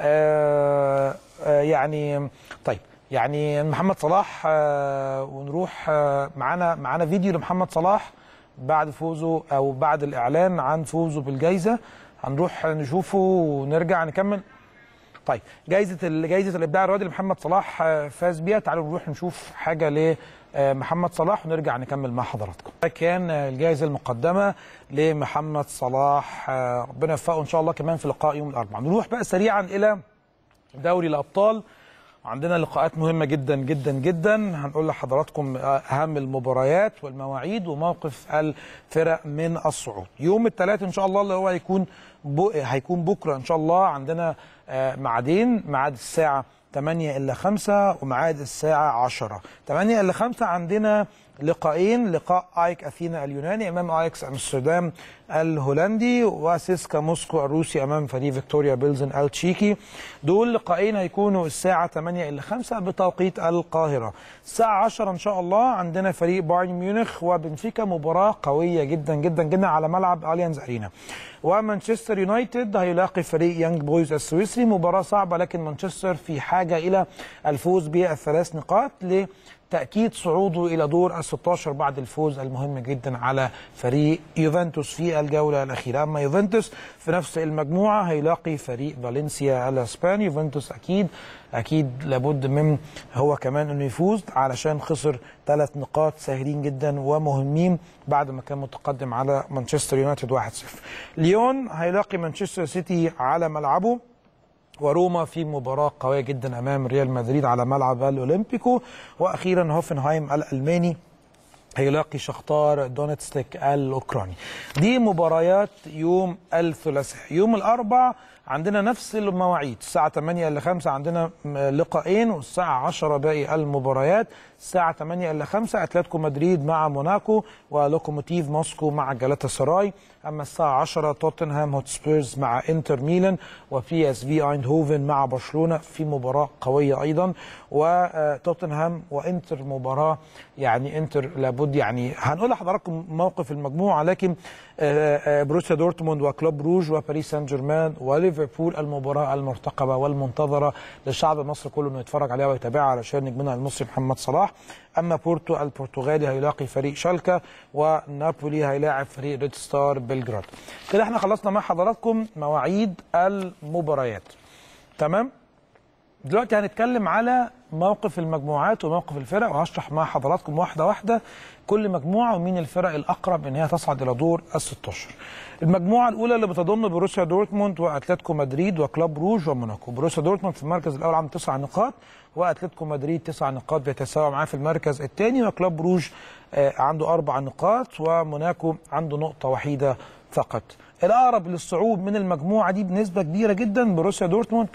يعني طيب يعني محمد صلاح ونروح معانا معانا فيديو لمحمد صلاح بعد فوزه او بعد الاعلان عن فوزه بالجائزه هنروح نشوفه ونرجع نكمل طيب جائزه ال- جائزه الابداع الرياضي اللي محمد صلاح آه، فاز بيها تعالوا نروح نشوف حاجه ل آه، محمد صلاح ونرجع نكمل مع حضراتكم ده كان آه، الجائزه المقدمه لمحمد صلاح آه، ربنا يوفقه ان شاء الله كمان في لقاء يوم الاربعاء نروح بقى سريعا الى دوري الابطال عندنا لقاءات مهمه جدا جدا جدا هنقول لحضراتكم اهم المباريات والمواعيد وموقف الفرق من الصعود يوم الثلاث ان شاء الله اللي هو هيكون بو هيكون بكره ان شاء الله عندنا آه، ميعادين ميعاد الساعه 8 الا 5 وميعاد الساعه 10 8 الا 5 عندنا لقاءين لقاء ايك اثينا اليوناني امام ايكس امستردام الهولندي وسيسكا موسكو الروسي امام فريق فيكتوريا بيلزن التشيكي دول لقاءين هيكونوا الساعه 8 الا 5 بتوقيت القاهره الساعه 10 ان شاء الله عندنا فريق بايرن ميونخ وبنفيكا مباراه قويه جدا جدا جدا على ملعب اليانز ارينا ومانشستر يونايتد هيلاقي فريق يانج بويز السويسري مباراه صعبه لكن مانشستر في حاجه الى الفوز بالثلاث نقاط ل تأكيد صعوده إلى دور ال 16 بعد الفوز المهم جدا على فريق يوفنتوس في الجولة الأخيرة أما يوفنتوس في نفس المجموعة هيلاقي فريق فالنسيا الأسباني يوفنتوس أكيد أكيد لابد من هو كمان أنه يفوز علشان خسر ثلاث نقاط سهلين جدا ومهمين بعد ما كان متقدم على مانشستر يونايتد 1-0 ليون هيلاقي مانشستر سيتي على ملعبه وروما في مباراة قوية جدا أمام ريال مدريد على ملعب الأولمبيكو وأخيرا هوفنهايم الألماني هيلاقي شختار دونتسك الأوكراني دي مباريات يوم الثلاثاء يوم الأربع عندنا نفس المواعيد الساعة 8 إلى 5 عندنا م- لقاءين والساعة 10 باقي المباريات الساعة 8 إلى 5 أتلتيكو مدريد مع موناكو ولوكوموتيف موسكو مع جالاتا سراي أما الساعة 10 توتنهام هوتسبيرز مع انتر ميلان وبي اس في ايندهوفن مع برشلونة في مباراة قوية أيضا وتوتنهام وانتر مباراة يعني انتر لابد يعني هنقول لحضراتكم موقف المجموعة لكن آه، آه، بروسيا دورتموند وكلوب روج وباريس سان جيرمان وليفربول المباراة المرتقبة والمنتظرة للشعب المصري كله انه يتفرج عليها ويتابعها علشان نجمنا المصري محمد صلاح اما بورتو البرتغالي هيلاقي فريق شالكا ونابولي هيلاعب فريق ريد ستار بلجراد كده احنا خلصنا مع حضراتكم مواعيد المباريات تمام دلوقتي هنتكلم على موقف المجموعات وموقف الفرق وهشرح مع حضراتكم واحده واحده كل مجموعه ومين الفرق الاقرب ان هي تصعد الى دور ال 16 المجموعه الاولى اللي بتضم بروسيا دورتموند واتلتيكو مدريد وكلوب روج وموناكو بروسيا دورتموند في المركز الاول عنده تسع نقاط واتلتيكو مدريد تسع نقاط بيتساوى معاه في المركز الثاني وكلوب روج آه، عنده اربع نقاط وموناكو عنده نقطه وحيده فقط الاقرب للصعود من المجموعه دي بنسبه كبيره جدا بروسيا دورتموند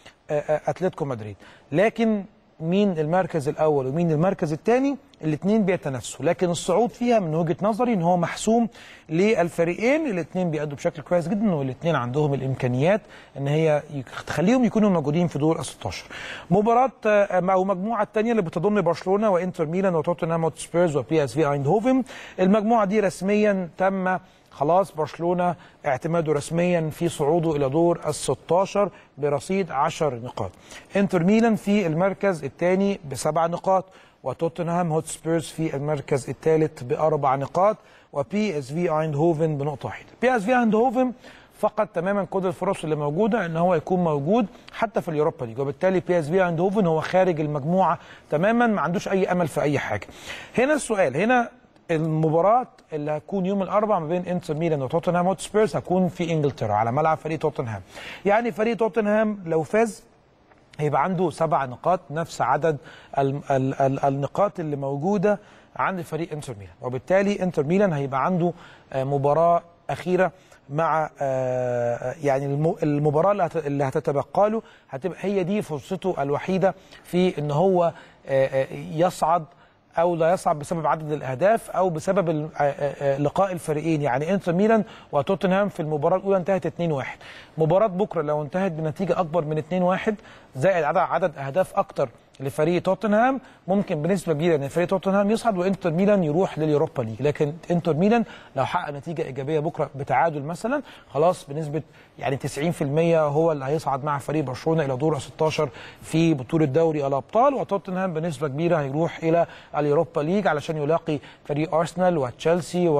واتلتيكو مدريد لكن مين المركز الاول ومين المركز الثاني الاثنين بيتنافسوا لكن الصعود فيها من وجهه نظري ان هو محسوم للفريقين الاثنين بيأدوا بشكل كويس جدا والاثنين عندهم الامكانيات ان هي يك- تخليهم يكونوا موجودين في دور ال 16 مباراه آه، مع المجموعه الثانيه اللي بتضم برشلونه وانتر ميلان وتوتنهام وسبيرز وبي اس في ايندهوفن المجموعه دي رسميا تم خلاص برشلونه اعتماده رسميا في صعوده الى دور ال 16 برصيد 10 نقاط. انتر ميلان في المركز الثاني بسبع نقاط وتوتنهام هوتسبيرز في المركز الثالث باربع نقاط وبي اس في ايندهوفن بنقطه واحده. بي اس في ايندهوفن فقد تماما كل الفرص اللي موجوده ان هو يكون موجود حتى في اليوروبا ليج وبالتالي بي اس في ايندهوفن هو خارج المجموعه تماما ما عندوش اي امل في اي حاجه. هنا السؤال هنا المباراة اللي هتكون يوم الأربعاء ما بين انتر ميلان وتوتنهام هوتسبيرز هتكون في انجلترا على ملعب فريق توتنهام. يعني فريق توتنهام لو فاز هيبقى عنده سبع نقاط نفس عدد ال ال ال النقاط اللي موجودة عند فريق انتر ميلان وبالتالي انتر ميلان هيبقى عنده آه، مباراة أخيرة مع آه، يعني الم- المباراة اللي هت- اللي هتتبقى له هتبقى هي دي فرصته الوحيدة في ان هو آه، آه، يصعد او لا يصعد بسبب عدد الاهداف او بسبب ال- آه، آه، آه، لقاء الفريقين يعني انتر ميلان وتوتنهام في المباراه الاولى انتهت 2-1 مباراه بكره لو انتهت بنتيجه اكبر من 2-1 زائد عدد عدد اهداف اكتر لفريق توتنهام ممكن بنسبه كبيره ان فريق توتنهام يصعد وانتر ميلان يروح لليوروبا ليج لكن انتر ميلان لو حقق نتيجه ايجابيه بكره بتعادل مثلا خلاص بنسبه يعني 90% هو اللي هيصعد مع فريق برشلونه الى دور 16 في بطوله دوري الابطال وتوتنهام بنسبه كبيره هيروح الى اليوروبا ليج علشان يلاقي فريق ارسنال وتشيلسي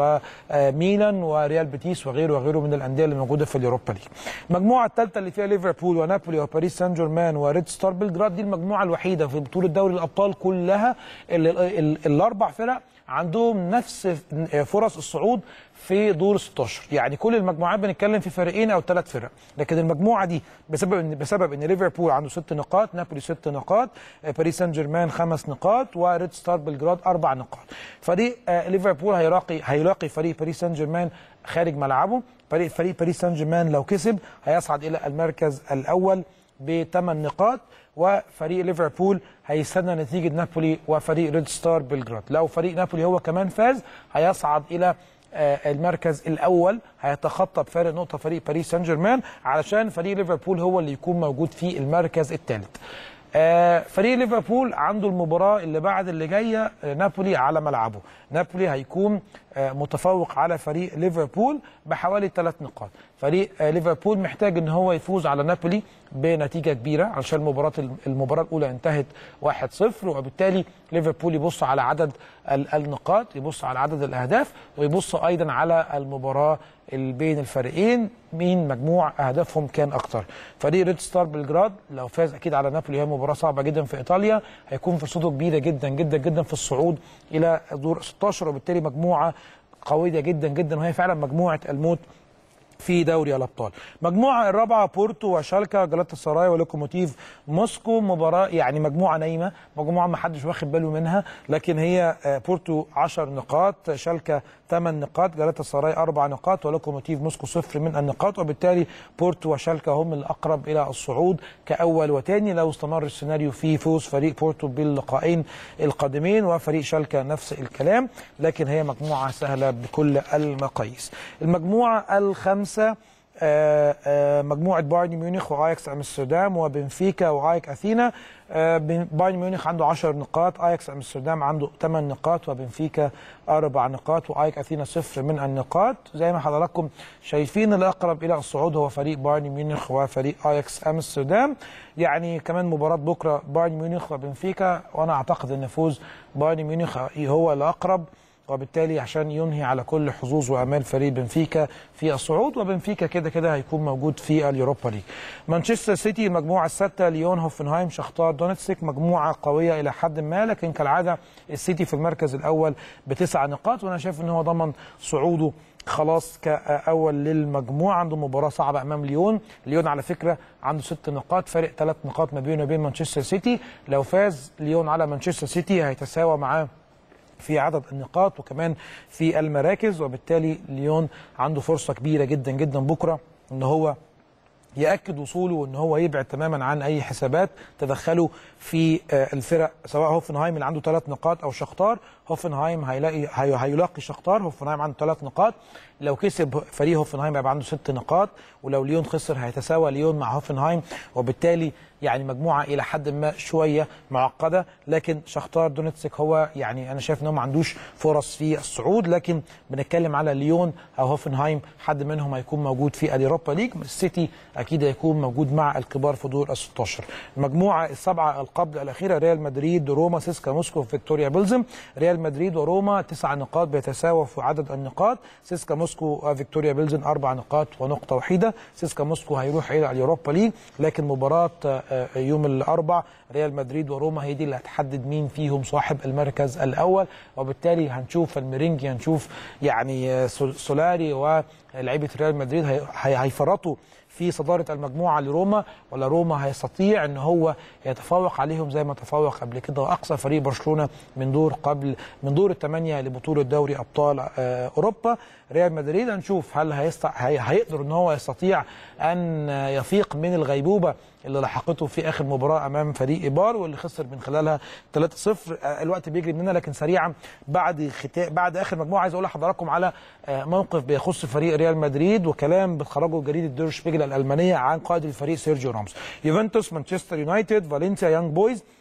وميلان وريال بيتيس وغيره وغيره من الانديه اللي موجوده في اليوروبا ليج. المجموعه الثالثه اللي فيها ليفربول ونابولي وباريس سان جيرمان وريد ستار بلجراد دي المجموعه الوحيده في بطوله دوري الابطال كلها اللي ال- الاربع فرق عندهم نفس فرص الصعود في دور 16 يعني كل المجموعات بنتكلم في فريقين او ثلاث فرق لكن المجموعه دي بسبب ان بسبب ان ليفربول عنده ست نقاط نابولي ست نقاط آه، باريس سان جيرمان خمس نقاط وريد ستار بلجراد اربع نقاط فريق آه، ليفربول هيلاقي هيلاقي فريق باريس سان جيرمان خارج ملعبه فريق فريق باريس سان جيرمان لو كسب هيصعد الى المركز الاول بثمان نقاط وفريق ليفربول هيستنى نتيجه نابولي وفريق ريد ستار بلجراد لو فريق نابولي هو كمان فاز هيصعد الى آه، المركز الاول هيتخطى بفارق نقطه فريق باريس سان جيرمان علشان فريق ليفربول هو اللي يكون موجود في المركز الثالث آه، فريق ليفربول عنده المباراه اللي بعد اللي جايه آه، نابولي على ملعبه نابولي هيكون آه، متفوق على فريق ليفربول بحوالي ثلاث نقاط فريق آه، ليفربول محتاج ان هو يفوز على نابولي بنتيجه كبيره علشان المباراه المباراه الاولى انتهت 1-0 وبالتالي ليفربول يبص على عدد ال- النقاط يبص على عدد الاهداف ويبص ايضا على المباراه اللي بين الفريقين مين مجموع اهدافهم كان اكتر فريق ريد ستار بلجراد لو فاز اكيد على نابولي هي مباراه صعبه جدا في ايطاليا هيكون فرصته كبيره جدا جدا جدا في الصعود الى دور 16 وبالتالي مجموعه قويه جدا جدا وهي فعلا مجموعه الموت في دوري الابطال مجموعه الرابعه بورتو وشالكا جلاتا سراي ولوكوموتيف موسكو مباراه يعني مجموعه نايمه مجموعه ما حدش واخد باله منها لكن هي آه، بورتو 10 نقاط شالكا 8 نقاط جلاتا سراي 4 نقاط ولوكوموتيف موسكو صفر من النقاط وبالتالي بورتو وشالكا هم الاقرب الى الصعود كاول وثاني لو استمر السيناريو في فوز فريق بورتو باللقاءين القادمين وفريق شالكا نفس الكلام لكن هي مجموعه سهله بكل المقاييس المجموعه الخامسه آه، آه، مجموعه بايرن ميونخ واياكس امستردام وبنفيكا واياك اثينا آه، بن- بايرن ميونخ عنده 10 نقاط اياكس امستردام عنده 8 نقاط وبنفيكا اربع نقاط واياك اثينا صفر من النقاط زي ما حضراتكم شايفين الاقرب الى الصعود هو فريق بايرن ميونخ وفريق اياكس امستردام يعني كمان مباراه بكره بايرن ميونخ وبنفيكا وانا اعتقد ان فوز بايرن ميونخ هو الاقرب وبالتالي عشان ينهي على كل حظوظ وامال فريق بنفيكا في الصعود وبنفيكا كده كده هيكون موجود في اليوروبا ليج. مانشستر سيتي المجموعه السادسه ليون هوفنهايم شختار دونتسك مجموعه قويه الى حد ما لكن كالعاده السيتي في المركز الاول بتسع نقاط وانا شايف ان هو ضمن صعوده خلاص كاول للمجموعه عنده مباراه صعبه امام ليون ليون على فكره عنده ست نقاط فارق ثلاث نقاط ما بينه وبين مانشستر سيتي لو فاز ليون على مانشستر سيتي هيتساوى معاه في عدد النقاط وكمان في المراكز وبالتالي ليون عنده فرصه كبيره جدا جدا بكره ان هو ياكد وصوله وان هو يبعد تماما عن اي حسابات تدخله في آه، الفرق سواء هوفنهايم اللي عنده ثلاث نقاط او شختار هوفنهايم هيلاقي هي- هيلاقي شختار هوفنهايم عنده ثلاث نقاط لو كسب فريق هوفنهايم هيبقى عنده ست نقاط ولو ليون خسر هيتساوى ليون مع هوفنهايم وبالتالي يعني مجموعه الى حد ما شويه معقده لكن شختار دونتسك هو يعني انا شايف ان هو ما عندوش فرص في الصعود لكن بنتكلم على ليون او هوفنهايم حد منهم هيكون موجود في اليوروبا ليج السيتي اكيد هيكون موجود مع الكبار في دور ال 16 المجموعه السبعه القبل الاخيره ريال مدريد روما سيسكا موسكو فيكتوريا بلزم ريال مدريد وروما تسع نقاط بيتساووا في عدد النقاط سيسكا موسكو وفيكتوريا بلزن اربع نقاط ونقطه وحيده سيسكا موسكو هيروح الى اليوروبا ليج لكن مباراه آه، يوم الاربع ريال مدريد وروما هي دي اللي هتحدد مين فيهم صاحب المركز الاول وبالتالي هنشوف الميرينجي هنشوف يعني آه، سول- سولاري ولاعيبه ريال مدريد هي- هي- هيفرطوا في صداره المجموعه لروما ولا روما هيستطيع ان هو يتفوق عليهم زي ما تفوق قبل كده واقصى فريق برشلونه من دور قبل من دور الثمانيه لبطوله دوري ابطال آه، اوروبا ريال مدريد هنشوف هل هيستع... هي... هيقدر ان هو يستطيع ان يفيق من الغيبوبه اللي لحقته في اخر مباراه امام فريق ايبار واللي خسر من خلالها 3-0 آه، الوقت بيجري مننا لكن سريعا بعد ختا... بعد اخر مجموعه عايز اقول لحضراتكم على آه، موقف بيخص فريق ريال مدريد وكلام بتخرجه جريده دور شبيجل الالمانيه عن قائد الفريق سيرجيو راموس يوفنتوس مانشستر يونايتد فالنسيا يانج بويز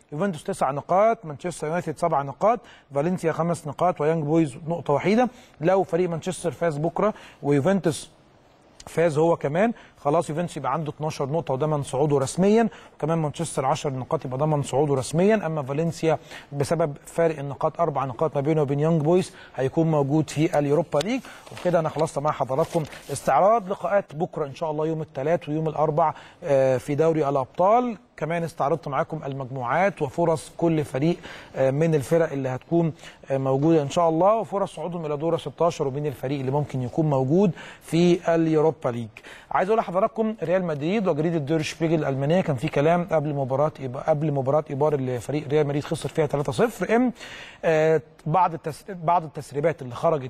يوفنتوس تسع نقاط مانشستر يونايتد سبع نقاط فالنسيا خمس نقاط ويانج بويز نقطه وحيده لو فريق مانشستر فاز بكره ويوفنتوس فاز هو كمان خلاص يوفنتوس يبقى عنده 12 نقطه وضمن صعوده رسميا وكمان مانشستر 10 نقاط يبقى ضمن صعوده رسميا اما فالنسيا بسبب فارق النقاط اربع نقاط ما بينه وبين يونج بويز هيكون موجود في اليوروبا ليج وكده انا خلصت مع حضراتكم استعراض لقاءات بكره ان شاء الله يوم الثلاث ويوم الاربع آه، في دوري الابطال كمان استعرضت معاكم المجموعات وفرص كل فريق آه، من الفرق اللي هتكون آه، موجوده ان شاء الله وفرص صعودهم الى دور 16 ومين الفريق اللي ممكن يكون موجود في اليوروبا ليج عايز اقول لحضراتكم ريال مدريد وجريده دور شبيجل الالمانيه كان في كلام قبل مباراه إيب- قبل مباراه ايبار اللي فريق ريال مدريد خسر فيها 3-0 ام آه، بعض التس... بعض التسريبات اللي خرجت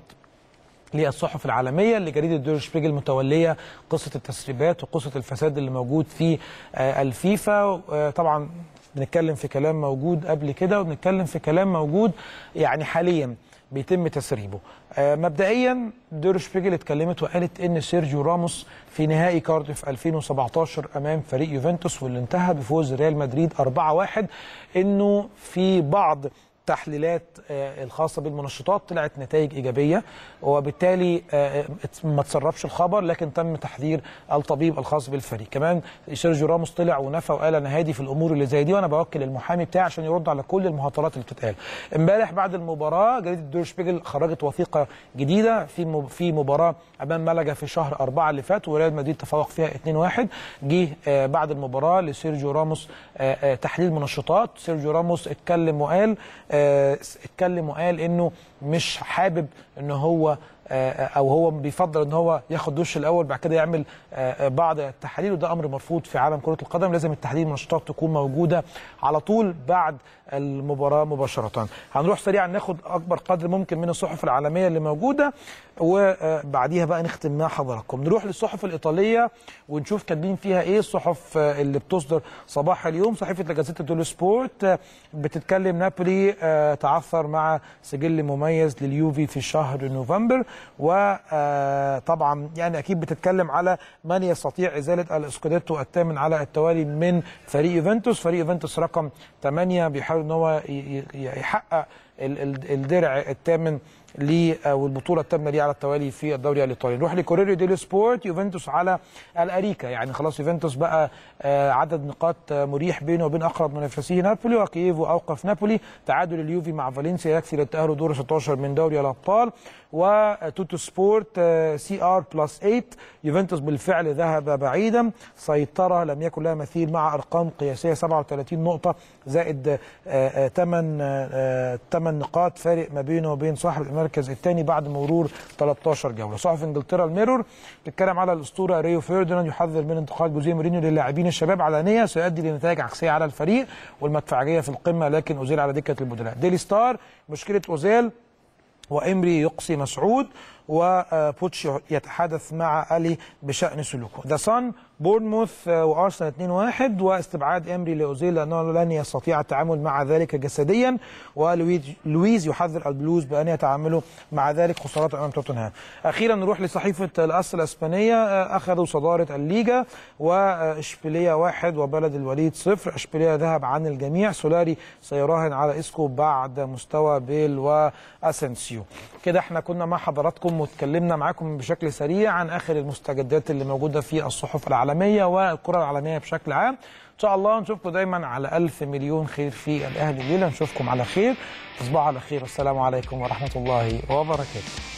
للصحف العالميه اللي جريده دور شبيجل متوليه قصه التسريبات وقصه الفساد اللي موجود في آه، الفيفا آه، طبعا بنتكلم في كلام موجود قبل كده وبنتكلم في كلام موجود يعني حاليا بيتم تسريبه آه، مبدئيا دور شبيجل اتكلمت وقالت ان سيرجيو راموس في نهائي كارديف 2017 امام فريق يوفنتوس واللي انتهى بفوز ريال مدريد 4-1 انه في بعض التحليلات آه، الخاصه بالمنشطات طلعت نتائج ايجابيه وبالتالي آه، ما تسربش الخبر لكن تم تحذير الطبيب الخاص بالفريق كمان سيرجيو راموس طلع ونفى وقال انا هادي في الامور اللي زي دي وانا بوكل المحامي بتاعي عشان يرد على كل المهاترات اللي بتتقال امبارح بعد المباراه جريده دور شبيجل خرجت وثيقه جديده في مب- في مباراه امام ملقا في شهر أربعة اللي فات وريال مدريد تفوق فيها 2-1 جه آه، بعد المباراه لسيرجيو راموس آه، آه، تحليل منشطات سيرجيو راموس اتكلم وقال آه، اتكلم وقال انه مش حابب ان هو آه، او هو بيفضل ان هو ياخد دش الاول بعد كده يعمل آه، آه، بعض التحاليل وده امر مرفوض في عالم كره القدم لازم التحاليل المنشطات تكون موجوده على طول بعد المباراه مباشره هنروح سريعا ناخد اكبر قدر ممكن من الصحف العالميه اللي موجوده وبعديها بقى نختم مع حضراتكم نروح للصحف الايطاليه ونشوف كاتبين فيها ايه الصحف آه، اللي بتصدر صباح اليوم صحيفه لاجازيتا دولو سبورت آه، بتتكلم نابولي آه، تعثر مع سجل مميز لليوفي في شهر نوفمبر وطبعا يعني اكيد بتتكلم على من يستطيع ازاله الاسكوديتو الثامن على التوالي من فريق يوفنتوس فريق يوفنتوس رقم 8 بيحاول ان هو ي- ي- يحقق ال- ال- الدرع الثامن ليه او البطوله الثامنه ليه على التوالي في الدوري الايطالي نروح لكوريريو ديلي سبورت يوفنتوس على الاريكا يعني خلاص يوفنتوس بقى آه، عدد نقاط آه، مريح بينه وبين اقرب منافسيه نابولي وكييفو اوقف نابولي تعادل اليوفي مع فالنسيا يكفي للتاهل دور 16 من دوري الابطال وتوتو سبورت آه، سي ار بلس 8 يوفنتوس بالفعل ذهب بعيدا سيطره لم يكن لها مثيل مع ارقام قياسيه 37 نقطه زائد 8 8 نقاط فارق ما بينه وبين صاحب المركز الثاني بعد مرور 13 جوله صحف انجلترا الميرور بتتكلم على الاسطوره ريو فيرديناند يحذر من انتقال جوزيه مورينيو للاعبين الشباب علانيه سيؤدي لنتائج عكسيه على الفريق والمدفعجيه في القمه لكن اوزيل على دكه البدلاء ديلي ستار مشكله اوزيل وامري يقصي مسعود وبوتش يتحدث مع الي بشان سلوكه ذا صن بورنموث وارسنال 2-1 واستبعاد امري لاوزيل لانه لن يستطيع التعامل مع ذلك جسديا ولويز يحذر البلوز بان يتعاملوا مع ذلك خسارات امام توتنهام. اخيرا نروح لصحيفه الاس الاسبانيه اخذوا صداره الليجا واشبيليه واحد وبلد الوليد صفر، اشبيليه ذهب عن الجميع، سولاري سيراهن على اسكو بعد مستوى بيل واسنسيو. كده احنا كنا مع حضراتكم واتكلمنا معاكم بشكل سريع عن اخر المستجدات اللي موجوده في الصحف العالميه والكره العالميه بشكل عام. ان شاء الله نشوفكم دايما على الف مليون خير في الاهلي الليله نشوفكم على خير تصبحوا على خير والسلام عليكم ورحمه الله وبركاته